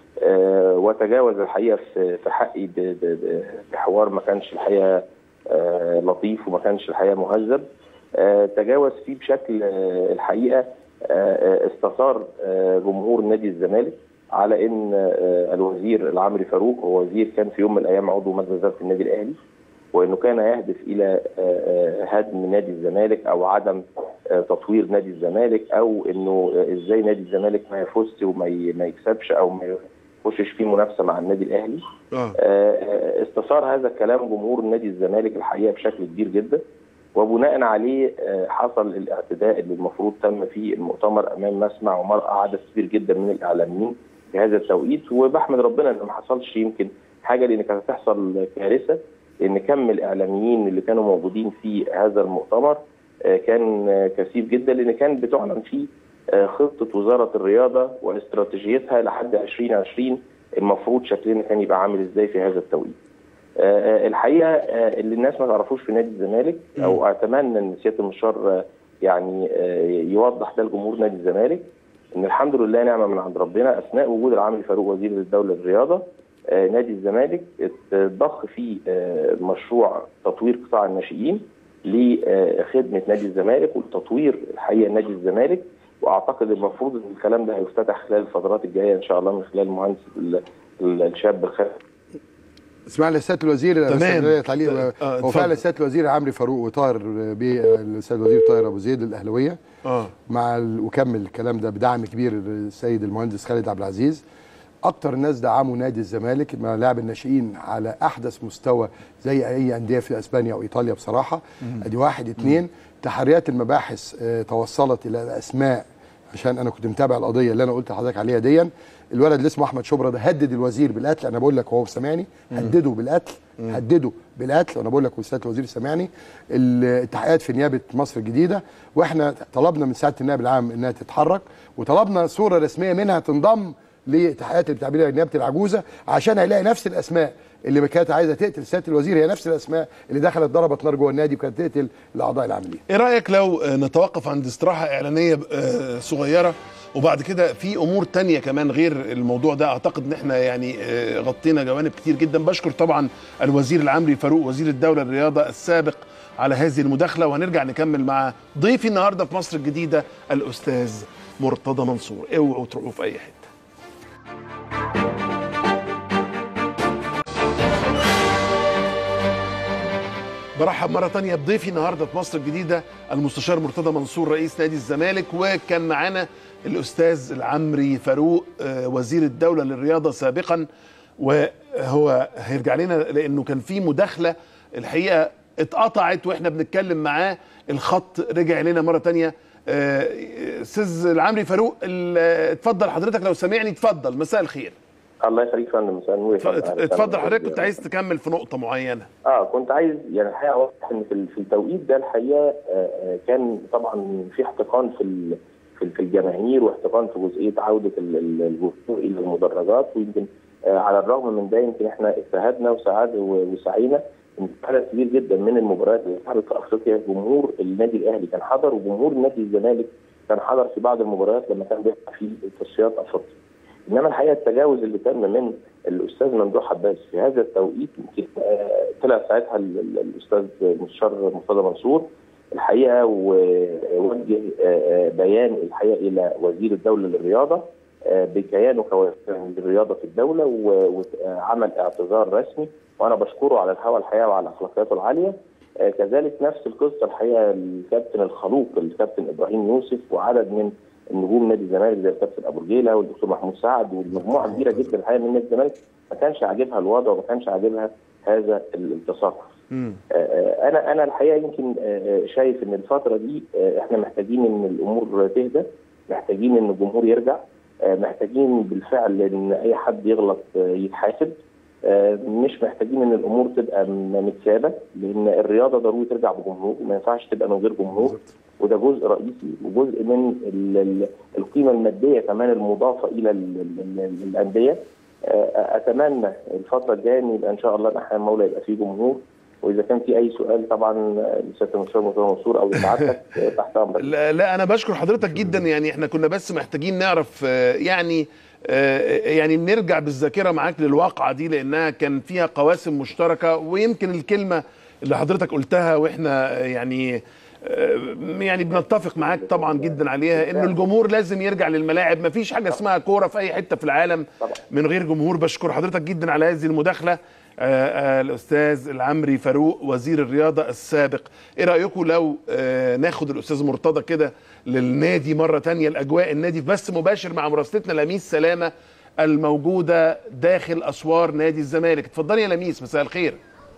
[SPEAKER 20] آه، وتجاوز الحقيقه في في حقي ب- ب- ب- بحوار ما كانش الحقيقه آه، لطيف وما كانش الحقيقه مهذب آه، تجاوز فيه بشكل آه، الحقيقه آه، آه، استثار آه، جمهور نادي الزمالك على ان آه، الوزير العمري فاروق هو وزير كان في يوم من الايام عضو مجلس اداره النادي الاهلي وانه كان يهدف الى آه، آه، هدم نادي الزمالك او عدم آه، تطوير نادي الزمالك او انه آه، ازاي نادي الزمالك ما يفوزش وما ي- ما يكسبش او ما يخشش في منافسه مع النادي الاهلي
[SPEAKER 1] اه
[SPEAKER 20] آه، استثار هذا الكلام جمهور نادي الزمالك الحقيقه بشكل كبير جدا وبناء عليه آه، حصل الاعتداء اللي المفروض تم في المؤتمر امام مسمع ومرأى عدد كبير جدا من الاعلاميين في هذا التوقيت وبحمد ربنا ان ما حصلش يمكن حاجه لان كانت هتحصل كارثه لان كم الاعلاميين اللي كانوا موجودين في هذا المؤتمر آه، كان آه، كثيف جدا لان كان بتعلن فيه آه، خطه وزاره الرياضه واستراتيجيتها لحد 2020 المفروض شكلنا كان يبقى عامل ازاي في هذا التوقيت. آه، آه، الحقيقه آه، اللي الناس ما تعرفوش في نادي الزمالك او اتمنى ان سياده المستشار آه، يعني آه، يوضح ده لجمهور نادي الزمالك ان الحمد لله نعمه من عند ربنا اثناء وجود العامل فاروق وزير الدوله للرياضه آه، نادي الزمالك اتضخ فيه آه، مشروع تطوير قطاع الناشئين لخدمه نادي الزمالك وتطوير الحقيقه نادي الزمالك واعتقد المفروض ان الكلام ده هيفتتح خلال الفترات الجايه ان شاء الله من خلال المهندس ال- ال- الشاب الخالد
[SPEAKER 19] اسمع لي سياده الوزير
[SPEAKER 1] تمام.
[SPEAKER 19] بس أنا تعليق
[SPEAKER 1] آه،
[SPEAKER 19] هو
[SPEAKER 1] اتفضل.
[SPEAKER 19] فعلا سياده الوزير عمرو فاروق وطاهر بيه السيد الوزير طاهر ابو زيد الاهلاويه
[SPEAKER 1] اه
[SPEAKER 19] مع ال... وكمل الكلام ده بدعم كبير السيد المهندس خالد عبد العزيز اكتر ناس دعموا نادي الزمالك مع لاعب الناشئين على احدث مستوى زي اي انديه في اسبانيا او ايطاليا بصراحه
[SPEAKER 1] مم.
[SPEAKER 19] ادي واحد اتنين تحريات المباحث آه، توصلت الى الاسماء عشان انا كنت متابع القضيه اللي انا قلت لحضرتك عليها ديا الولد اللي اسمه احمد شبرا ده هدد الوزير بالقتل انا بقول لك هو سامعني
[SPEAKER 1] مم.
[SPEAKER 19] هدده بالقتل
[SPEAKER 1] مم.
[SPEAKER 19] هدده بالقتل وانا بقول لك وسياده الوزير سامعني التحقيقات في نيابه مصر الجديده واحنا طلبنا من سعاده النائب العام انها تتحرك وطلبنا صوره رسميه منها تنضم لتحقيقات اللي بتعملها نيابه العجوزه عشان هيلاقي نفس الاسماء اللي كانت عايزه تقتل سياده الوزير هي نفس الاسماء اللي دخلت ضربت نار جوه النادي وكانت تقتل الاعضاء العاملين
[SPEAKER 1] ايه رايك لو آه، نتوقف عند استراحه اعلانيه آه، صغيره وبعد كده في امور تانية كمان غير الموضوع ده اعتقد ان احنا يعني آه، غطينا جوانب كتير جدا بشكر طبعا الوزير العمري فاروق وزير الدوله للرياضه السابق على هذه المداخله وهنرجع نكمل مع ضيفي النهارده في مصر الجديده الاستاذ مرتضى منصور اوعوا تروحوا في اي حته برحب مرة تانية بضيفي النهاردة في مصر الجديدة المستشار مرتضى منصور رئيس نادي الزمالك وكان معانا الأستاذ العمري فاروق آه، وزير الدولة للرياضة سابقا وهو هيرجع لنا لأنه كان في مداخلة الحقيقة اتقطعت واحنا بنتكلم معاه الخط رجع لنا مرة تانية آه، أستاذ العمري فاروق ال- اتفضل حضرتك لو سامعني اتفضل مساء الخير
[SPEAKER 20] الله يخليك يا فندم مساء النور
[SPEAKER 1] اتفضل حضرتك كنت عايز تكمل في نقطة معينة
[SPEAKER 20] اه كنت عايز يعني الحقيقه اوضح ان في في التوقيت ده الحقيقه آه، آه، كان طبعا في احتقان في ال- في في الجماهير واحتقان في جزئيه عوده ال- ال- الجمهور الى المدرجات ويمكن آه، على الرغم من ده يمكن احنا اجتهدنا وساعد و- وسعينا ان عدد كبير جدا من المباريات اللي اتلعبت في افريقيا جمهور النادي الاهلي كان حضر وجمهور نادي الزمالك كان حضر في بعض المباريات لما كان بيلعب في تصفيات افريقيا. انما الحقيقه التجاوز اللي تم من الاستاذ ممدوح عباس في هذا التوقيت يمكن آه، طلع ساعتها ال- ال- الاستاذ المستشار مرتضى منصور الحقيقه ووجه آه، آه، بيان الحقيقه الى وزير الدوله للرياضه آه، بكيانه كوزير للرياضه في الدوله و- وعمل اعتذار رسمي وانا بشكره على الهوى الحقيقه وعلى اخلاقياته العاليه آه، كذلك نفس القصه الحقيقه الكابتن الخلوق الكابتن ابراهيم يوسف وعدد من النجوم نادي الزمالك زي الكابتن ابو رجيله والدكتور محمود سعد والمجموعه كبيره جدا الحقيقه من نادي الزمالك ما كانش عاجبها الوضع وما كانش عاجبها هذا التصرف. آه، آه، انا انا الحقيقه يمكن آه، آه، شايف ان الفتره دي آه، احنا محتاجين ان الامور تهدى محتاجين ان الجمهور يرجع آه، محتاجين بالفعل ان اي حد يغلط آه، يتحاسب آه، مش محتاجين ان الامور تبقى م- متسابه لان الرياضه ضروري ترجع بجمهور ما ينفعش تبقى من غير جمهور وده جزء رئيسي وجزء من ال- ال- القيمه الماديه كمان المضافه الى ال- ال- ال- الانديه آه، اتمنى الفتره الجايه ان يبقى ان شاء الله نحن المولى يبقى فيه جمهور واذا كان في اي سؤال طبعا آه، لسياده المستشار مرتضى منصور او لسعادتك آه، تحت امرك
[SPEAKER 1] لا, لا انا بشكر حضرتك جدا يعني احنا كنا بس محتاجين نعرف آه، يعني آه، يعني نرجع بالذاكره معاك للواقعه دي لانها كان فيها قواسم مشتركه ويمكن الكلمه اللي حضرتك قلتها واحنا آه، يعني آه، يعني بنتفق معاك طبعا جدا عليها انه الجمهور لازم يرجع للملاعب مفيش حاجه اسمها كوره في اي حته في العالم من غير جمهور بشكر حضرتك جدا على هذه المداخله آه، آه، الاستاذ العمري فاروق وزير الرياضه السابق ايه رايكم لو آه، ناخد الاستاذ مرتضى كده للنادي مره تانية الاجواء النادي بس مباشر مع مراسلتنا لميس سلامه الموجوده داخل اسوار نادي الزمالك اتفضلي يا لميس مساء الخير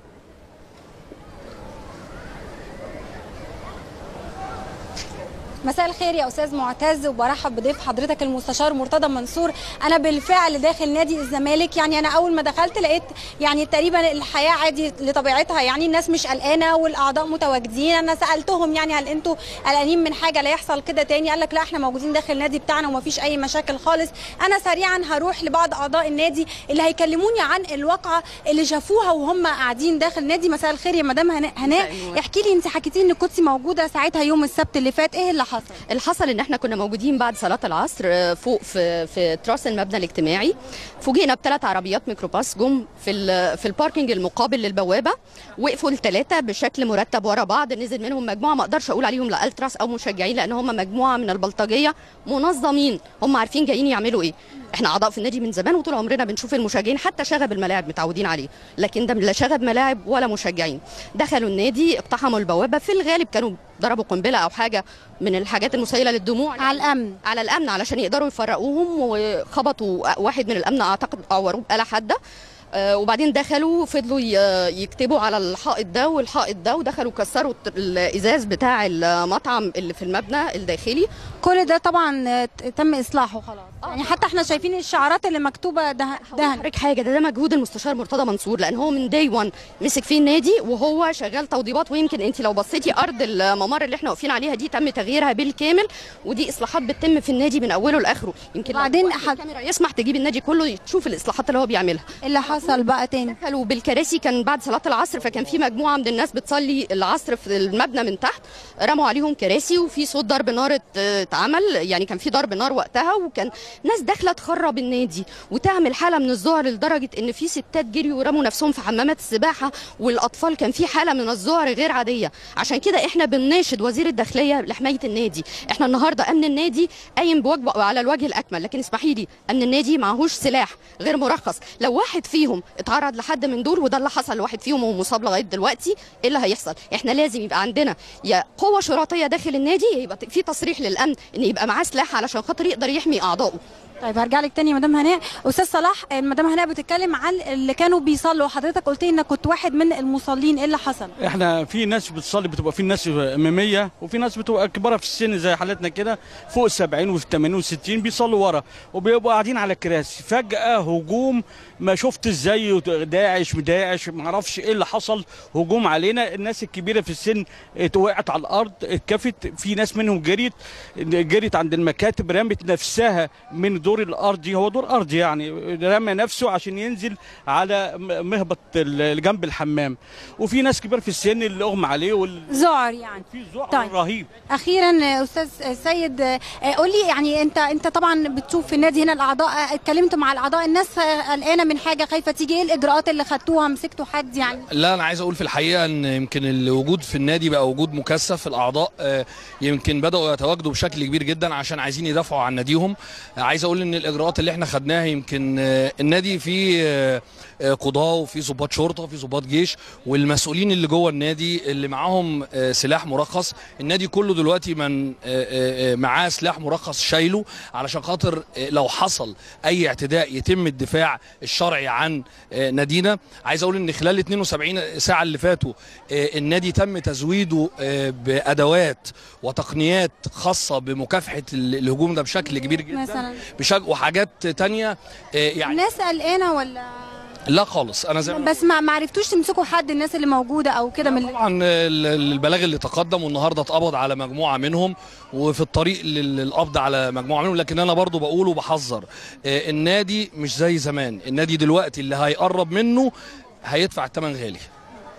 [SPEAKER 21] مساء الخير يا استاذ معتز وبرحب بضيف حضرتك المستشار مرتضى منصور انا بالفعل داخل نادي الزمالك يعني انا اول ما دخلت لقيت يعني تقريبا الحياه عادي لطبيعتها يعني الناس مش قلقانه والاعضاء متواجدين انا سالتهم يعني هل انتوا قلقانين من حاجه لا يحصل كده تاني قال لك لا احنا موجودين داخل النادي بتاعنا ومفيش اي مشاكل خالص انا سريعا هروح لبعض اعضاء النادي اللي هيكلموني عن الواقعه اللي شافوها وهم قاعدين داخل النادي مساء الخير يا مدام هناء هناء احكي لي انت حكيتي ان كنتي موجوده ساعتها يوم السبت اللي فات ايه اللي حصل
[SPEAKER 22] اللي حصل ان احنا كنا موجودين بعد صلاه العصر آه، فوق في في تراس المبنى الاجتماعي فوجئنا بثلاث عربيات ميكروباص جم في ال- في الباركنج المقابل للبوابه وقفوا الثلاثه بشكل مرتب ورا بعض نزل منهم مجموعه ما اقدرش اقول عليهم لا التراس او مشجعين لان هم مجموعه من البلطجيه منظمين هم عارفين جايين يعملوا ايه احنا اعضاء في النادي من زمان وطول عمرنا بنشوف المشجعين حتى شغب الملاعب متعودين عليه لكن ده لا شغب ملاعب ولا مشجعين دخلوا النادي اقتحموا البوابه في الغالب كانوا ضربوا قنبله او حاجه من الحاجات المسيله للدموع
[SPEAKER 21] على الامن
[SPEAKER 22] على الامن علشان يقدروا يفرقوهم وخبطوا واحد من الامن اعتقد عوروه بآلة حاده آه، وبعدين دخلوا فضلوا ي- يكتبوا على الحائط ده والحائط ده ودخلوا كسروا الت- الازاز بتاع المطعم اللي في المبنى الداخلي
[SPEAKER 21] كل ده طبعا آه، تم اصلاحه خلاص يعني حتى احنا شايفين الشعارات اللي مكتوبه ده ده
[SPEAKER 22] حضرتك حاجه ده ده مجهود المستشار مرتضى منصور لان هو من داي 1 مسك فيه النادي وهو شغال توضيبات ويمكن انت لو بصيتي ارض الممر اللي احنا واقفين عليها دي تم تغييرها بالكامل ودي اصلاحات بتتم في النادي من اوله لاخره يمكن بعدين الكاميرا يسمح تجيب النادي كله تشوف الاصلاحات اللي هو بيعملها
[SPEAKER 21] اللي حصل بقى تاني
[SPEAKER 22] دخلوا بالكراسي كان بعد صلاه العصر فكان في مجموعه من الناس بتصلي العصر في المبنى من تحت رموا عليهم كراسي وفي صوت ضرب نار ات- اتعمل يعني كان في ضرب نار وقتها وكان ناس داخله تخرب النادي وتعمل حاله من الذعر لدرجه ان في ستات جريوا ورموا نفسهم في حمامات السباحه والاطفال كان في حاله من الذعر غير عاديه عشان كده احنا بنناشد وزير الداخليه لحمايه النادي احنا النهارده امن النادي قايم بواجبه على الوجه الاكمل لكن اسمحي لي امن النادي معهوش سلاح غير مرخص لو واحد فيهم اتعرض لحد من دول وده اللي حصل لواحد فيهم وهو مصاب لغايه دلوقتي ايه اللي هيحصل احنا لازم يبقى عندنا يا قوه شرطيه داخل النادي يا يبقى في تصريح للامن ان يبقى معاه سلاح علشان خاطر يقدر يحمي اعضائه
[SPEAKER 21] طيب هرجع لك تاني يا مدام هناء استاذ صلاح آه، مدام هناء بتتكلم عن اللي كانوا بيصلوا حضرتك قلت لي انك كنت واحد من المصلين ايه اللي حصل
[SPEAKER 23] احنا في ناس بتصلي بتبقى في ناس اماميه وفي ناس بتبقى كبار في السن زي حالتنا كده فوق 70 وفي 80 و60 بيصلوا ورا وبيبقوا قاعدين على الكراسي فجاه هجوم ما شفت ازاي داعش داعش ما اعرفش ايه اللي حصل هجوم علينا الناس الكبيره في السن ات- وقعت على الارض اتكفت في ناس منهم جريت جريت عند المكاتب رمت نفسها من دور الارضي هو دور ارضي يعني رمى نفسه عشان ينزل على م- مهبط ال- جنب الحمام وفي ناس كبير في السن اللي اغمى عليه وال...
[SPEAKER 21] ذعر يعني
[SPEAKER 23] في ذعر
[SPEAKER 21] طيب.
[SPEAKER 23] رهيب
[SPEAKER 21] اخيرا آه، استاذ سيد آه، قول لي يعني انت انت طبعا بتشوف في النادي هنا الاعضاء آه، اتكلمت مع الاعضاء الناس آه، قلقانه من حاجه خايفه تيجي ايه الاجراءات اللي خدتوها مسكتوا حد يعني
[SPEAKER 24] لا انا عايز اقول في الحقيقه ان يمكن الوجود في النادي بقى وجود مكثف الاعضاء آه، يمكن بداوا يتواجدوا بشكل كبير جدا عشان عايزين يدافعوا عن ناديهم آه، عايز اقول ان الاجراءات اللي احنا خدناها يمكن آه، النادي فيه آه، آه، قضاه وفي ضباط شرطه وفي ضباط جيش والمسؤولين اللي جوه النادي اللي معاهم آه، سلاح مرخص النادي كله دلوقتي من آه، آه، آه، معاه سلاح مرخص شايله علشان خاطر آه، لو حصل اي اعتداء يتم الدفاع الشرعي عن آه، نادينا عايز اقول ان خلال 72 ساعه اللي فاتوا آه، النادي تم تزويده آه، بادوات وتقنيات خاصه بمكافحه ال- الهجوم ده بشكل كبير جدا
[SPEAKER 21] مثلا
[SPEAKER 24] بشكل وحاجات تانية آه، يعني
[SPEAKER 21] الناس قلقانه ولا
[SPEAKER 24] لا خالص انا زي ما
[SPEAKER 21] بس ما ما عرفتوش تمسكوا حد الناس اللي موجوده او كده من
[SPEAKER 24] طبعا ال- ال- البلاغ اللي تقدم والنهارده اتقبض على مجموعه منهم وفي الطريق لل- للقبض على مجموعه منهم لكن انا برضو بقول وبحذر آه، النادي مش زي زمان النادي دلوقتي اللي هيقرب منه هيدفع الثمن غالي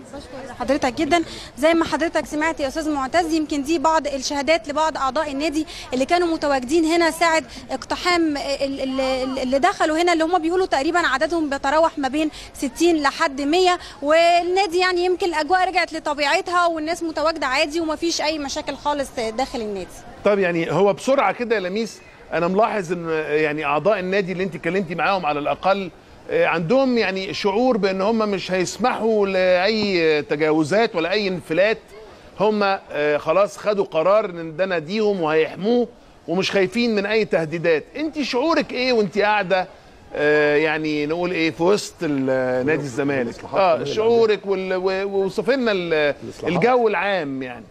[SPEAKER 21] حضرتك جدا زي ما حضرتك سمعت يا استاذ معتز يمكن دي بعض الشهادات لبعض اعضاء النادي اللي كانوا متواجدين هنا ساعه اقتحام ال- ال- ال- اللي دخلوا هنا اللي هم بيقولوا تقريبا عددهم بيتراوح ما بين 60 لحد 100 والنادي يعني يمكن الاجواء رجعت لطبيعتها والناس متواجده عادي ومفيش اي مشاكل خالص داخل النادي
[SPEAKER 1] طب يعني هو بسرعه كده يا لميس انا ملاحظ ان يعني اعضاء النادي اللي انت اتكلمتي معاهم على الاقل آه، عندهم يعني شعور بان هم مش هيسمحوا لاي تجاوزات ولا اي انفلات هم آه، خلاص خدوا قرار ان ده ناديهم وهيحموه ومش خايفين من اي تهديدات انت شعورك ايه وانت قاعده آه، يعني نقول ايه في وسط ال- نادي الزمالك اه شعورك وال- و- ووصف لنا ال- الجو العام يعني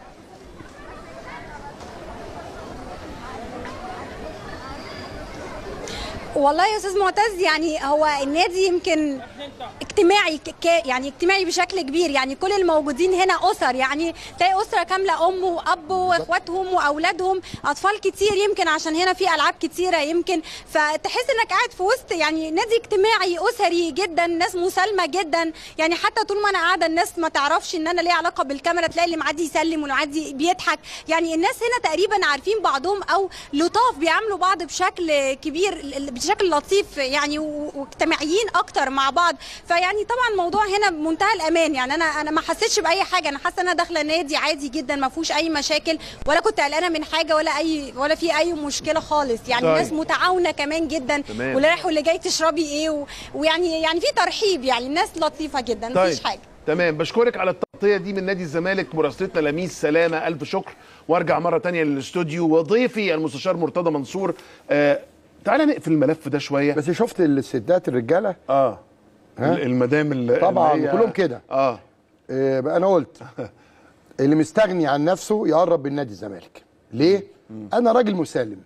[SPEAKER 21] والله يا استاذ معتز يعني هو النادي يمكن اجتماعي ك- ك- يعني اجتماعي بشكل كبير يعني كل الموجودين هنا اسر يعني تلاقي اسره كامله ام واب واخواتهم واولادهم اطفال كتير يمكن عشان هنا في العاب كتيره يمكن فتحس انك قاعد في وسط يعني نادي اجتماعي اسري جدا ناس مسالمه جدا يعني حتى طول ما انا قاعده الناس ما تعرفش ان انا ليا علاقه بالكاميرا تلاقي اللي معدي يسلم واللي معدي بيضحك يعني الناس هنا تقريبا عارفين بعضهم او لطاف بيعاملوا بعض بشكل كبير بشكل لطيف يعني و- واجتماعيين اكتر مع بعض فيعني طبعا الموضوع هنا بمنتهى الامان يعني انا انا ما حسيتش باي حاجه انا حاسه ان انا داخله نادي عادي جدا ما فيهوش اي مشاكل ولا كنت قلقانه من حاجه ولا اي ولا في اي مشكله خالص يعني
[SPEAKER 1] طيب.
[SPEAKER 21] الناس متعاونه كمان جدا
[SPEAKER 1] تمام.
[SPEAKER 21] واللي رايح واللي جاي تشربي ايه و... ويعني يعني في ترحيب يعني الناس لطيفه جدا مفيش حاجه
[SPEAKER 1] تمام بشكرك على التغطيه دي من نادي الزمالك مراسلتنا لميس سلامه الف شكر وارجع مره تانية للاستوديو وضيفي المستشار مرتضى منصور آه تعالى نقفل الملف ده شويه
[SPEAKER 19] بس شفت الستات الرجاله
[SPEAKER 1] اه
[SPEAKER 19] ها؟
[SPEAKER 1] المدام اللي
[SPEAKER 19] طبعا
[SPEAKER 1] اللي هي-
[SPEAKER 19] كلهم كده
[SPEAKER 1] اه
[SPEAKER 19] إيه بقى انا قلت اللي مستغني عن نفسه يقرب من نادي الزمالك ليه انا راجل مسالم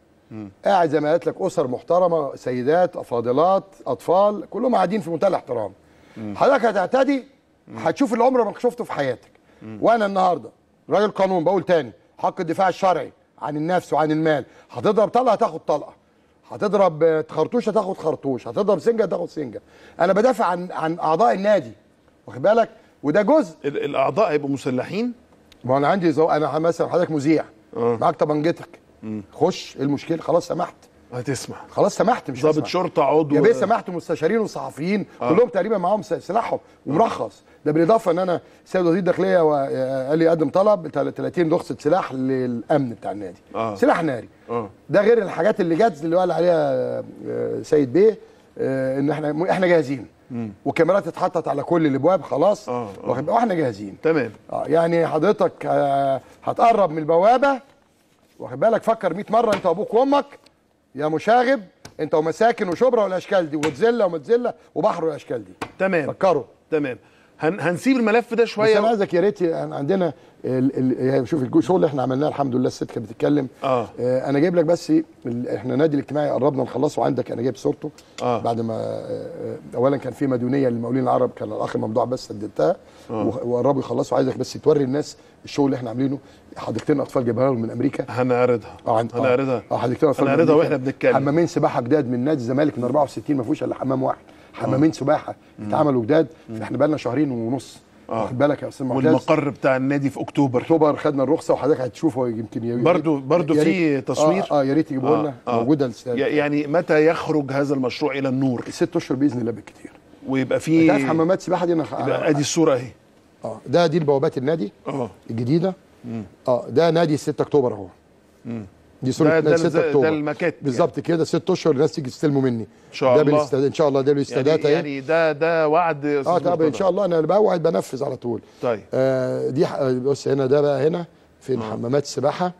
[SPEAKER 19] قاعد زي ما قلت لك اسر محترمه سيدات فاضلات اطفال كلهم قاعدين في منتهى الاحترام حضرتك هتعتدي هتشوف اللي عمرك ما شفته في حياتك وانا النهارده راجل قانون بقول تاني حق الدفاع الشرعي عن النفس وعن المال هتضرب طلقه هتاخد طلقه هتضرب آه، خرطوش هتاخد خرطوش هتضرب سنجه هتاخد سنجه انا بدافع عن عن اعضاء النادي واخد بالك وده جزء
[SPEAKER 1] ال- الاعضاء هيبقوا مسلحين
[SPEAKER 19] ما انا عندي زو... انا مثلا حضرتك مذيع معاك طبنجتك خش ايه المشكله خلاص سمحت
[SPEAKER 1] هتسمع
[SPEAKER 19] خلاص سمحت مش
[SPEAKER 1] ضابط
[SPEAKER 19] هسمح.
[SPEAKER 1] شرطه عضو
[SPEAKER 19] يا بيه سمحت مستشارين وصحفيين
[SPEAKER 1] آه.
[SPEAKER 19] كلهم تقريبا معاهم س- سلاحهم ومرخص ده بالاضافه ان انا سيد وزير الداخليه و- آه، قال لي قدم طلب تل- 30 رخصه سلاح للامن بتاع النادي
[SPEAKER 1] آه.
[SPEAKER 19] سلاح ناري
[SPEAKER 1] اه
[SPEAKER 19] ده غير الحاجات اللي جت اللي قال عليها آه، سيد بيه آه، ان احنا احنا جاهزين وكاميرات اتحطت على كل الابواب خلاص واخد بالك؟ واحنا جاهزين
[SPEAKER 1] تمام
[SPEAKER 19] اه يعني حضرتك آه، هتقرب من البوابه واخد بالك فكر 100 مره انت وابوك وامك يا مشاغب انت ومساكن وشبرا والاشكال دي وتزله ومتزله وبحر والاشكال دي
[SPEAKER 1] تمام
[SPEAKER 19] فكروا
[SPEAKER 1] تمام هن هنسيب الملف ده
[SPEAKER 19] بس
[SPEAKER 1] شويه
[SPEAKER 19] انا عايزك يا ريت يعني عندنا ال ال يعني شوف الشغل اللي احنا عملناه الحمد لله الست كانت بتتكلم
[SPEAKER 1] اه
[SPEAKER 19] آه انا جايب لك بس ال- احنا النادي الاجتماعي قربنا نخلصه عندك انا جايب صورته
[SPEAKER 1] آه.
[SPEAKER 19] بعد ما آه آه، اولا كان في مديونيه للمقاولين العرب كان الاخ ممدوح بس سددتها
[SPEAKER 1] آه.
[SPEAKER 19] وخ- وقربوا يخلصوا عايزك بس توري الناس الشغل اللي احنا عاملينه حديقتين اطفال جايبها لهم من امريكا
[SPEAKER 1] هنعرضها
[SPEAKER 19] اه عند-
[SPEAKER 1] هنعرضها
[SPEAKER 19] اه حديقتين اطفال من
[SPEAKER 1] هنعرضها
[SPEAKER 19] أمريكا.
[SPEAKER 1] واحنا بنتكلم
[SPEAKER 19] حمامين سباحه جداد من نادي الزمالك من 64 ما فيهوش الا حمام واحد حمامين سباحه اتعملوا جداد احنا بقى لنا شهرين ونص
[SPEAKER 1] آه.
[SPEAKER 19] واخد بالك يا استاذ معتز
[SPEAKER 1] والمقر بتاع النادي في اكتوبر
[SPEAKER 19] اكتوبر خدنا الرخصه وحضرتك هتشوفه يمكن ي-
[SPEAKER 1] برضو برضو
[SPEAKER 19] يا
[SPEAKER 1] في
[SPEAKER 19] ريت-
[SPEAKER 1] تصوير
[SPEAKER 19] اه, آه يا ريت يجيبوه لنا موجوده الاستاد.
[SPEAKER 1] ي- يعني متى يخرج هذا المشروع الى النور
[SPEAKER 19] ست اشهر باذن الله بالكتير
[SPEAKER 1] ويبقى في
[SPEAKER 19] انت عارف حمامات سباحه دي انا
[SPEAKER 1] يبقى ادي الصوره اهي
[SPEAKER 19] اه ده دي البوابات النادي
[SPEAKER 1] اه
[SPEAKER 19] الجديده اه ده نادي 6 اكتوبر اهو دي صوره
[SPEAKER 1] ده- ده
[SPEAKER 19] نادي 6
[SPEAKER 1] ده
[SPEAKER 19] اكتوبر
[SPEAKER 1] المكات
[SPEAKER 19] بالظبط كده ست اشهر الناس تيجي تستلموا مني
[SPEAKER 1] ان شاء
[SPEAKER 19] ده
[SPEAKER 1] الله
[SPEAKER 19] بالاستاد ان شاء الله ده الاستادات
[SPEAKER 1] يعني,
[SPEAKER 19] اهي
[SPEAKER 1] يعني ده ده وعد يا
[SPEAKER 19] اه
[SPEAKER 1] أستاذ
[SPEAKER 19] طب ان
[SPEAKER 1] مرتضى.
[SPEAKER 19] شاء الله انا بوعد بنفذ على طول
[SPEAKER 1] طيب
[SPEAKER 19] آه دي ح- بص هنا ده بقى هنا في حمامات السباحه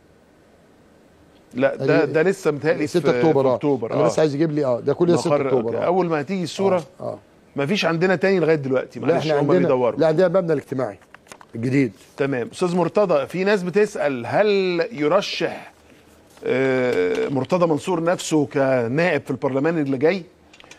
[SPEAKER 1] لا ده ده لسه متهيألي
[SPEAKER 19] 6
[SPEAKER 1] في-
[SPEAKER 19] اكتوبر
[SPEAKER 1] في
[SPEAKER 19] اه
[SPEAKER 1] اكتوبر
[SPEAKER 19] انا بس عايز يجيب لي اه ده كل ده 6
[SPEAKER 1] مقر-
[SPEAKER 19] اكتوبر آه.
[SPEAKER 1] اول ما هتيجي الصوره
[SPEAKER 19] اه
[SPEAKER 1] مفيش عندنا تاني لغايه دلوقتي
[SPEAKER 19] لا
[SPEAKER 1] معلش
[SPEAKER 19] احنا
[SPEAKER 1] هم
[SPEAKER 19] عندنا
[SPEAKER 1] بيدوروا
[SPEAKER 19] لا عندنا المبنى الاجتماعي الجديد
[SPEAKER 1] تمام استاذ مرتضى في ناس بتسال هل يرشح آه، مرتضى منصور نفسه كنائب في البرلمان اللي جاي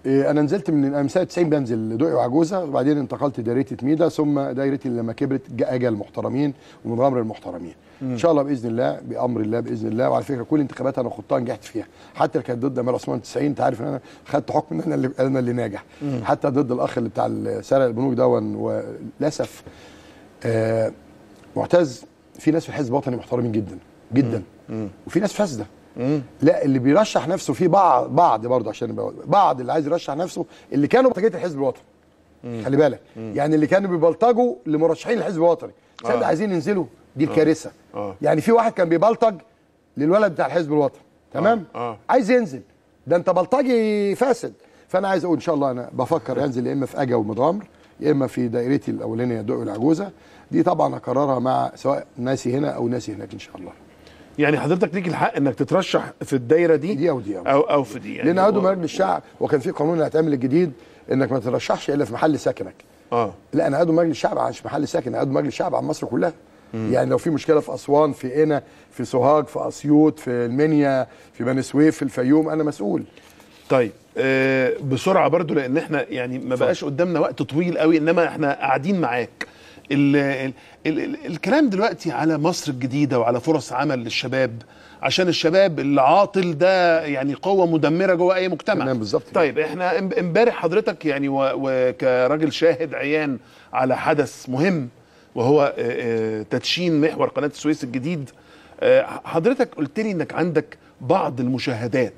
[SPEAKER 19] إيه، انا نزلت من انا من سنه 90 بنزل دقي وعجوزه وبعدين انتقلت دايره ميدا ثم دايرتي لما كبرت جاء اجى المحترمين ومغامر المحترمين
[SPEAKER 1] مم.
[SPEAKER 19] ان شاء الله باذن الله بامر الله باذن الله وعلى فكره كل انتخابات انا خضتها نجحت فيها حتى اللي كانت ضد امير عثمان 90 انت عارف ان انا خدت حكم ان انا اللي انا اللي ناجح
[SPEAKER 1] مم.
[SPEAKER 19] حتى ضد الاخ اللي بتاع سرق البنوك دون وللاسف آه معتز في ناس في الحزب الوطني محترمين جدا جدا
[SPEAKER 1] مم.
[SPEAKER 19] وفي ناس فاسده
[SPEAKER 1] مم.
[SPEAKER 19] لا اللي بيرشح نفسه في بعض بعض برضه عشان يبقى بعض اللي عايز يرشح نفسه اللي كانوا بلطجيه الحزب الوطني خلي بالك يعني اللي كانوا بيبلطجوا لمرشحين الحزب الوطني تصدق
[SPEAKER 1] آه.
[SPEAKER 19] عايزين ينزلوا دي
[SPEAKER 1] آه.
[SPEAKER 19] الكارثه
[SPEAKER 1] اه
[SPEAKER 19] يعني في واحد كان بيبلطج للولد بتاع الحزب الوطني تمام
[SPEAKER 1] اه
[SPEAKER 19] عايز ينزل ده انت بلطجي فاسد فانا عايز اقول ان شاء الله انا بفكر انزل يا اما في اجا والمضامر يا اما في دايرتي الاولانيه دقي العجوزه دي طبعا اقررها مع سواء ناسي هنا او ناسي هناك ان شاء الله
[SPEAKER 1] يعني حضرتك ليك الحق انك تترشح في الدايره دي
[SPEAKER 19] دي او دي
[SPEAKER 1] او او في دي يعني
[SPEAKER 19] لان عضو
[SPEAKER 1] هو-
[SPEAKER 19] مجلس الشعب وكان في قانون هيتعمل الجديد انك ما ترشحش الا في محل سكنك
[SPEAKER 1] اه
[SPEAKER 19] لا انا عضو مجلس الشعب مش محل سكن انا عضو مجلس الشعب عن مصر كلها
[SPEAKER 1] مم.
[SPEAKER 19] يعني لو في مشكله في اسوان في قنا في سوهاج في اسيوط في المنيا في بني سويف في الفيوم انا مسؤول
[SPEAKER 1] طيب آه بسرعه برضو لان احنا يعني ما بقاش قدامنا وقت طويل قوي انما احنا قاعدين معاك ال ال ال ال الكلام دلوقتي على مصر الجديده وعلى فرص عمل للشباب عشان الشباب العاطل ده يعني قوه مدمره جوه اي مجتمع
[SPEAKER 19] تمام بالظبط
[SPEAKER 1] طيب احنا ام- امبارح حضرتك يعني و- وكراجل شاهد عيان على حدث مهم وهو آه، آه، تدشين محور قناه السويس الجديد آه، حضرتك قلت لي انك عندك بعض المشاهدات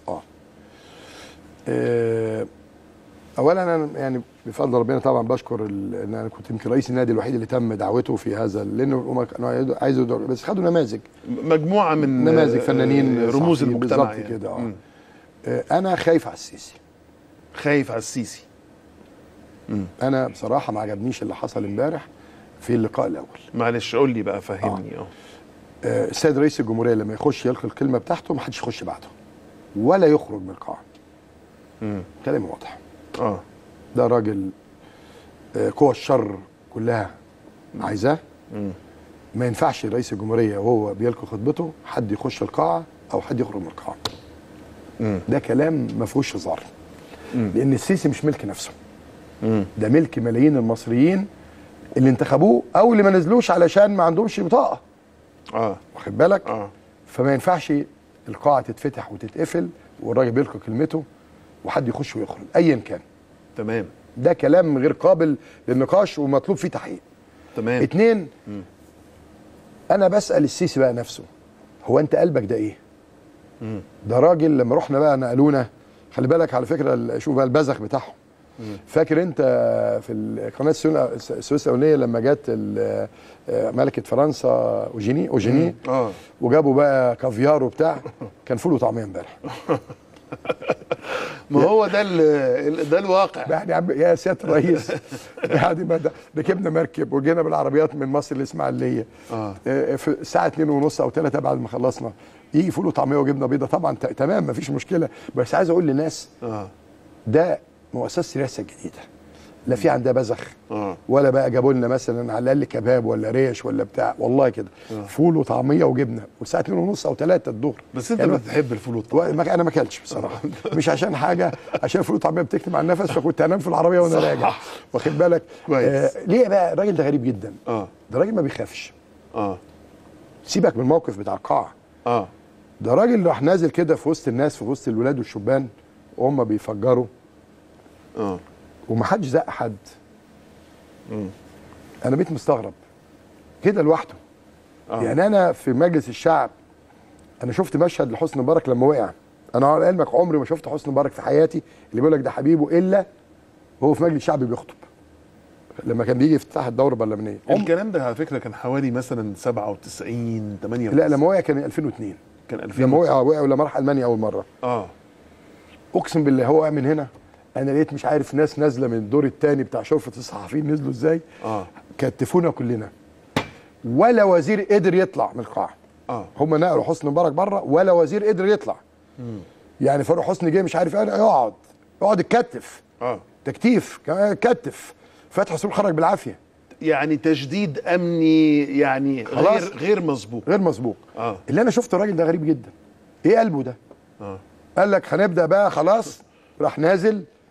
[SPEAKER 19] آه، اولا انا يعني بفضل ربنا طبعا بشكر ال- ان انا كنت يمكن رئيس النادي الوحيد اللي تم دعوته في هذا لانه هم كانوا عايزوا يدعوا- بس خدوا نماذج
[SPEAKER 1] مجموعه من
[SPEAKER 19] نماذج
[SPEAKER 1] آه،
[SPEAKER 19] فنانين
[SPEAKER 1] رموز
[SPEAKER 19] صحفيين
[SPEAKER 1] المجتمع
[SPEAKER 19] بالظبط
[SPEAKER 1] يعني.
[SPEAKER 19] كده اه
[SPEAKER 1] مم.
[SPEAKER 19] آه، انا خايف على السيسي
[SPEAKER 1] خايف على السيسي
[SPEAKER 19] انا بصراحه ما عجبنيش اللي حصل امبارح في اللقاء الاول
[SPEAKER 1] معلش قول لي بقى فهمني اه
[SPEAKER 19] آه، السيد رئيس الجمهوريه لما يخش يلقي الكلمه بتاعته ما حدش يخش بعده ولا يخرج من القاعه
[SPEAKER 1] مم.
[SPEAKER 19] كلام واضح
[SPEAKER 1] اه
[SPEAKER 19] ده راجل آه، قوى الشر كلها عايزاه
[SPEAKER 1] مم.
[SPEAKER 19] ما ينفعش رئيس الجمهوريه وهو بيلقي خطبته حد يخش القاعه او حد يخرج من القاعه
[SPEAKER 1] مم.
[SPEAKER 19] ده كلام ما فيهوش هزار
[SPEAKER 1] مم.
[SPEAKER 19] لان السيسي مش ملك نفسه
[SPEAKER 1] مم.
[SPEAKER 19] ده ملك ملايين المصريين اللي انتخبوه او اللي ما نزلوش علشان ما عندهمش بطاقه
[SPEAKER 1] اه
[SPEAKER 19] واخد بالك
[SPEAKER 1] اه
[SPEAKER 19] فما ينفعش القاعه تتفتح وتتقفل والراجل بيلقي كلمته وحد يخش ويخرج ايا كان
[SPEAKER 1] تمام
[SPEAKER 19] ده كلام غير قابل للنقاش ومطلوب فيه تحقيق
[SPEAKER 1] تمام
[SPEAKER 19] اتنين
[SPEAKER 1] مم.
[SPEAKER 19] انا بسال السيسي بقى نفسه هو انت قلبك ده ايه
[SPEAKER 1] مم.
[SPEAKER 19] ده راجل لما رحنا بقى نقلونا خلي بالك على فكره ال- شوف بقى البذخ بتاعهم
[SPEAKER 1] مم.
[SPEAKER 19] فاكر انت في ال- قناه السويس- السويس الاولانيه لما جت ال- آه، ملكه فرنسا اوجيني اوجيني
[SPEAKER 1] مم. اه
[SPEAKER 19] وجابوا بقى كافيار وبتاع كان فول وطعميه امبارح
[SPEAKER 1] ما هو ده ال- ده الواقع
[SPEAKER 19] يعني يا عم يا سياده الرئيس بعد ما ده- ركبنا مركب وجينا بالعربيات من مصر لاسماعيليه
[SPEAKER 1] اه
[SPEAKER 19] آه، في الساعه 2 ونص او 3 بعد ما خلصنا يجي فول وطعميه وجبنه بيضه طبعا ت- تمام مفيش مشكله بس عايز اقول للناس
[SPEAKER 1] اه
[SPEAKER 19] ده مؤسسه رئاسه جديده لا في عندها بذخ
[SPEAKER 1] اه
[SPEAKER 19] ولا بقى جابوا لنا مثلا على الاقل كباب ولا ريش ولا بتاع والله كده
[SPEAKER 1] آه.
[SPEAKER 19] فول وطعميه وجبنه والساعه 2 ونص او 3 الظهر
[SPEAKER 1] بس انت
[SPEAKER 19] يعني
[SPEAKER 1] بتحب الفول
[SPEAKER 19] و-
[SPEAKER 1] والطعميه
[SPEAKER 19] ما- انا ما اكلتش بصراحه مش عشان حاجه عشان الفول والطعميه بتكتم على النفس فكنت انام في العربيه وانا
[SPEAKER 1] صح.
[SPEAKER 19] راجع واخد بالك
[SPEAKER 1] كويس.
[SPEAKER 19] آه ليه بقى الراجل ده غريب جدا
[SPEAKER 1] اه
[SPEAKER 19] ده راجل ما بيخافش
[SPEAKER 1] اه
[SPEAKER 19] سيبك من الموقف بتاع القاعه
[SPEAKER 1] اه
[SPEAKER 19] ده راجل راح نازل كده في وسط الناس في وسط الولاد والشبان وهم بيفجروا
[SPEAKER 1] اه
[SPEAKER 19] ومحدش زق حد
[SPEAKER 1] مم.
[SPEAKER 19] انا بقيت مستغرب كده لوحده
[SPEAKER 1] آه.
[SPEAKER 19] يعني انا في مجلس الشعب انا شفت مشهد لحسني مبارك لما وقع انا على علمك عمري ما شفت حسني مبارك في حياتي اللي بيقول لك ده حبيبه الا وهو في مجلس الشعب بيخطب لما كان بيجي يفتح الدوره البرلمانيه عم-
[SPEAKER 1] الكلام ده على فكره كان حوالي مثلا 97 98
[SPEAKER 19] لا لما وقع كان 2002
[SPEAKER 1] كان 2000
[SPEAKER 19] لما وقع وقع لما راح المانيا اول مره
[SPEAKER 1] اه
[SPEAKER 19] اقسم بالله هو وقع من هنا انا لقيت مش عارف ناس نازله من الدور الثاني بتاع شرفه الصحفيين نزلوا ازاي
[SPEAKER 1] اه
[SPEAKER 19] كتفونا كلنا ولا وزير قدر يطلع من القاعه
[SPEAKER 1] اه
[SPEAKER 19] هم نقلوا حسني مبارك بره ولا وزير قدر يطلع
[SPEAKER 1] مم.
[SPEAKER 19] يعني فاروق حسني جه مش عارف انا يقعد يقعد يتكتف
[SPEAKER 1] اه
[SPEAKER 19] تكتيف كمان كتف فتحي سرور خرج بالعافيه
[SPEAKER 1] يعني تجديد امني يعني
[SPEAKER 19] خلاص.
[SPEAKER 1] غير غير مسبوق
[SPEAKER 19] غير مسبوق
[SPEAKER 1] اه
[SPEAKER 19] اللي انا شفته الراجل ده غريب جدا ايه قلبه ده
[SPEAKER 1] اه
[SPEAKER 19] قال لك هنبدا بقى خلاص راح نازل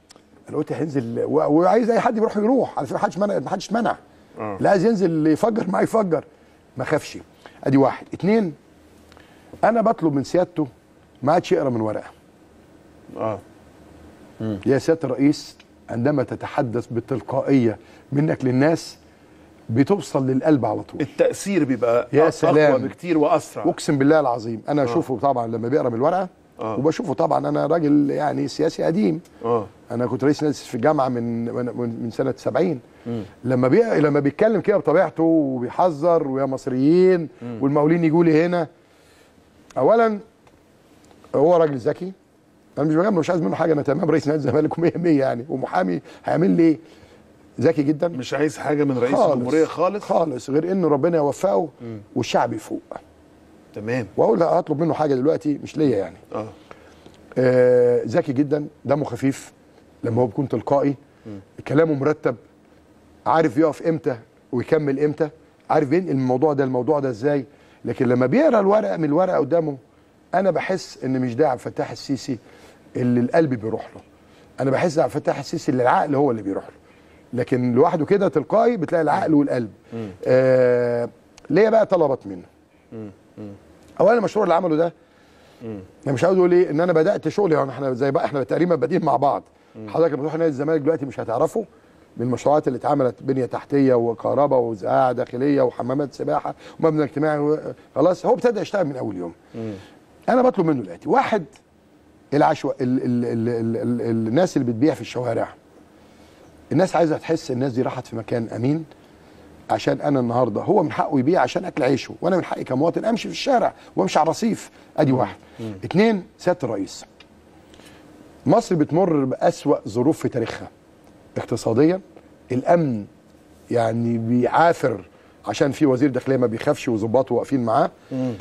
[SPEAKER 19] انا قلت هينزل و- وعايز اي حد يروح يروح على فكره ما حدش منع ما حدش منع لا عايز ينزل يفجر معاه يفجر ما خافش ادي واحد اتنين انا بطلب من سيادته ما عادش يقرا من ورقه
[SPEAKER 1] اه
[SPEAKER 19] يا سياده الرئيس عندما تتحدث بتلقائيه منك للناس بتوصل للقلب على طول
[SPEAKER 1] التاثير بيبقى
[SPEAKER 19] يا
[SPEAKER 1] اقوى
[SPEAKER 19] سلام
[SPEAKER 1] بكتير واسرع
[SPEAKER 19] اقسم بالله العظيم انا
[SPEAKER 1] آه.
[SPEAKER 19] اشوفه طبعا لما بيقرا من الورقه
[SPEAKER 1] آه.
[SPEAKER 19] وبشوفه طبعا انا راجل يعني سياسي قديم
[SPEAKER 1] اه
[SPEAKER 19] انا كنت رئيس نادي في الجامعه من من, من سنه 70
[SPEAKER 1] مم.
[SPEAKER 19] لما بي... لما بيتكلم كده بطبيعته وبيحذر ويا مصريين
[SPEAKER 1] مم.
[SPEAKER 19] والمقاولين يجوا لي هنا اولا هو راجل ذكي انا مش بجامله مش عايز منه حاجه انا تمام رئيس نادي الزمالك و100 100 يعني ومحامي هيعمل لي ايه ذكي جدا
[SPEAKER 1] مش عايز حاجه من رئيس
[SPEAKER 19] خالص.
[SPEAKER 1] الجمهوريه خالص
[SPEAKER 19] خالص غير انه ربنا يوفقه
[SPEAKER 1] مم.
[SPEAKER 19] والشعب يفوق
[SPEAKER 1] تمام
[SPEAKER 19] واقول هطلب منه حاجه دلوقتي مش ليا يعني
[SPEAKER 1] اه
[SPEAKER 19] آه، ذكي جدا دمه خفيف لما هو بيكون تلقائي كلامه مرتب عارف يقف امتى ويكمل امتى عارف ينقل من الموضوع ده الموضوع ده ازاي لكن لما بيقرا الورقه من الورقه قدامه انا بحس ان مش ده عبد الفتاح السيسي اللي القلب بيروح له انا بحس عبد الفتاح السيسي اللي العقل هو اللي بيروح له لكن لوحده كده تلقائي بتلاقي العقل والقلب آه ليا بقى طلبات منه اولا المشروع اللي عمله ده انا مش عاوز اقول ايه ان انا بدات شغلي يعني احنا زي بقى احنا تقريبا بادئين مع بعض حضرتك لما تروح نادي الزمالك دلوقتي مش هتعرفه من المشروعات اللي اتعملت بنيه تحتيه وكهرباء وزراعه داخليه وحمامات سباحه ومبنى اجتماعي و- خلاص هو ابتدى يشتغل من اول يوم انا بطلب منه الاتي واحد العشوائي ال ال ال ال ال الناس اللي بتبيع في الشوارع الناس عايزه تحس الناس دي راحت في مكان امين عشان انا النهارده هو من حقه يبيع عشان اكل عيشه وانا من حقي كمواطن امشي في الشارع وامشي على الرصيف ادي واحد اتنين سياده الرئيس مصر بتمر باسوا ظروف في تاريخها اقتصاديا الامن يعني بيعافر عشان في وزير داخليه ما بيخافش وظباطه واقفين معاه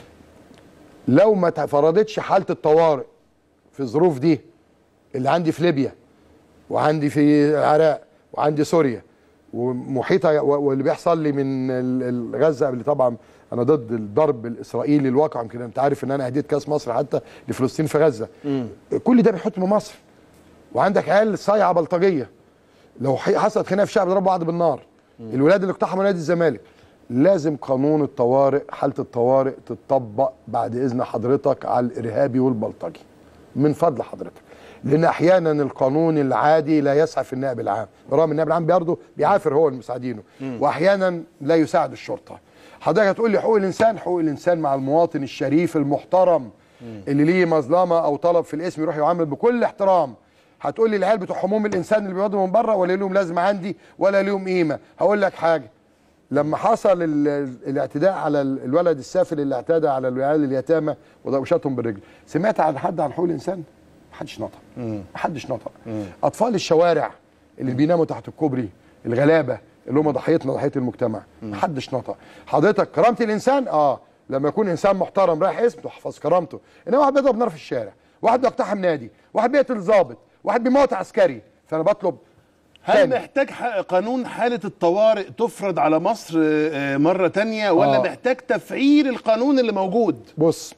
[SPEAKER 19] لو ما فرضتش حاله الطوارئ في الظروف دي اللي عندي في ليبيا وعندي في العراق وعندي سوريا ومحيطه و- واللي بيحصل لي من ال- ال- غزه اللي طبعا انا ضد الضرب الاسرائيلي الواقع يمكن انت عارف ان انا هديت كاس مصر حتى لفلسطين في غزه كل ده بيحط من مصر وعندك عيال صايعه بلطجيه لو حي- حصلت خناقه في الشعب يضربوا بعض بالنار الولاد اللي اقتحموا نادي الزمالك لازم قانون الطوارئ حاله الطوارئ تتطبق بعد اذن حضرتك على الارهابي والبلطجي من فضل حضرتك لان احيانا القانون العادي لا يسعف النائب العام رغم النائب العام برضه بيعافر هو المساعدينه واحيانا لا يساعد الشرطه حضرتك هتقول لي حقوق الانسان حقوق الانسان مع المواطن الشريف المحترم اللي ليه مظلمه او طلب في الاسم يروح يعامل بكل احترام هتقول لي العيال بتوع حموم الانسان اللي بيقعدوا من بره ولا لهم لازمه عندي ولا لهم قيمه هقول لك حاجه لما حصل ال- ال- الاعتداء على ال- الولد السافل اللي اعتدى على العيال اليتامى وشاتهم بالرجل سمعت عن حد عن حقوق الانسان محدش نطق محدش نطق اطفال الشوارع اللي بيناموا تحت الكوبري الغلابه اللي هم ضحيتنا ضحيه المجتمع محدش نطق حضرتك كرامه الانسان اه لما يكون انسان محترم رايح اسم تحفظ كرامته انما واحد بيضرب نار في الشارع واحد بيقتحم نادي واحد بيقتل ضابط واحد بيموت عسكري فانا بطلب
[SPEAKER 1] هل
[SPEAKER 19] تاني.
[SPEAKER 1] محتاج ح- قانون حالة الطوارئ تفرض على مصر آه، مرة تانية ولا
[SPEAKER 19] آه.
[SPEAKER 1] محتاج تفعيل القانون اللي موجود؟
[SPEAKER 19] بص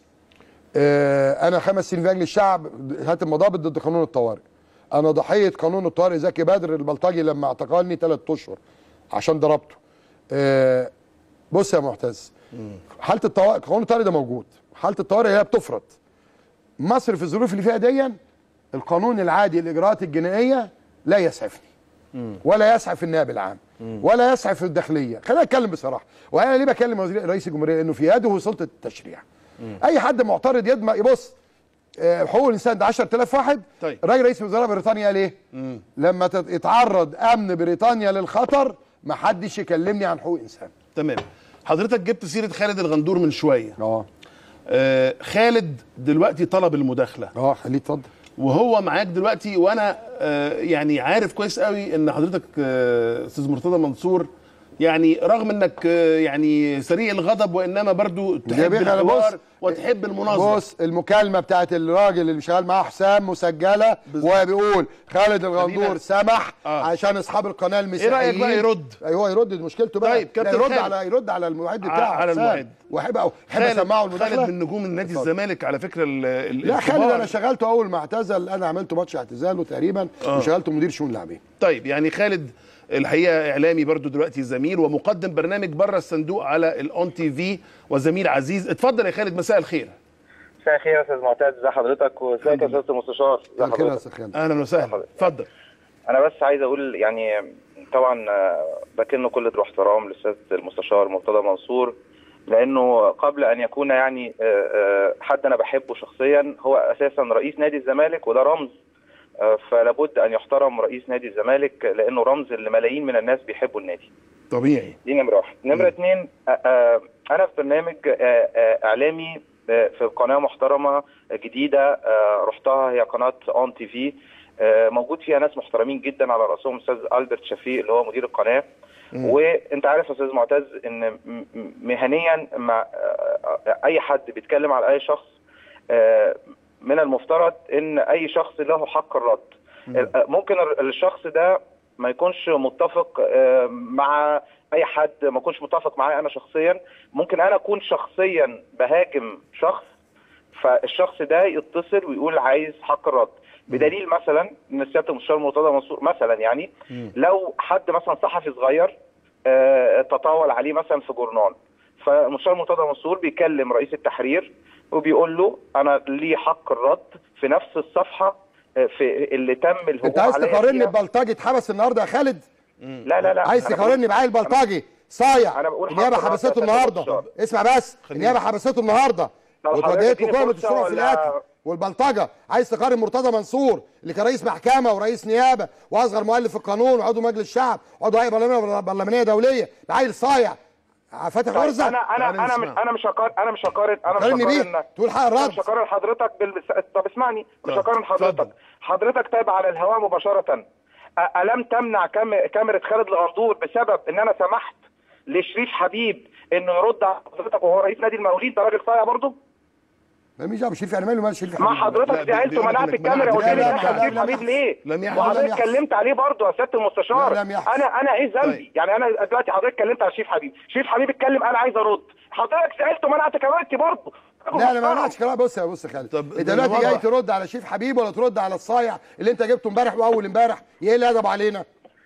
[SPEAKER 19] آه انا خمس سنين في اجل الشعب هات المضابط ضد قانون الطوارئ انا ضحيه قانون الطوارئ زكي بدر البلطجي لما اعتقلني ثلاث اشهر عشان ضربته آه بص يا معتز حاله الطوارئ قانون الطوارئ ده موجود حاله الطوارئ هي بتفرض مصر في الظروف اللي فيها دي القانون العادي الاجراءات الجنائيه لا يسعفني ولا يسعف النائب العام ولا يسعف الداخليه خلينا نتكلم بصراحه وانا ليه بكلم وزير رئيس الجمهوريه لانه في يده سلطه التشريع اي حد معترض يدم يبص آه، حقوق الانسان ده 10000 واحد
[SPEAKER 1] طيب.
[SPEAKER 19] الراجل رئيس وزراء بريطانيا قال ايه لما تت- يتعرض امن بريطانيا للخطر ما حدش يكلمني عن حقوق انسان
[SPEAKER 1] تمام حضرتك جبت سيرة خالد الغندور من شوية
[SPEAKER 19] اه
[SPEAKER 1] آه خالد دلوقتي طلب المداخلة
[SPEAKER 19] اه خليه اتفضل
[SPEAKER 1] وهو معاك دلوقتي وانا آه يعني عارف كويس قوي ان حضرتك آه، استاذ مرتضى منصور يعني رغم انك آه، يعني سريع الغضب وانما برضو تحب
[SPEAKER 19] جميل، أنا بص-
[SPEAKER 1] الحوار وتحب المناظره
[SPEAKER 19] بص المكالمه بتاعت الراجل اللي شغال معاه حسام مسجله وهو بيقول خالد الغندور
[SPEAKER 1] خلينا-
[SPEAKER 19] سمح
[SPEAKER 1] آه.
[SPEAKER 19] عشان اصحاب القناه المسيحيين
[SPEAKER 1] رأيك بقى يرد؟
[SPEAKER 19] ايوه هو يرد دي مشكلته بقى
[SPEAKER 1] طيب، كابتن
[SPEAKER 19] لا، يرد
[SPEAKER 1] خالد.
[SPEAKER 19] على يرد على المعد
[SPEAKER 1] ع-
[SPEAKER 19] بتاعه
[SPEAKER 1] على
[SPEAKER 19] حسام.
[SPEAKER 1] المعد.
[SPEAKER 19] واحب احب
[SPEAKER 1] خالد
[SPEAKER 19] اسمعه
[SPEAKER 1] خالد
[SPEAKER 19] المداخله
[SPEAKER 1] من نجوم النادي
[SPEAKER 19] اتفضل.
[SPEAKER 1] الزمالك على فكره ال- ال-
[SPEAKER 19] لا خالد
[SPEAKER 1] الكبار.
[SPEAKER 19] انا شغلته اول ما اعتزل انا عملته ماتش اعتزاله تقريبا
[SPEAKER 1] آه.
[SPEAKER 19] وشغلته مدير شؤون لاعبين
[SPEAKER 1] طيب يعني خالد الحقيقه اعلامي برضو دلوقتي زميل ومقدم برنامج بره الصندوق على الاون تي في وزميل عزيز اتفضل يا خالد مساء الخير
[SPEAKER 2] مساء الخير يا استاذ معتز ازي حضرتك وازيك يا استاذ المستشار ازي حضرتك
[SPEAKER 1] اهلا وسهلا اتفضل
[SPEAKER 2] انا بس عايز اقول يعني طبعا آه، بكن كل ذو احترام للاستاذ المستشار مرتضى منصور لانه قبل ان يكون يعني آه، آه، حد انا بحبه شخصيا هو اساسا رئيس نادي الزمالك وده رمز آه، فلا بد ان يحترم رئيس نادي الزمالك لانه رمز لملايين من الناس بيحبوا النادي
[SPEAKER 1] طبيعي
[SPEAKER 2] دي نمرة واحد نمرة اتنين آه، آه، أنا في برنامج آه، آه، إعلامي آه، في قناة محترمة جديدة آه، رحتها هي قناة أون تي في آه، موجود فيها ناس محترمين جدا على رأسهم أستاذ ألبرت شفيق اللي هو مدير القناة وانت عارف يا استاذ معتز ان م- م- مهنيا مع آه، آه، اي حد بيتكلم على اي شخص آه، من المفترض ان اي شخص له حق الرد آه، ممكن ال- الشخص ده ما يكونش متفق آه، مع اي حد ما يكونش متفق معايا انا شخصيا ممكن انا اكون شخصيا بهاجم شخص فالشخص ده يتصل ويقول عايز حق الرد بدليل مثلا ان سياده المستشار مرتضى منصور مثلا يعني لو حد مثلا صحفي صغير آه، تطاول عليه مثلا في جورنال فالمستشار مرتضى منصور بيكلم رئيس التحرير وبيقول له انا لي حق الرد في نفس الصفحه آه، في اللي تم الهجوم
[SPEAKER 19] انت عايز
[SPEAKER 2] عليا
[SPEAKER 19] تقارني
[SPEAKER 2] فيها.
[SPEAKER 19] ببلطجي اتحبس النهارده يا خالد
[SPEAKER 2] لا لا لا
[SPEAKER 19] عايز
[SPEAKER 2] أنا
[SPEAKER 19] تقارني
[SPEAKER 2] بقول-
[SPEAKER 19] معايا البلطجي صايع
[SPEAKER 2] أنا بقول
[SPEAKER 19] النيابه
[SPEAKER 2] حق الرد
[SPEAKER 19] حبسته
[SPEAKER 2] يا
[SPEAKER 19] النهارده
[SPEAKER 2] أستاذ
[SPEAKER 19] اسمع بس
[SPEAKER 2] خليني.
[SPEAKER 19] النيابه حبسته النهارده
[SPEAKER 2] طب حضرتك
[SPEAKER 19] واتوجهت له
[SPEAKER 2] اديني
[SPEAKER 19] تهمه
[SPEAKER 2] فرصة
[SPEAKER 19] الشروع في
[SPEAKER 2] ولا-
[SPEAKER 19] القتل والبلطجه عايز تقارن مرتضى منصور اللي كان رئيس محكمه ورئيس نيابه واصغر مؤلف في القانون وعضو مجلس الشعب وعضو هيئه برلمانيه برلمانيه دوليه بعيل صايع فاتح
[SPEAKER 2] طيب
[SPEAKER 19] غرزه
[SPEAKER 2] انا انا انا مش انا مش هقارن انا مش هقارن انا مش
[SPEAKER 19] قارني بيه.
[SPEAKER 2] هقارن
[SPEAKER 19] تقول حق
[SPEAKER 2] أنا
[SPEAKER 19] الرد
[SPEAKER 2] مش هقارن حضرتك بال... طب اسمعني مش
[SPEAKER 1] طب،
[SPEAKER 2] هقارن حضرتك حضرتك طيب على الهواء مباشره أ- الم تمنع كام... كاميرا خالد الغندور بسبب ان انا سمحت لشريف حبيب انه يرد على حضرتك وهو رئيس نادي المقاولين ده راجل صايع برضه
[SPEAKER 19] ماليش دعوه بشريف يعني ماله مال شريف
[SPEAKER 2] ما
[SPEAKER 19] حبيبي.
[SPEAKER 2] حضرتك زعلت ومنعت الكاميرا وقلت لي
[SPEAKER 19] لا، لا،
[SPEAKER 2] دخل
[SPEAKER 19] لا،
[SPEAKER 2] شريف
[SPEAKER 19] لا،
[SPEAKER 2] حبيب ليه؟
[SPEAKER 19] لم يحدث.
[SPEAKER 2] وحضرتك
[SPEAKER 19] لم يحدث.
[SPEAKER 2] اتكلمت عليه برضه يا سياده المستشار
[SPEAKER 19] لا، لم يحدث.
[SPEAKER 2] انا انا ايه ذنبي؟
[SPEAKER 19] طيب.
[SPEAKER 2] يعني انا دلوقتي حضرتك اتكلمت على شريف حبيب، شريف حبيب اتكلم انا عايز ارد، حضرتك زعلت ومنعت كاميرتي برضه
[SPEAKER 19] لا انا ما منعتش كلام بص يا بص يا خالد انت
[SPEAKER 1] ده
[SPEAKER 19] دلوقتي جاي
[SPEAKER 1] واضح.
[SPEAKER 19] ترد على شريف حبيب ولا ترد على الصايع اللي انت جبته امبارح واول امبارح ايه اللي ادب علينا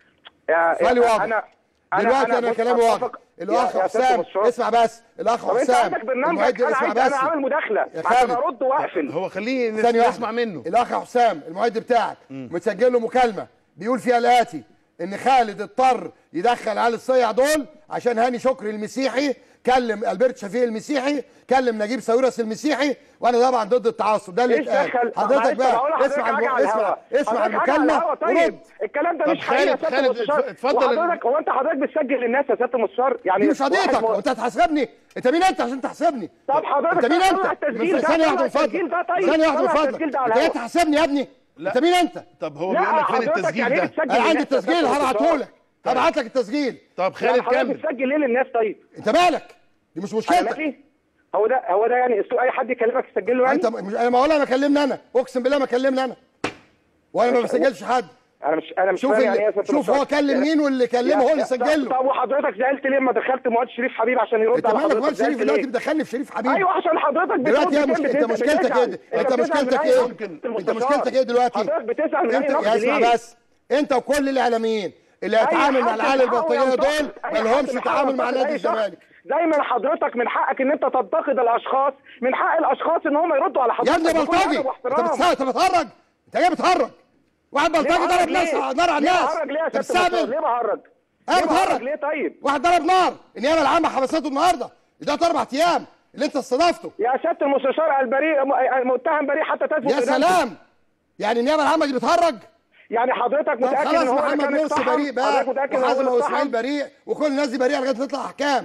[SPEAKER 2] يا
[SPEAKER 19] سؤالي
[SPEAKER 2] يا-
[SPEAKER 19] واضح
[SPEAKER 2] أنا- أنا-
[SPEAKER 19] دلوقتي
[SPEAKER 2] أنا
[SPEAKER 19] انا
[SPEAKER 2] بص
[SPEAKER 19] كلامي واضح
[SPEAKER 2] أتفق-
[SPEAKER 19] الاخ
[SPEAKER 2] يا- يا سيادة
[SPEAKER 19] حسام
[SPEAKER 2] المستشار.
[SPEAKER 19] اسمع بس الاخ
[SPEAKER 2] طب انت
[SPEAKER 19] حسام
[SPEAKER 2] عندك برنامجك
[SPEAKER 19] المعد
[SPEAKER 2] انا
[SPEAKER 19] اسمع
[SPEAKER 2] عايز
[SPEAKER 19] بس
[SPEAKER 2] انا عامل مداخله
[SPEAKER 19] يا
[SPEAKER 2] عشان
[SPEAKER 19] خالد.
[SPEAKER 2] ارد واقفل
[SPEAKER 1] هو خليه
[SPEAKER 19] ثانية واحدة.
[SPEAKER 1] نسمع منه
[SPEAKER 19] الاخ حسام المعد بتاعك متسجل له مكالمه بيقول فيها الاتي ان خالد اضطر يدخل على الصيع دول عشان هاني شكري المسيحي كلم البرت شفيق المسيحي كلم نجيب ساويرس المسيحي وانا طبعا ضد التعصب ده اللي
[SPEAKER 2] ايش
[SPEAKER 19] اتقال
[SPEAKER 2] دخل
[SPEAKER 19] حضرتك
[SPEAKER 2] معلش، طب
[SPEAKER 19] بقى
[SPEAKER 2] أقول لحضرتك
[SPEAKER 19] اسمع
[SPEAKER 2] حاجة
[SPEAKER 19] الم...
[SPEAKER 2] على
[SPEAKER 19] اسمع
[SPEAKER 2] الهوا.
[SPEAKER 19] اسمع
[SPEAKER 2] حضرتك حاجة على
[SPEAKER 19] المكالمه
[SPEAKER 2] الهوا طيب
[SPEAKER 19] ورد
[SPEAKER 2] الكلام ده
[SPEAKER 1] طب
[SPEAKER 2] مش حقيقي يا
[SPEAKER 1] خالد-
[SPEAKER 2] سياده
[SPEAKER 1] خالد،
[SPEAKER 2] المستشار
[SPEAKER 1] اتفضل.
[SPEAKER 2] وحضرتك هو انت حضرتك بتسجل للناس يا سياده المستشار يعني
[SPEAKER 19] دي مش
[SPEAKER 2] واحد
[SPEAKER 19] قضيتك
[SPEAKER 2] م-
[SPEAKER 19] وانت هتحاسبني انت مين انت عشان تحاسبني
[SPEAKER 2] طب حضرتك
[SPEAKER 19] انت مين
[SPEAKER 2] طلع
[SPEAKER 19] انت
[SPEAKER 2] التسجيل
[SPEAKER 19] من
[SPEAKER 2] ده،
[SPEAKER 19] ثانيه
[SPEAKER 2] طلع
[SPEAKER 19] واحده من
[SPEAKER 2] التسجيل ده
[SPEAKER 19] فضلك
[SPEAKER 2] طيب،
[SPEAKER 19] ثانيه واحده من
[SPEAKER 2] طلع
[SPEAKER 19] فضلك
[SPEAKER 2] التسجيل ده على
[SPEAKER 19] انت جاي
[SPEAKER 2] الهوا.
[SPEAKER 19] تحاسبني يا ابني انت مين انت
[SPEAKER 1] طب هو
[SPEAKER 2] لا،
[SPEAKER 1] بيقول لك فين
[SPEAKER 2] حضرتك
[SPEAKER 1] التسجيل
[SPEAKER 2] يعني
[SPEAKER 1] ده
[SPEAKER 2] إيه بتسجل
[SPEAKER 19] انا عندي
[SPEAKER 2] للناس يا
[SPEAKER 19] التسجيل
[SPEAKER 2] سيادة
[SPEAKER 19] هبعته
[SPEAKER 2] المستشار؟
[SPEAKER 19] لك هبعت لك التسجيل
[SPEAKER 1] طب
[SPEAKER 2] لا،
[SPEAKER 1] خالد
[SPEAKER 2] حضرتك
[SPEAKER 1] كمل
[SPEAKER 2] بتسجل ليه للناس طيب
[SPEAKER 19] انت مالك دي مش
[SPEAKER 2] انا
[SPEAKER 19] مشكلتك
[SPEAKER 2] مالي هو ده هو ده يعني اسلوب اي حد يكلمك تسجل له يعني
[SPEAKER 19] انت مش انا ما ولا ما كلمني انا اقسم بالله ما كلمني انا وانا ما بسجلش حد
[SPEAKER 2] انا مش انا مش
[SPEAKER 19] شوف
[SPEAKER 2] فاهم
[SPEAKER 19] اللي-
[SPEAKER 2] يعني ايه يا سيادة
[SPEAKER 19] شوف
[SPEAKER 2] المستشار.
[SPEAKER 19] هو كلم مين واللي كلمه هو اللي
[SPEAKER 2] يا-
[SPEAKER 19] سجل له.
[SPEAKER 2] طب وحضرتك زعلت ليه لما دخلت مواد شريف حبيب عشان يرد
[SPEAKER 19] انت
[SPEAKER 2] على
[SPEAKER 19] مالك
[SPEAKER 2] حضرتك
[SPEAKER 19] مال
[SPEAKER 2] زعلت
[SPEAKER 19] شريف دلوقتي
[SPEAKER 2] ليه؟
[SPEAKER 19] بتدخلني في شريف حبيب
[SPEAKER 2] ايوه عشان حضرتك بترد
[SPEAKER 19] دلوقتي هي
[SPEAKER 2] كده
[SPEAKER 19] مشكلة انت
[SPEAKER 2] بتزعل.
[SPEAKER 19] مشكلتك ايه انت
[SPEAKER 2] بتزعل
[SPEAKER 19] مشكلتك
[SPEAKER 2] من أي
[SPEAKER 19] ايه
[SPEAKER 2] نقد
[SPEAKER 19] انت
[SPEAKER 2] المستشار.
[SPEAKER 19] مشكلتك ايه دلوقتي
[SPEAKER 2] حضرتك بتزعل من
[SPEAKER 19] انت
[SPEAKER 2] اي نقد
[SPEAKER 19] اسمع
[SPEAKER 2] ليه؟
[SPEAKER 19] بس انت وكل الاعلاميين اللي
[SPEAKER 2] أي
[SPEAKER 19] هيتعامل مع
[SPEAKER 2] حد
[SPEAKER 19] العيال
[SPEAKER 2] من حقه
[SPEAKER 19] البلطجيه
[SPEAKER 2] ينتقد.
[SPEAKER 19] دول
[SPEAKER 2] أي
[SPEAKER 19] ما
[SPEAKER 2] حد
[SPEAKER 19] لهمش
[SPEAKER 2] من حقه
[SPEAKER 19] تعامل مع
[SPEAKER 2] ينتقد
[SPEAKER 19] نادي
[SPEAKER 2] أي شخص.
[SPEAKER 19] الزمالك
[SPEAKER 2] دايما حضرتك من حقك ان انت تنتقد الاشخاص من حق الاشخاص ان هم يردوا على
[SPEAKER 19] يا
[SPEAKER 2] حضرتك
[SPEAKER 19] ابني
[SPEAKER 2] بكل
[SPEAKER 19] بلطجي
[SPEAKER 2] أدب
[SPEAKER 19] انت
[SPEAKER 2] واحترام.
[SPEAKER 19] بتساوي انت بتهرج انت جاي بتهرج واحد
[SPEAKER 2] ليه
[SPEAKER 19] بلطجي
[SPEAKER 2] بهرج
[SPEAKER 19] ضرب ناس
[SPEAKER 2] ليه؟
[SPEAKER 19] نار على
[SPEAKER 2] ليه
[SPEAKER 19] الناس
[SPEAKER 2] بهرج ليه يا
[SPEAKER 19] انت
[SPEAKER 2] سيادة المستشار؟
[SPEAKER 19] بتستهبل
[SPEAKER 2] ليه بهرج؟
[SPEAKER 19] ايه
[SPEAKER 2] ليه بهرج
[SPEAKER 19] بتهرج
[SPEAKER 2] ليه طيب؟
[SPEAKER 19] واحد ضرب نار النيابه العامه حبسته النهارده ده اربع ايام اللي انت استضفته
[SPEAKER 2] يا سياده المستشار البريء م- متهم بريء حتى تثبت
[SPEAKER 19] يا
[SPEAKER 2] إدانته.
[SPEAKER 19] سلام يعني النيابه العامه دي بتهرج
[SPEAKER 2] يعني حضرتك
[SPEAKER 19] طب
[SPEAKER 2] متاكد
[SPEAKER 19] خلاص
[SPEAKER 2] ان هو
[SPEAKER 19] محمد
[SPEAKER 2] كان
[SPEAKER 19] مرسي
[SPEAKER 2] اتطحن؟
[SPEAKER 19] بريء بقى
[SPEAKER 2] حضرتك متاكد ان
[SPEAKER 19] وحازم
[SPEAKER 2] هو
[SPEAKER 19] واسماعيل
[SPEAKER 2] اتطحن؟
[SPEAKER 19] بريء وكل الناس دي بريئه لغايه ما تطلع احكام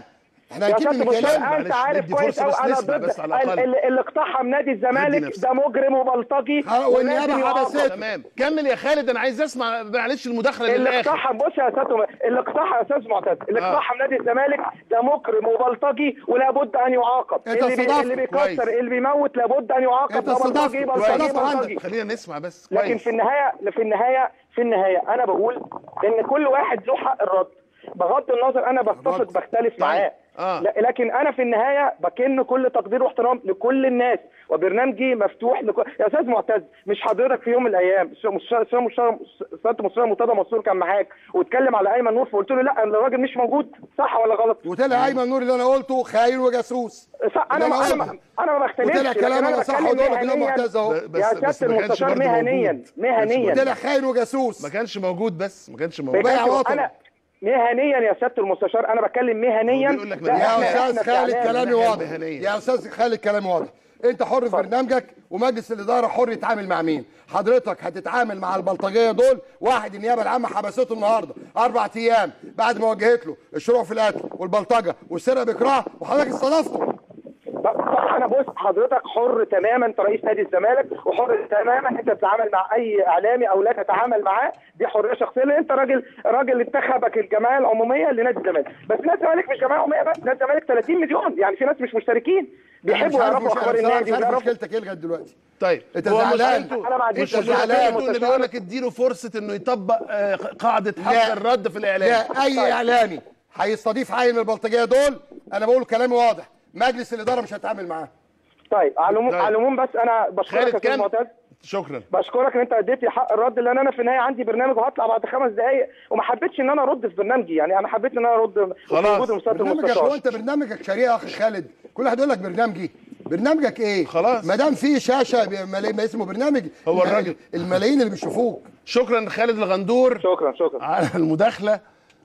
[SPEAKER 19] احنا
[SPEAKER 3] يا
[SPEAKER 19] هنجيب
[SPEAKER 3] سيادة
[SPEAKER 19] اللي
[SPEAKER 3] المستشار
[SPEAKER 19] كلام
[SPEAKER 3] انت عارف
[SPEAKER 1] ندي
[SPEAKER 3] كويس
[SPEAKER 1] فرصة
[SPEAKER 3] قوي
[SPEAKER 1] بس
[SPEAKER 3] انا
[SPEAKER 1] نسمع
[SPEAKER 3] ضد
[SPEAKER 1] بس على الأقل.
[SPEAKER 3] ال- ال- اللي اقتحم نادي الزمالك
[SPEAKER 1] نفسك.
[SPEAKER 3] ده مجرم وبلطجي
[SPEAKER 1] والنيابه
[SPEAKER 3] ولازم يعاقب.
[SPEAKER 1] تمام كمل يا خالد انا عايز اسمع معلش المداخله
[SPEAKER 3] اللي
[SPEAKER 1] للاخر
[SPEAKER 3] اقتحم بص يا استاذ اللي اقتحم يا استاذ معتز اللي
[SPEAKER 1] آه.
[SPEAKER 3] اقتحم نادي الزمالك ده مجرم وبلطجي ولا بد ان يعاقب
[SPEAKER 1] أنت
[SPEAKER 3] اللي, بي...
[SPEAKER 1] استضفته.
[SPEAKER 3] اللي
[SPEAKER 1] كويس.
[SPEAKER 3] بيكسر اللي بيموت لابد ان يعاقب
[SPEAKER 1] انت
[SPEAKER 3] ده بلطجي
[SPEAKER 1] استضفته
[SPEAKER 3] بلطجي
[SPEAKER 1] كويس.
[SPEAKER 3] بلطجي
[SPEAKER 1] خلينا نسمع بس
[SPEAKER 3] لكن
[SPEAKER 1] كويس
[SPEAKER 3] في النهايه في النهايه في النهايه انا بقول ان كل واحد له حق الرد بغض النظر انا بتفق بختلف معاه
[SPEAKER 1] آه.
[SPEAKER 3] لا- لكن انا في النهايه بكن كل تقدير واحترام لكل الناس وبرنامجي مفتوح لكل يا استاذ معتز مش حضرتك في يوم من الايام سياده مستشار مرتضى منصور كان معاك واتكلم على ايمن نور فقلت له لا الراجل مش موجود صح ولا غلط؟
[SPEAKER 19] وطلع ايمن نور اللي انا قلته خاين وجاسوس
[SPEAKER 3] صح انا
[SPEAKER 19] اللي
[SPEAKER 3] ما انا
[SPEAKER 19] قلته.
[SPEAKER 3] ما انا ما بختلفش
[SPEAKER 19] وطلع
[SPEAKER 3] لكن
[SPEAKER 19] كلام
[SPEAKER 3] أنا
[SPEAKER 19] انا صح
[SPEAKER 3] بتكلم
[SPEAKER 19] ولا كلام
[SPEAKER 3] مهنياً.
[SPEAKER 19] معتز اهو
[SPEAKER 3] يا سياده المستشار مهنيا مهنيا
[SPEAKER 19] طلع خاين وجاسوس
[SPEAKER 1] ما كانش موجود بس ما كانش موجود
[SPEAKER 3] بجد انا مهنيا يا سياده المستشار انا بتكلم مهنيا لا،
[SPEAKER 19] يا
[SPEAKER 3] إحنا-
[SPEAKER 19] استاذ
[SPEAKER 3] إحنا في
[SPEAKER 19] خالد
[SPEAKER 3] إعلام.
[SPEAKER 19] كلامي واضح يا استاذ خالد كلامي واضح انت حر في برنامجك ومجلس الاداره حر يتعامل مع مين حضرتك هتتعامل مع البلطجيه دول واحد النيابه العامه حبسته النهارده اربع ايام بعد ما وجهت له الشروع في القتل والبلطجه والسرقه باكراه وحضرتك استضفته
[SPEAKER 3] انا بص حضرتك حر تماما انت رئيس نادي الزمالك وحر تماما انت تتعامل مع اي اعلامي او لا تتعامل معاه دي حريه شخصيه لان انت راجل راجل انتخبك الجمعيه العموميه لنادي الزمالك بس نادي الزمالك مش جمعيه عموميه بس نادي الزمالك 30 مليون يعني في ناس مش مشتركين بيحبوا يعرفوا اخبار النادي
[SPEAKER 19] مش عارف
[SPEAKER 3] ويعرفوا
[SPEAKER 19] مشكلتك ايه لغايه دلوقتي
[SPEAKER 1] طيب
[SPEAKER 19] انت
[SPEAKER 1] هو
[SPEAKER 19] زعلان
[SPEAKER 1] مشكلته-
[SPEAKER 3] أنا ما عنديش
[SPEAKER 1] انت
[SPEAKER 3] مشكلة.
[SPEAKER 1] زعلان
[SPEAKER 3] المستشار-
[SPEAKER 1] اللي بيقول لك اديله فرصه انه يطبق آه، قاعده حق
[SPEAKER 19] لا.
[SPEAKER 1] الرد في الاعلام
[SPEAKER 19] لا اي اعلامي هيستضيف عين من البلطجيه دول انا بقول كلامي واضح مجلس الاداره مش هيتعامل معاه
[SPEAKER 3] طيب على العموم
[SPEAKER 19] طيب.
[SPEAKER 3] على العموم بس انا بشكرك
[SPEAKER 19] خالد
[SPEAKER 3] يا استاذ
[SPEAKER 19] كم؟
[SPEAKER 3] معتز
[SPEAKER 1] شكرا
[SPEAKER 3] بشكرك ان انت اديت لي حق الرد لان انا في النهايه عندي برنامج وهطلع بعد خمس دقائق وما حبيتش ان انا ارد في برنامجي يعني انا حبيت ان انا ارد في وجود مستشار
[SPEAKER 19] برنامجك هو انت برنامجك شريعه يا اخي خالد كل واحد يقول لك برنامجي برنامجك ايه خلاص ما دام في شاشه بملا- ما اسمه برنامج
[SPEAKER 1] هو الراجل
[SPEAKER 19] الملايين اللي بيشوفوك
[SPEAKER 1] شكرا خالد الغندور
[SPEAKER 3] شكرا شكرا
[SPEAKER 1] على المداخله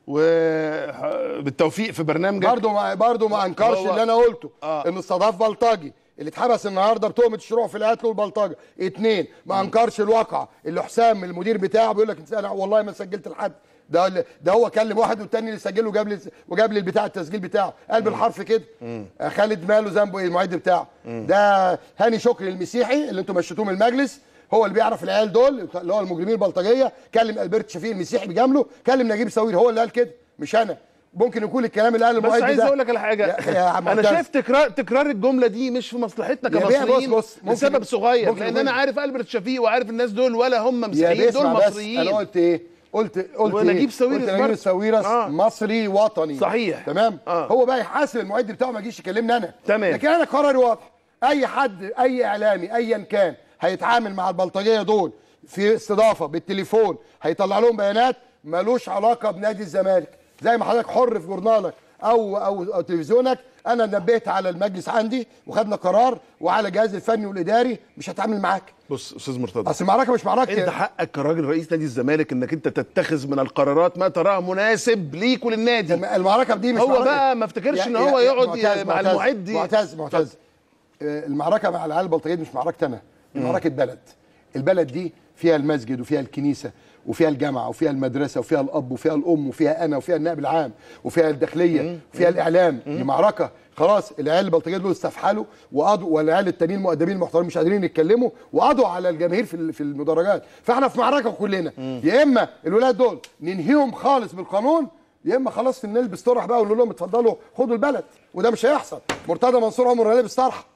[SPEAKER 1] وبالتوفيق في برنامجك
[SPEAKER 19] برضه ما برضه ما انكرش
[SPEAKER 1] هو-
[SPEAKER 19] اللي انا قلته
[SPEAKER 1] آه.
[SPEAKER 19] انه استضاف بلطجي اللي اتحبس النهارده بتهمه الشروع في القتل والبلطجه اتنين ما انكرش الواقع اللي حسام المدير بتاعه بيقول لك انا والله ما سجلت لحد ده اللي- ده هو كلم واحد والتاني اللي سجله وجاب لي وجاب لي البتاع التسجيل بتاعه قال بالحرف كده آه، خالد ماله ذنبه ايه المعد بتاعه ده هاني شكري المسيحي اللي انتم مشيتوه من المجلس هو اللي بيعرف العيال دول اللي هو المجرمين البلطجيه كلم البرت شفيق المسيحي بيجامله كلم نجيب ساوير هو اللي قال كده مش انا ممكن يكون الكلام اللي قاله
[SPEAKER 1] بس
[SPEAKER 19] المعد
[SPEAKER 1] عايز
[SPEAKER 19] ده
[SPEAKER 1] اقول لك على حاجه
[SPEAKER 19] يا- يا عم
[SPEAKER 1] انا
[SPEAKER 19] معتز.
[SPEAKER 1] شايف تكرار تكرار الجمله دي مش في مصلحتنا
[SPEAKER 19] يا بيه،
[SPEAKER 1] كمصريين
[SPEAKER 19] بص- بص، ممكن-
[SPEAKER 1] لسبب صغير
[SPEAKER 19] ممكن
[SPEAKER 1] لان
[SPEAKER 19] يكون-
[SPEAKER 1] انا عارف البرت شفيق وعارف الناس دول ولا هم
[SPEAKER 19] يا
[SPEAKER 1] مسيحيين
[SPEAKER 19] بيه
[SPEAKER 1] دول
[SPEAKER 19] اسمع بس
[SPEAKER 1] مصريين
[SPEAKER 19] انا قلت ايه قلت قلت
[SPEAKER 1] ونجيب
[SPEAKER 19] إيه؟
[SPEAKER 1] ساويرس
[SPEAKER 19] قلت نجيب
[SPEAKER 1] برضه.
[SPEAKER 19] ساويرس
[SPEAKER 1] آه.
[SPEAKER 19] مصري وطني
[SPEAKER 1] صحيح.
[SPEAKER 19] تمام
[SPEAKER 1] آه.
[SPEAKER 19] هو بقى يحاسب المعد بتاعه ما يجيش يكلمني انا
[SPEAKER 1] تمام.
[SPEAKER 19] لكن انا قراري واضح اي حد اي اعلامي ايا كان هيتعامل مع البلطجيه دول في استضافه بالتليفون هيطلع لهم بيانات ملوش علاقه بنادي الزمالك زي ما حضرتك حر في جورنالك او او, أو تلفزيونك انا نبهت على المجلس عندي وخدنا قرار وعلى الجهاز الفني والاداري مش هتعامل معاك
[SPEAKER 1] بص استاذ مرتضى
[SPEAKER 19] اصل المعركه مش معركه
[SPEAKER 1] انت حقك كراجل رئيس نادي الزمالك انك انت تتخذ من القرارات ما تراه مناسب ليك وللنادي
[SPEAKER 19] المعركه دي مش
[SPEAKER 1] هو
[SPEAKER 19] معركة.
[SPEAKER 1] بقى ما افتكرش
[SPEAKER 19] يا-
[SPEAKER 1] ان
[SPEAKER 19] يا-
[SPEAKER 1] هو
[SPEAKER 19] يا
[SPEAKER 1] يقعد
[SPEAKER 19] معتز-
[SPEAKER 1] مع
[SPEAKER 19] معتز-
[SPEAKER 1] المعد
[SPEAKER 19] معتز معتز آه، المعركه مع العيال البلطجيه دي مش معركه انا دي معركه بلد البلد دي فيها المسجد وفيها الكنيسه وفيها الجامعه وفيها المدرسه وفيها الاب وفيها الام وفيها انا وفيها النائب العام وفيها الداخليه وفيها الاعلام دي معركه خلاص العيال البلطجيه دول استفحلوا وقضوا والعيال التانيين المؤدبين المحترمين مش قادرين يتكلموا وقضوا على الجماهير في ال- في المدرجات فاحنا في معركه كلنا يا اما الولاد دول ننهيهم خالص بالقانون يا اما خلاص نلبس طرح بقى ونقول لهم اتفضلوا خدوا البلد وده مش هيحصل مرتضى منصور عمره ما لابس طرحه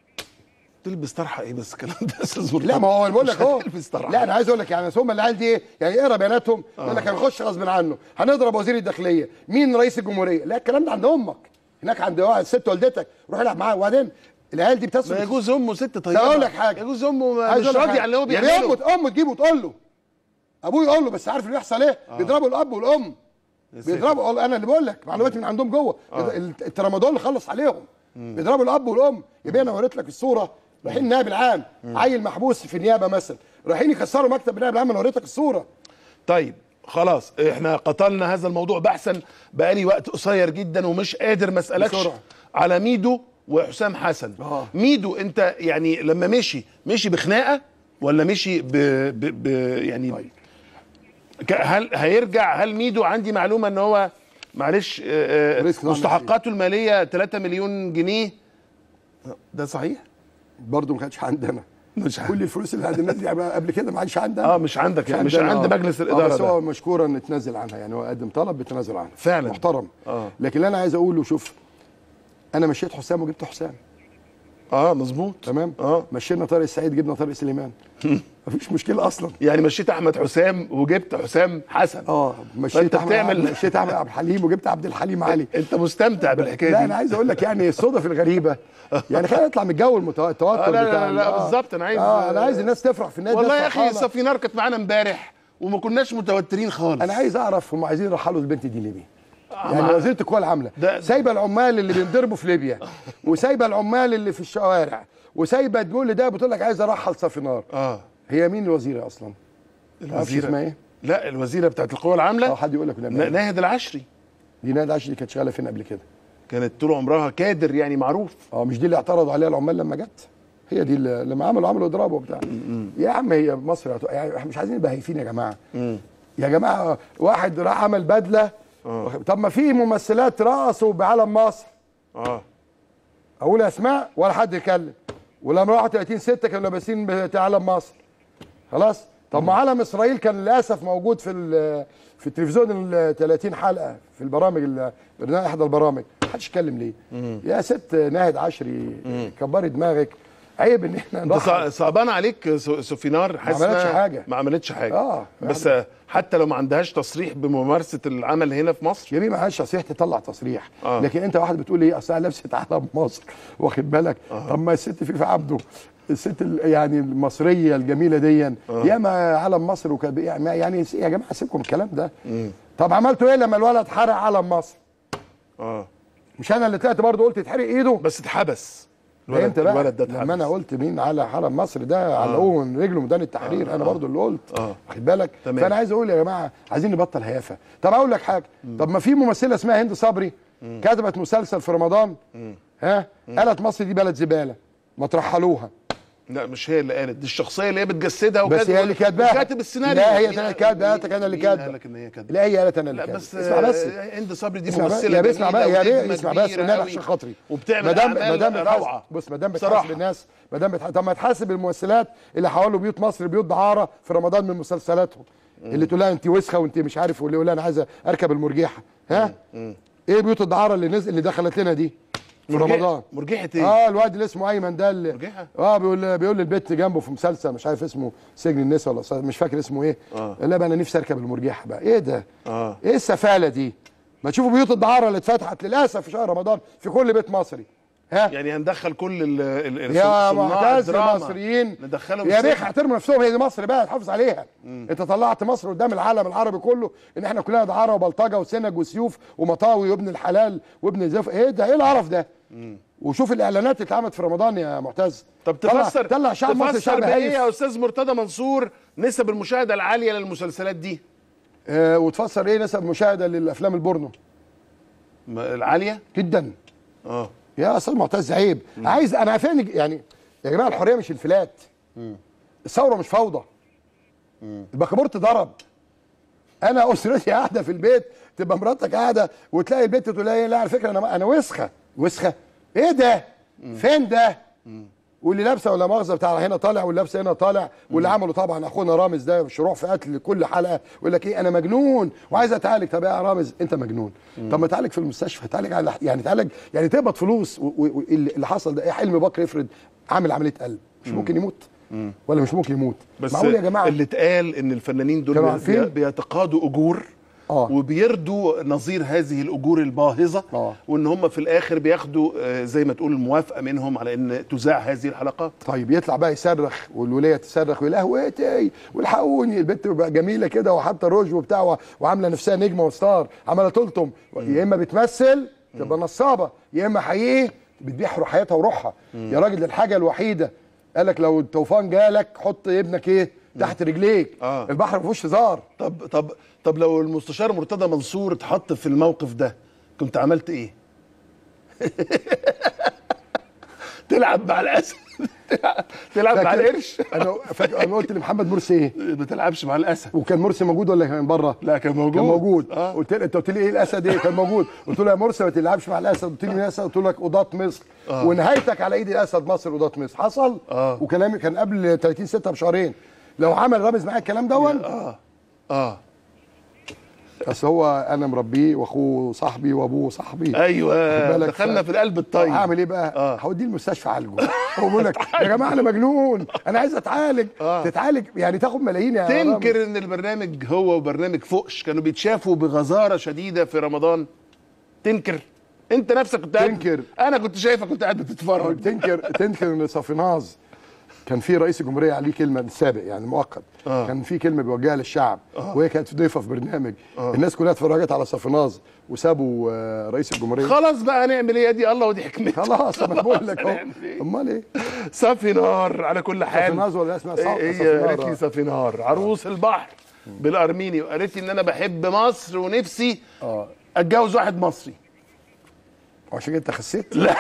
[SPEAKER 1] تلبس طرحه ايه بس الكلام ده يا استاذ مرتضى
[SPEAKER 19] لا ما هو بقول لك
[SPEAKER 1] مش
[SPEAKER 19] اهو
[SPEAKER 1] هتلبس طرحه
[SPEAKER 19] لا انا عايز اقول لك يعني هم العيال دي ايه يعني اقرا بياناتهم يقول لك هنخش غصب عنه هنضرب وزير الداخليه مين رئيس الجمهوريه لا الكلام ده عند امك هناك عند واحد ست والدتك روح العب معاه وبعدين العيال دي بتصل
[SPEAKER 1] ما يجوز امه ست طيبه
[SPEAKER 19] لا اقول لك حاجه
[SPEAKER 1] يجوز امه ما-
[SPEAKER 19] عايز
[SPEAKER 1] مش
[SPEAKER 19] أقول لك
[SPEAKER 1] راضي
[SPEAKER 19] حاجة.
[SPEAKER 1] على اللي هو
[SPEAKER 19] يعني
[SPEAKER 1] بيعمله
[SPEAKER 19] امه امه تجيبه وتقول له ابوه يقول له بس عارف اللي بيحصل ايه بيضربوا الاب والام بيضربوا أقول- انا اللي بقول لك معلوماتي من عندهم جوه الترامادول اللي خلص عليهم بيضربوا الاب والام يبقى انا وريت لك الصوره رايحين النائب العام عيل محبوس في النيابه مثلا رايحين يكسروا مكتب النائب العام انا وريت لك الصوره
[SPEAKER 1] طيب خلاص احنا قتلنا هذا الموضوع بحثا بقالي وقت قصير جدا ومش قادر ما اسالكش
[SPEAKER 19] بسرعة.
[SPEAKER 1] على ميدو وحسام حسن
[SPEAKER 19] آه.
[SPEAKER 1] ميدو انت يعني لما مشي مشي بخناقه ولا مشي ب, ب, ب يعني ك- هل هيرجع هل ميدو عندي معلومه ان هو معلش آه، آه،
[SPEAKER 19] رئيس قطاع
[SPEAKER 1] مستحقاته الماليه 3 مليون جنيه ده صحيح
[SPEAKER 19] برضه ما كانش عندنا
[SPEAKER 1] مش
[SPEAKER 19] كل الفلوس اللي عند الناس دي قبل كده ما عادش عندنا
[SPEAKER 1] اه مش عندك يعني مش
[SPEAKER 19] عندنا،
[SPEAKER 1] عند
[SPEAKER 19] آه.
[SPEAKER 1] مجلس
[SPEAKER 19] آه
[SPEAKER 1] الاداره
[SPEAKER 19] بس هو
[SPEAKER 1] ده
[SPEAKER 19] مشكورا اتنازل عنها يعني هو قدم طلب بالتنازل عنها
[SPEAKER 1] فعلا
[SPEAKER 19] محترم
[SPEAKER 1] اه
[SPEAKER 19] لكن اللي انا عايز اقوله شوف انا مشيت حسام وجبت حسام
[SPEAKER 1] اه مظبوط
[SPEAKER 19] تمام
[SPEAKER 1] اه
[SPEAKER 19] مشينا طارق السعيد جبنا طارق سليمان مفيش مشكله اصلا
[SPEAKER 1] يعني مشيت احمد حسام وجبت حسام حسن
[SPEAKER 19] اه مشيت
[SPEAKER 1] فأنت
[SPEAKER 19] احمد
[SPEAKER 1] بتعمل-
[SPEAKER 19] مشيت احمد عبد الحليم وجبت عبد الحليم علي
[SPEAKER 1] انت مستمتع بالحكايه
[SPEAKER 19] لا
[SPEAKER 1] دي
[SPEAKER 19] انا عايز اقول لك يعني الصدف الغريبه يعني خلينا نطلع من الجو المتو- التوتر
[SPEAKER 1] آه لا
[SPEAKER 19] بتاع
[SPEAKER 1] لا لا, لا
[SPEAKER 19] آه.
[SPEAKER 1] بالظبط انا عايز
[SPEAKER 19] اه انا عايز الناس تفرح في النادي
[SPEAKER 1] والله
[SPEAKER 19] الناس
[SPEAKER 1] يا اخي
[SPEAKER 19] فرحانة.
[SPEAKER 1] صفينار كانت معانا امبارح وما كناش متوترين خالص
[SPEAKER 19] انا عايز اعرف هم عايزين يرحلوا البنت دي ليه يعني
[SPEAKER 1] مع-
[SPEAKER 19] وزيره القوى العامله
[SPEAKER 1] ده-
[SPEAKER 19] سايبه العمال اللي بينضربوا في ليبيا وسايبه العمال اللي في الشوارع وسايبه تقول لي ده بتقول لك عايز ارحل صفينار
[SPEAKER 1] اه
[SPEAKER 19] هي مين الوزيره اصلا؟ تعرفش
[SPEAKER 1] الوزيرة-
[SPEAKER 19] اسمها ايه؟
[SPEAKER 1] لا الوزيره بتاعت القوى العامله
[SPEAKER 19] اه حد يقول لك
[SPEAKER 1] ن- ناهد العشري
[SPEAKER 19] دي نادي عشري كانت شغاله فين قبل كده؟
[SPEAKER 1] كانت طول عمرها كادر يعني معروف
[SPEAKER 19] اه مش دي اللي اعترضوا عليها العمال لما جت؟ هي دي اللي لما عملوا عملوا اضراب وبتاع يا عم هي مصر هتو- يعني احنا مش عايزين نبقى هايفين يا جماعه يا جماعه واحد راح عمل بدله طب ما في ممثلات رقصوا بعلم مصر
[SPEAKER 1] اه
[SPEAKER 19] اقول اسماء ولا حد يتكلم ولما راحوا 30 6 كانوا لابسين بتاع علم مصر خلاص طب ما علم اسرائيل كان للاسف موجود في ال- في التلفزيون ال 30 حلقه في البرامج ال- برنامج احدى البرامج محدش يتكلم ليه يا ست ناهد عشري كبري دماغك عيب ان احنا
[SPEAKER 1] انت صع- صعبان عليك س- سفينار حاسس
[SPEAKER 19] عملتش
[SPEAKER 1] إنها
[SPEAKER 19] حاجة.
[SPEAKER 1] ما عملتش حاجه
[SPEAKER 19] اه
[SPEAKER 1] بس حتى لو ما عندهاش تصريح بممارسه العمل هنا في مصر
[SPEAKER 19] يا بيه معهاش تصريح تطلع تصريح
[SPEAKER 1] آه.
[SPEAKER 19] آه. لكن انت واحد بتقول ايه اصل أنا لبست علم مصر واخد بالك آه. طب ما الست فيفا عبده الست ال- يعني المصريه الجميله دي آه. ياما علم مصر وكب... يعني يعني يا جماعه سيبكم من الكلام ده
[SPEAKER 1] مم.
[SPEAKER 19] طب عملتوا ايه لما الولد حرق علم مصر
[SPEAKER 1] اه
[SPEAKER 19] مش انا اللي طلعت برضه قلت يتحرق ايده
[SPEAKER 1] بس اتحبس
[SPEAKER 19] الولد انت بقى
[SPEAKER 1] الولد ده
[SPEAKER 19] لما
[SPEAKER 1] اتحبس
[SPEAKER 19] انا قلت مين على حرم مصر ده علقوه من رجله ميدان التحرير
[SPEAKER 1] آه.
[SPEAKER 19] انا برضه اللي قلت
[SPEAKER 1] اه
[SPEAKER 19] واخد بالك
[SPEAKER 1] تمام.
[SPEAKER 19] فانا عايز اقول يا جماعه عايزين نبطل هيافه طب اقول لك حاجه طب ما في ممثله اسمها هند صبري كتبت مسلسل في رمضان ها قالت مصر دي بلد زباله ما ترحلوها
[SPEAKER 1] لا مش هي اللي قالت دي الشخصيه اللي هي بتجسدها
[SPEAKER 19] بس
[SPEAKER 1] وكاتب-
[SPEAKER 19] هي اللي كاتباها
[SPEAKER 1] وكاتب السيناريو
[SPEAKER 19] لا هي
[SPEAKER 1] مين-
[SPEAKER 19] اللي كاتبه قالت انا اللي
[SPEAKER 1] مين قال
[SPEAKER 19] كاتبه
[SPEAKER 1] لك ان هي كاتبه
[SPEAKER 19] لا هي قالت انا اللي
[SPEAKER 1] لا
[SPEAKER 19] كاتبه
[SPEAKER 1] بس
[SPEAKER 19] اسمع بس
[SPEAKER 1] آه، هند صبري دي
[SPEAKER 19] اسمع بقى-
[SPEAKER 1] ممثله
[SPEAKER 19] يا بيه اسمع بقى يا
[SPEAKER 1] جميلة
[SPEAKER 19] ريت
[SPEAKER 1] ونجمة
[SPEAKER 19] اسمع بس
[SPEAKER 1] كبيرة
[SPEAKER 19] والنبي
[SPEAKER 1] أوي.
[SPEAKER 19] عشان خاطري
[SPEAKER 1] وبتعمل
[SPEAKER 19] ما دام
[SPEAKER 1] أعمال
[SPEAKER 19] ما دام بتحاسب-
[SPEAKER 1] روعة.
[SPEAKER 19] بص ما دام
[SPEAKER 1] بصراحة.
[SPEAKER 19] بتحاسب الناس ما دام بتح... طب ما تحاسب الممثلات اللي حولوا بيوت مصر بيوت دعاره في رمضان من مسلسلاتهم اللي تقول لها انت وسخه وانت مش عارف واللي يقول لها انا عايزه اركب المرجيحه ها ايه بيوت الدعاره اللي نزل اللي دخلت لنا دي في
[SPEAKER 1] مرجيحة-
[SPEAKER 19] رمضان
[SPEAKER 1] مرجيحة ايه؟
[SPEAKER 19] اه الواد اللي اسمه ايمن ده اللي
[SPEAKER 1] مرجيحة؟
[SPEAKER 19] اه بيقول بيقول للبت جنبه في مسلسل مش عارف اسمه سجن النساء ولا مش فاكر اسمه ايه
[SPEAKER 1] آه.
[SPEAKER 19] لا بقى انا نفسي اركب المرجيحه بقى ايه ده
[SPEAKER 1] اه
[SPEAKER 19] ايه السفاله دي ما تشوفوا بيوت الدعاره اللي اتفتحت للاسف في شهر رمضان في كل بيت مصري ها
[SPEAKER 1] يعني هندخل كل ال ال
[SPEAKER 19] يا
[SPEAKER 1] صناع
[SPEAKER 19] معتز
[SPEAKER 1] الدراما.
[SPEAKER 19] المصريين
[SPEAKER 1] ندخلهم
[SPEAKER 19] يا
[SPEAKER 1] السجن.
[SPEAKER 19] بيخ احترموا نفسهم هي دي مصر بقى تحافظ عليها انت طلعت مصر قدام العالم العربي كله ان احنا كلنا دعاره وبلطجه وسنج وسيوف ومطاوي وابن الحلال وابن زف ايه ده ايه القرف ده وشوف الاعلانات اللي اتعملت في رمضان يا معتز
[SPEAKER 1] طب
[SPEAKER 19] طلع-
[SPEAKER 1] تفسر
[SPEAKER 19] طلع شعب مصر
[SPEAKER 1] تفسر
[SPEAKER 19] شعب
[SPEAKER 1] بايه
[SPEAKER 19] هايف
[SPEAKER 1] يا استاذ مرتضى منصور نسب المشاهده العاليه للمسلسلات دي
[SPEAKER 19] آه وتفسر ايه نسب مشاهده للافلام البورنو
[SPEAKER 1] ما- العاليه
[SPEAKER 19] جدا
[SPEAKER 1] اه
[SPEAKER 19] يا استاذ معتز عيب عايز انا فين يعني يا جماعه الحريه مش انفلات الثوره مش فوضى البكابورت ضرب انا اسرتي قاعده في البيت تبقى مراتك قاعده وتلاقي البنت تقول لها ايه لا على فكره انا انا وسخه وسخه ايه ده فين ده واللي لابسه ولا مؤاخذه بتاع هنا طالع واللي لابسه هنا طالع واللي عمله طبعا اخونا رامز ده شروع في قتل كل حلقه يقول لك ايه انا مجنون وعايز اتعالج طب يا رامز انت مجنون طب ما تعالج في المستشفى تعالج على يعني تعالج يعني تقبض فلوس و- و- و- اللي اللي حصل ده ايه حلمي بكر يفرض عامل عمليه قلب مش ممكن يموت ولا مش ممكن يموت
[SPEAKER 1] بس
[SPEAKER 19] معقول يا جماعه
[SPEAKER 1] اللي اتقال ان الفنانين دول
[SPEAKER 19] كانوا
[SPEAKER 1] بي-
[SPEAKER 19] عارفين؟
[SPEAKER 1] بيتقاضوا اجور
[SPEAKER 19] آه.
[SPEAKER 1] وبيردوا نظير هذه الاجور الباهظه
[SPEAKER 19] آه.
[SPEAKER 1] وان هم في الاخر بياخدوا آه، زي ما تقول موافقه منهم على ان تذاع هذه الحلقات
[SPEAKER 19] طيب يطلع بقى يصرخ والوليه تصرخ ويقول قهوتي والحقوني البنت بقى جميله كده وحاطه روج وبتاع و- وعامله نفسها نجمه وستار عماله تلطم يا اما بتمثل تبقى نصابه يا اما حقيقي بتبيع رو- حياتها وروحها يا راجل ده الحاجه الوحيده قال لك لو الطوفان جالك حط ابنك ايه تحت رجليك
[SPEAKER 1] آه.
[SPEAKER 19] البحر ما فيهوش هزار
[SPEAKER 1] طب طب طب لو المستشار مرتضى منصور اتحط في الموقف ده كنت عملت ايه؟ تلعب مع الاسد تلعب مع
[SPEAKER 19] فاكر-
[SPEAKER 1] القرش
[SPEAKER 19] انا فاكر انا قلت لمحمد مرسي ايه
[SPEAKER 1] ما تلعبش مع الاسد
[SPEAKER 19] وكان مرسي موجود ولا كان بره
[SPEAKER 1] لا كان موجود
[SPEAKER 19] كان موجود
[SPEAKER 1] آه.
[SPEAKER 19] قلت له انت قلت لي ايه الاسد ايه كان موجود قلت له يا مرسي ما تلعبش مع الاسد قلت لي مين الاسد قلت لك قضاة مصر
[SPEAKER 1] آه.
[SPEAKER 19] ونهايتك على ايد الاسد مصر قضاة مصر حصل
[SPEAKER 1] آه.
[SPEAKER 19] وكلامي كان قبل 30 6 بشهرين لو عمل رامز معايا الكلام دون
[SPEAKER 1] اه اه
[SPEAKER 19] بس هو انا مربيه واخوه صاحبي وابوه صاحبي
[SPEAKER 1] ايوه
[SPEAKER 19] واخد بالك؟
[SPEAKER 1] دخلنا
[SPEAKER 19] ف-
[SPEAKER 1] في القلب الطيب
[SPEAKER 19] هعمل ايه بقى؟ هوديه المستشفى اعالجه هو بيقول لك يا جماعه انا مجنون انا عايز اتعالج
[SPEAKER 1] آه.
[SPEAKER 19] تتعالج يعني تاخد ملايين يا رامز.
[SPEAKER 1] تنكر ان البرنامج هو وبرنامج فوقش كانوا بيتشافوا بغزاره شديده في رمضان تنكر انت نفسك كنت قاعد
[SPEAKER 19] تنكر.
[SPEAKER 1] انا كنت شايفك كنت قاعد بتتفرج
[SPEAKER 19] تنكر تنكر ان صافيناز كان في رئيس الجمهوريه عليه كلمه سابق يعني مؤقت
[SPEAKER 1] آه.
[SPEAKER 19] كان في كلمه بيوجهها للشعب
[SPEAKER 1] آه.
[SPEAKER 19] وهي كانت ضيفه في برنامج
[SPEAKER 1] آه.
[SPEAKER 19] الناس كلها اتفرجت على صافيناز وسابوا آه، رئيس الجمهوريه
[SPEAKER 1] خلاص بقى هنعمل ايه دي الله ودي حكمته
[SPEAKER 19] خلاص انا بقول لك اهو
[SPEAKER 1] هنعمل إيه؟
[SPEAKER 19] امال ايه
[SPEAKER 1] صافي نار على كل حال
[SPEAKER 19] صافيناز ولا اسمها صا-
[SPEAKER 1] هي
[SPEAKER 19] صافينار،
[SPEAKER 1] قالت لي
[SPEAKER 19] آه.
[SPEAKER 1] صافي نار عروس البحر بالارميني وقالت لي ان انا بحب مصر ونفسي
[SPEAKER 19] اه
[SPEAKER 1] اتجوز واحد مصري
[SPEAKER 19] وعشان كده انت خسيت
[SPEAKER 1] لا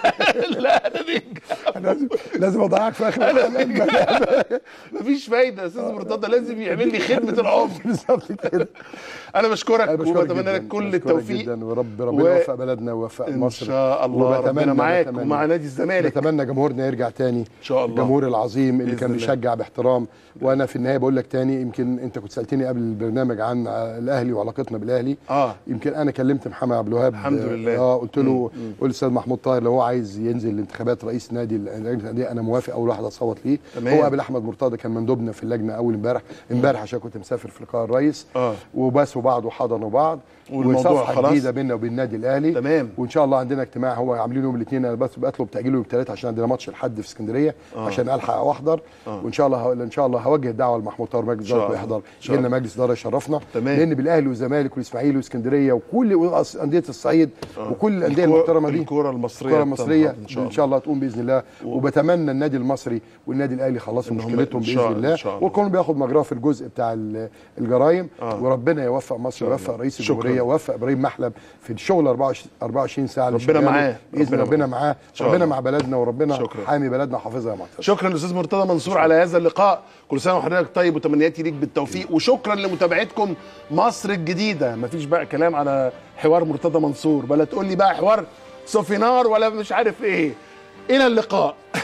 [SPEAKER 1] لا انا بيج
[SPEAKER 19] أنا لازم لازم اضيعك في اخر الحلقة.
[SPEAKER 1] مفيش فايده يا استاذ مرتضى لازم يعمل لي خدمه العمر
[SPEAKER 19] بالظبط كده
[SPEAKER 1] انا بشكرك
[SPEAKER 19] أنا بشكرك
[SPEAKER 1] وبتمنى
[SPEAKER 19] جداً،
[SPEAKER 1] لك كل
[SPEAKER 19] بشكرك
[SPEAKER 1] التوفيق
[SPEAKER 19] جدا ورب ربنا
[SPEAKER 1] و-
[SPEAKER 19] يوفق بلدنا ويوفق
[SPEAKER 1] إن
[SPEAKER 19] مصر
[SPEAKER 1] شاء الله،
[SPEAKER 19] وبتمنى-
[SPEAKER 1] ربنا معاك
[SPEAKER 19] بتمنى-
[SPEAKER 1] ومع نادي الزمالك.
[SPEAKER 19] نتمنى جمهورنا يرجع تاني ان
[SPEAKER 1] شاء الله.
[SPEAKER 19] الجمهور العظيم اللي
[SPEAKER 1] بإذن
[SPEAKER 19] كان
[SPEAKER 1] الله.
[SPEAKER 19] بيشجع باحترام وانا في النهايه بقول لك تاني يمكن انت كنت سالتني قبل البرنامج عن الاهلي وعلاقتنا بالاهلي
[SPEAKER 1] اه
[SPEAKER 19] يمكن انا كلمت محمد عبد الوهاب
[SPEAKER 1] الحمد لله.
[SPEAKER 19] اه قلت له
[SPEAKER 1] مم.
[SPEAKER 19] قلت للاستاذ محمود طاهر لو هو عايز ينزل لانتخابات رئيس نادي لجنه الانديه انا موافق اول واحد اصوت ليه
[SPEAKER 1] تمام.
[SPEAKER 19] هو قابل احمد مرتضى كان مندوبنا في اللجنه اول امبارح امبارح عشان كنت مسافر في لقاء الرئيس
[SPEAKER 1] اه
[SPEAKER 19] وباسوا بعض وحضنوا بعض
[SPEAKER 1] والموضوع
[SPEAKER 19] وصفحه
[SPEAKER 1] خلاص؟
[SPEAKER 19] جديده بيننا وبين النادي الاهلي
[SPEAKER 1] تمام.
[SPEAKER 19] وان شاء الله عندنا اجتماع هو عاملينه يوم الاثنين انا بس بطلب تاجيله يوم الثلاث عشان عندنا ماتش الحد في اسكندريه
[SPEAKER 1] آه.
[SPEAKER 19] عشان الحق واحضر
[SPEAKER 1] آه.
[SPEAKER 19] وان شاء الله ه- ان شاء الله هوجه الدعوه لمحمود طاهر مجلس
[SPEAKER 1] شاء
[SPEAKER 19] اداره
[SPEAKER 1] الله.
[SPEAKER 19] ويحضر
[SPEAKER 1] إن شاء
[SPEAKER 19] لنا
[SPEAKER 1] الله.
[SPEAKER 19] مجلس اداره يشرفنا
[SPEAKER 1] تمام.
[SPEAKER 19] لان بالاهلي والزمالك والاسماعيلي واسكندريه وكل وأص- انديه الصعيد
[SPEAKER 1] آه.
[SPEAKER 19] وكل الانديه
[SPEAKER 1] الكرة-
[SPEAKER 19] المحترمه دي
[SPEAKER 1] الكرة المصرية
[SPEAKER 19] الكره المصريه
[SPEAKER 1] تنهض إن شاء
[SPEAKER 19] ان شاء الله تقوم باذن الله وبتمنى النادي المصري والنادي الاهلي يخلصوا
[SPEAKER 1] إن هم-
[SPEAKER 19] مشكلتهم
[SPEAKER 1] إن شاء
[SPEAKER 19] باذن
[SPEAKER 1] الله-
[SPEAKER 19] الله
[SPEAKER 1] إن شاء الله.
[SPEAKER 19] والكل بياخد مجراه في الجزء بتاع ال- الجرائم
[SPEAKER 1] آه.
[SPEAKER 19] وربنا يوفق مصر
[SPEAKER 1] شاء
[SPEAKER 19] ويوفق
[SPEAKER 1] الله.
[SPEAKER 19] رئيس
[SPEAKER 1] شكراً.
[SPEAKER 19] الجمهوريه ويوفق ابراهيم محلب في الشغل 24 24 ساعه اللي
[SPEAKER 1] ربنا
[SPEAKER 19] شغاله.
[SPEAKER 1] معاه.
[SPEAKER 19] باذن
[SPEAKER 1] ربنا
[SPEAKER 19] ربنا
[SPEAKER 1] معاه.
[SPEAKER 19] معاه
[SPEAKER 1] إن شاء
[SPEAKER 19] ربنا
[SPEAKER 1] الله.
[SPEAKER 19] مع بلدنا وربنا
[SPEAKER 1] شكراً.
[SPEAKER 19] حامي بلدنا وحافظها يا معتز
[SPEAKER 1] شكرا للاستاذ مرتضى منصور على هذا اللقاء كل سنه وحضرتك طيب وتمنياتي ليك بالتوفيق وشكرا لمتابعتكم مصر الجديده مفيش بقى كلام على حوار مرتضى منصور بلا تقول لي بقى حوار سوفينار ولا مش عارف ايه الى اللقاء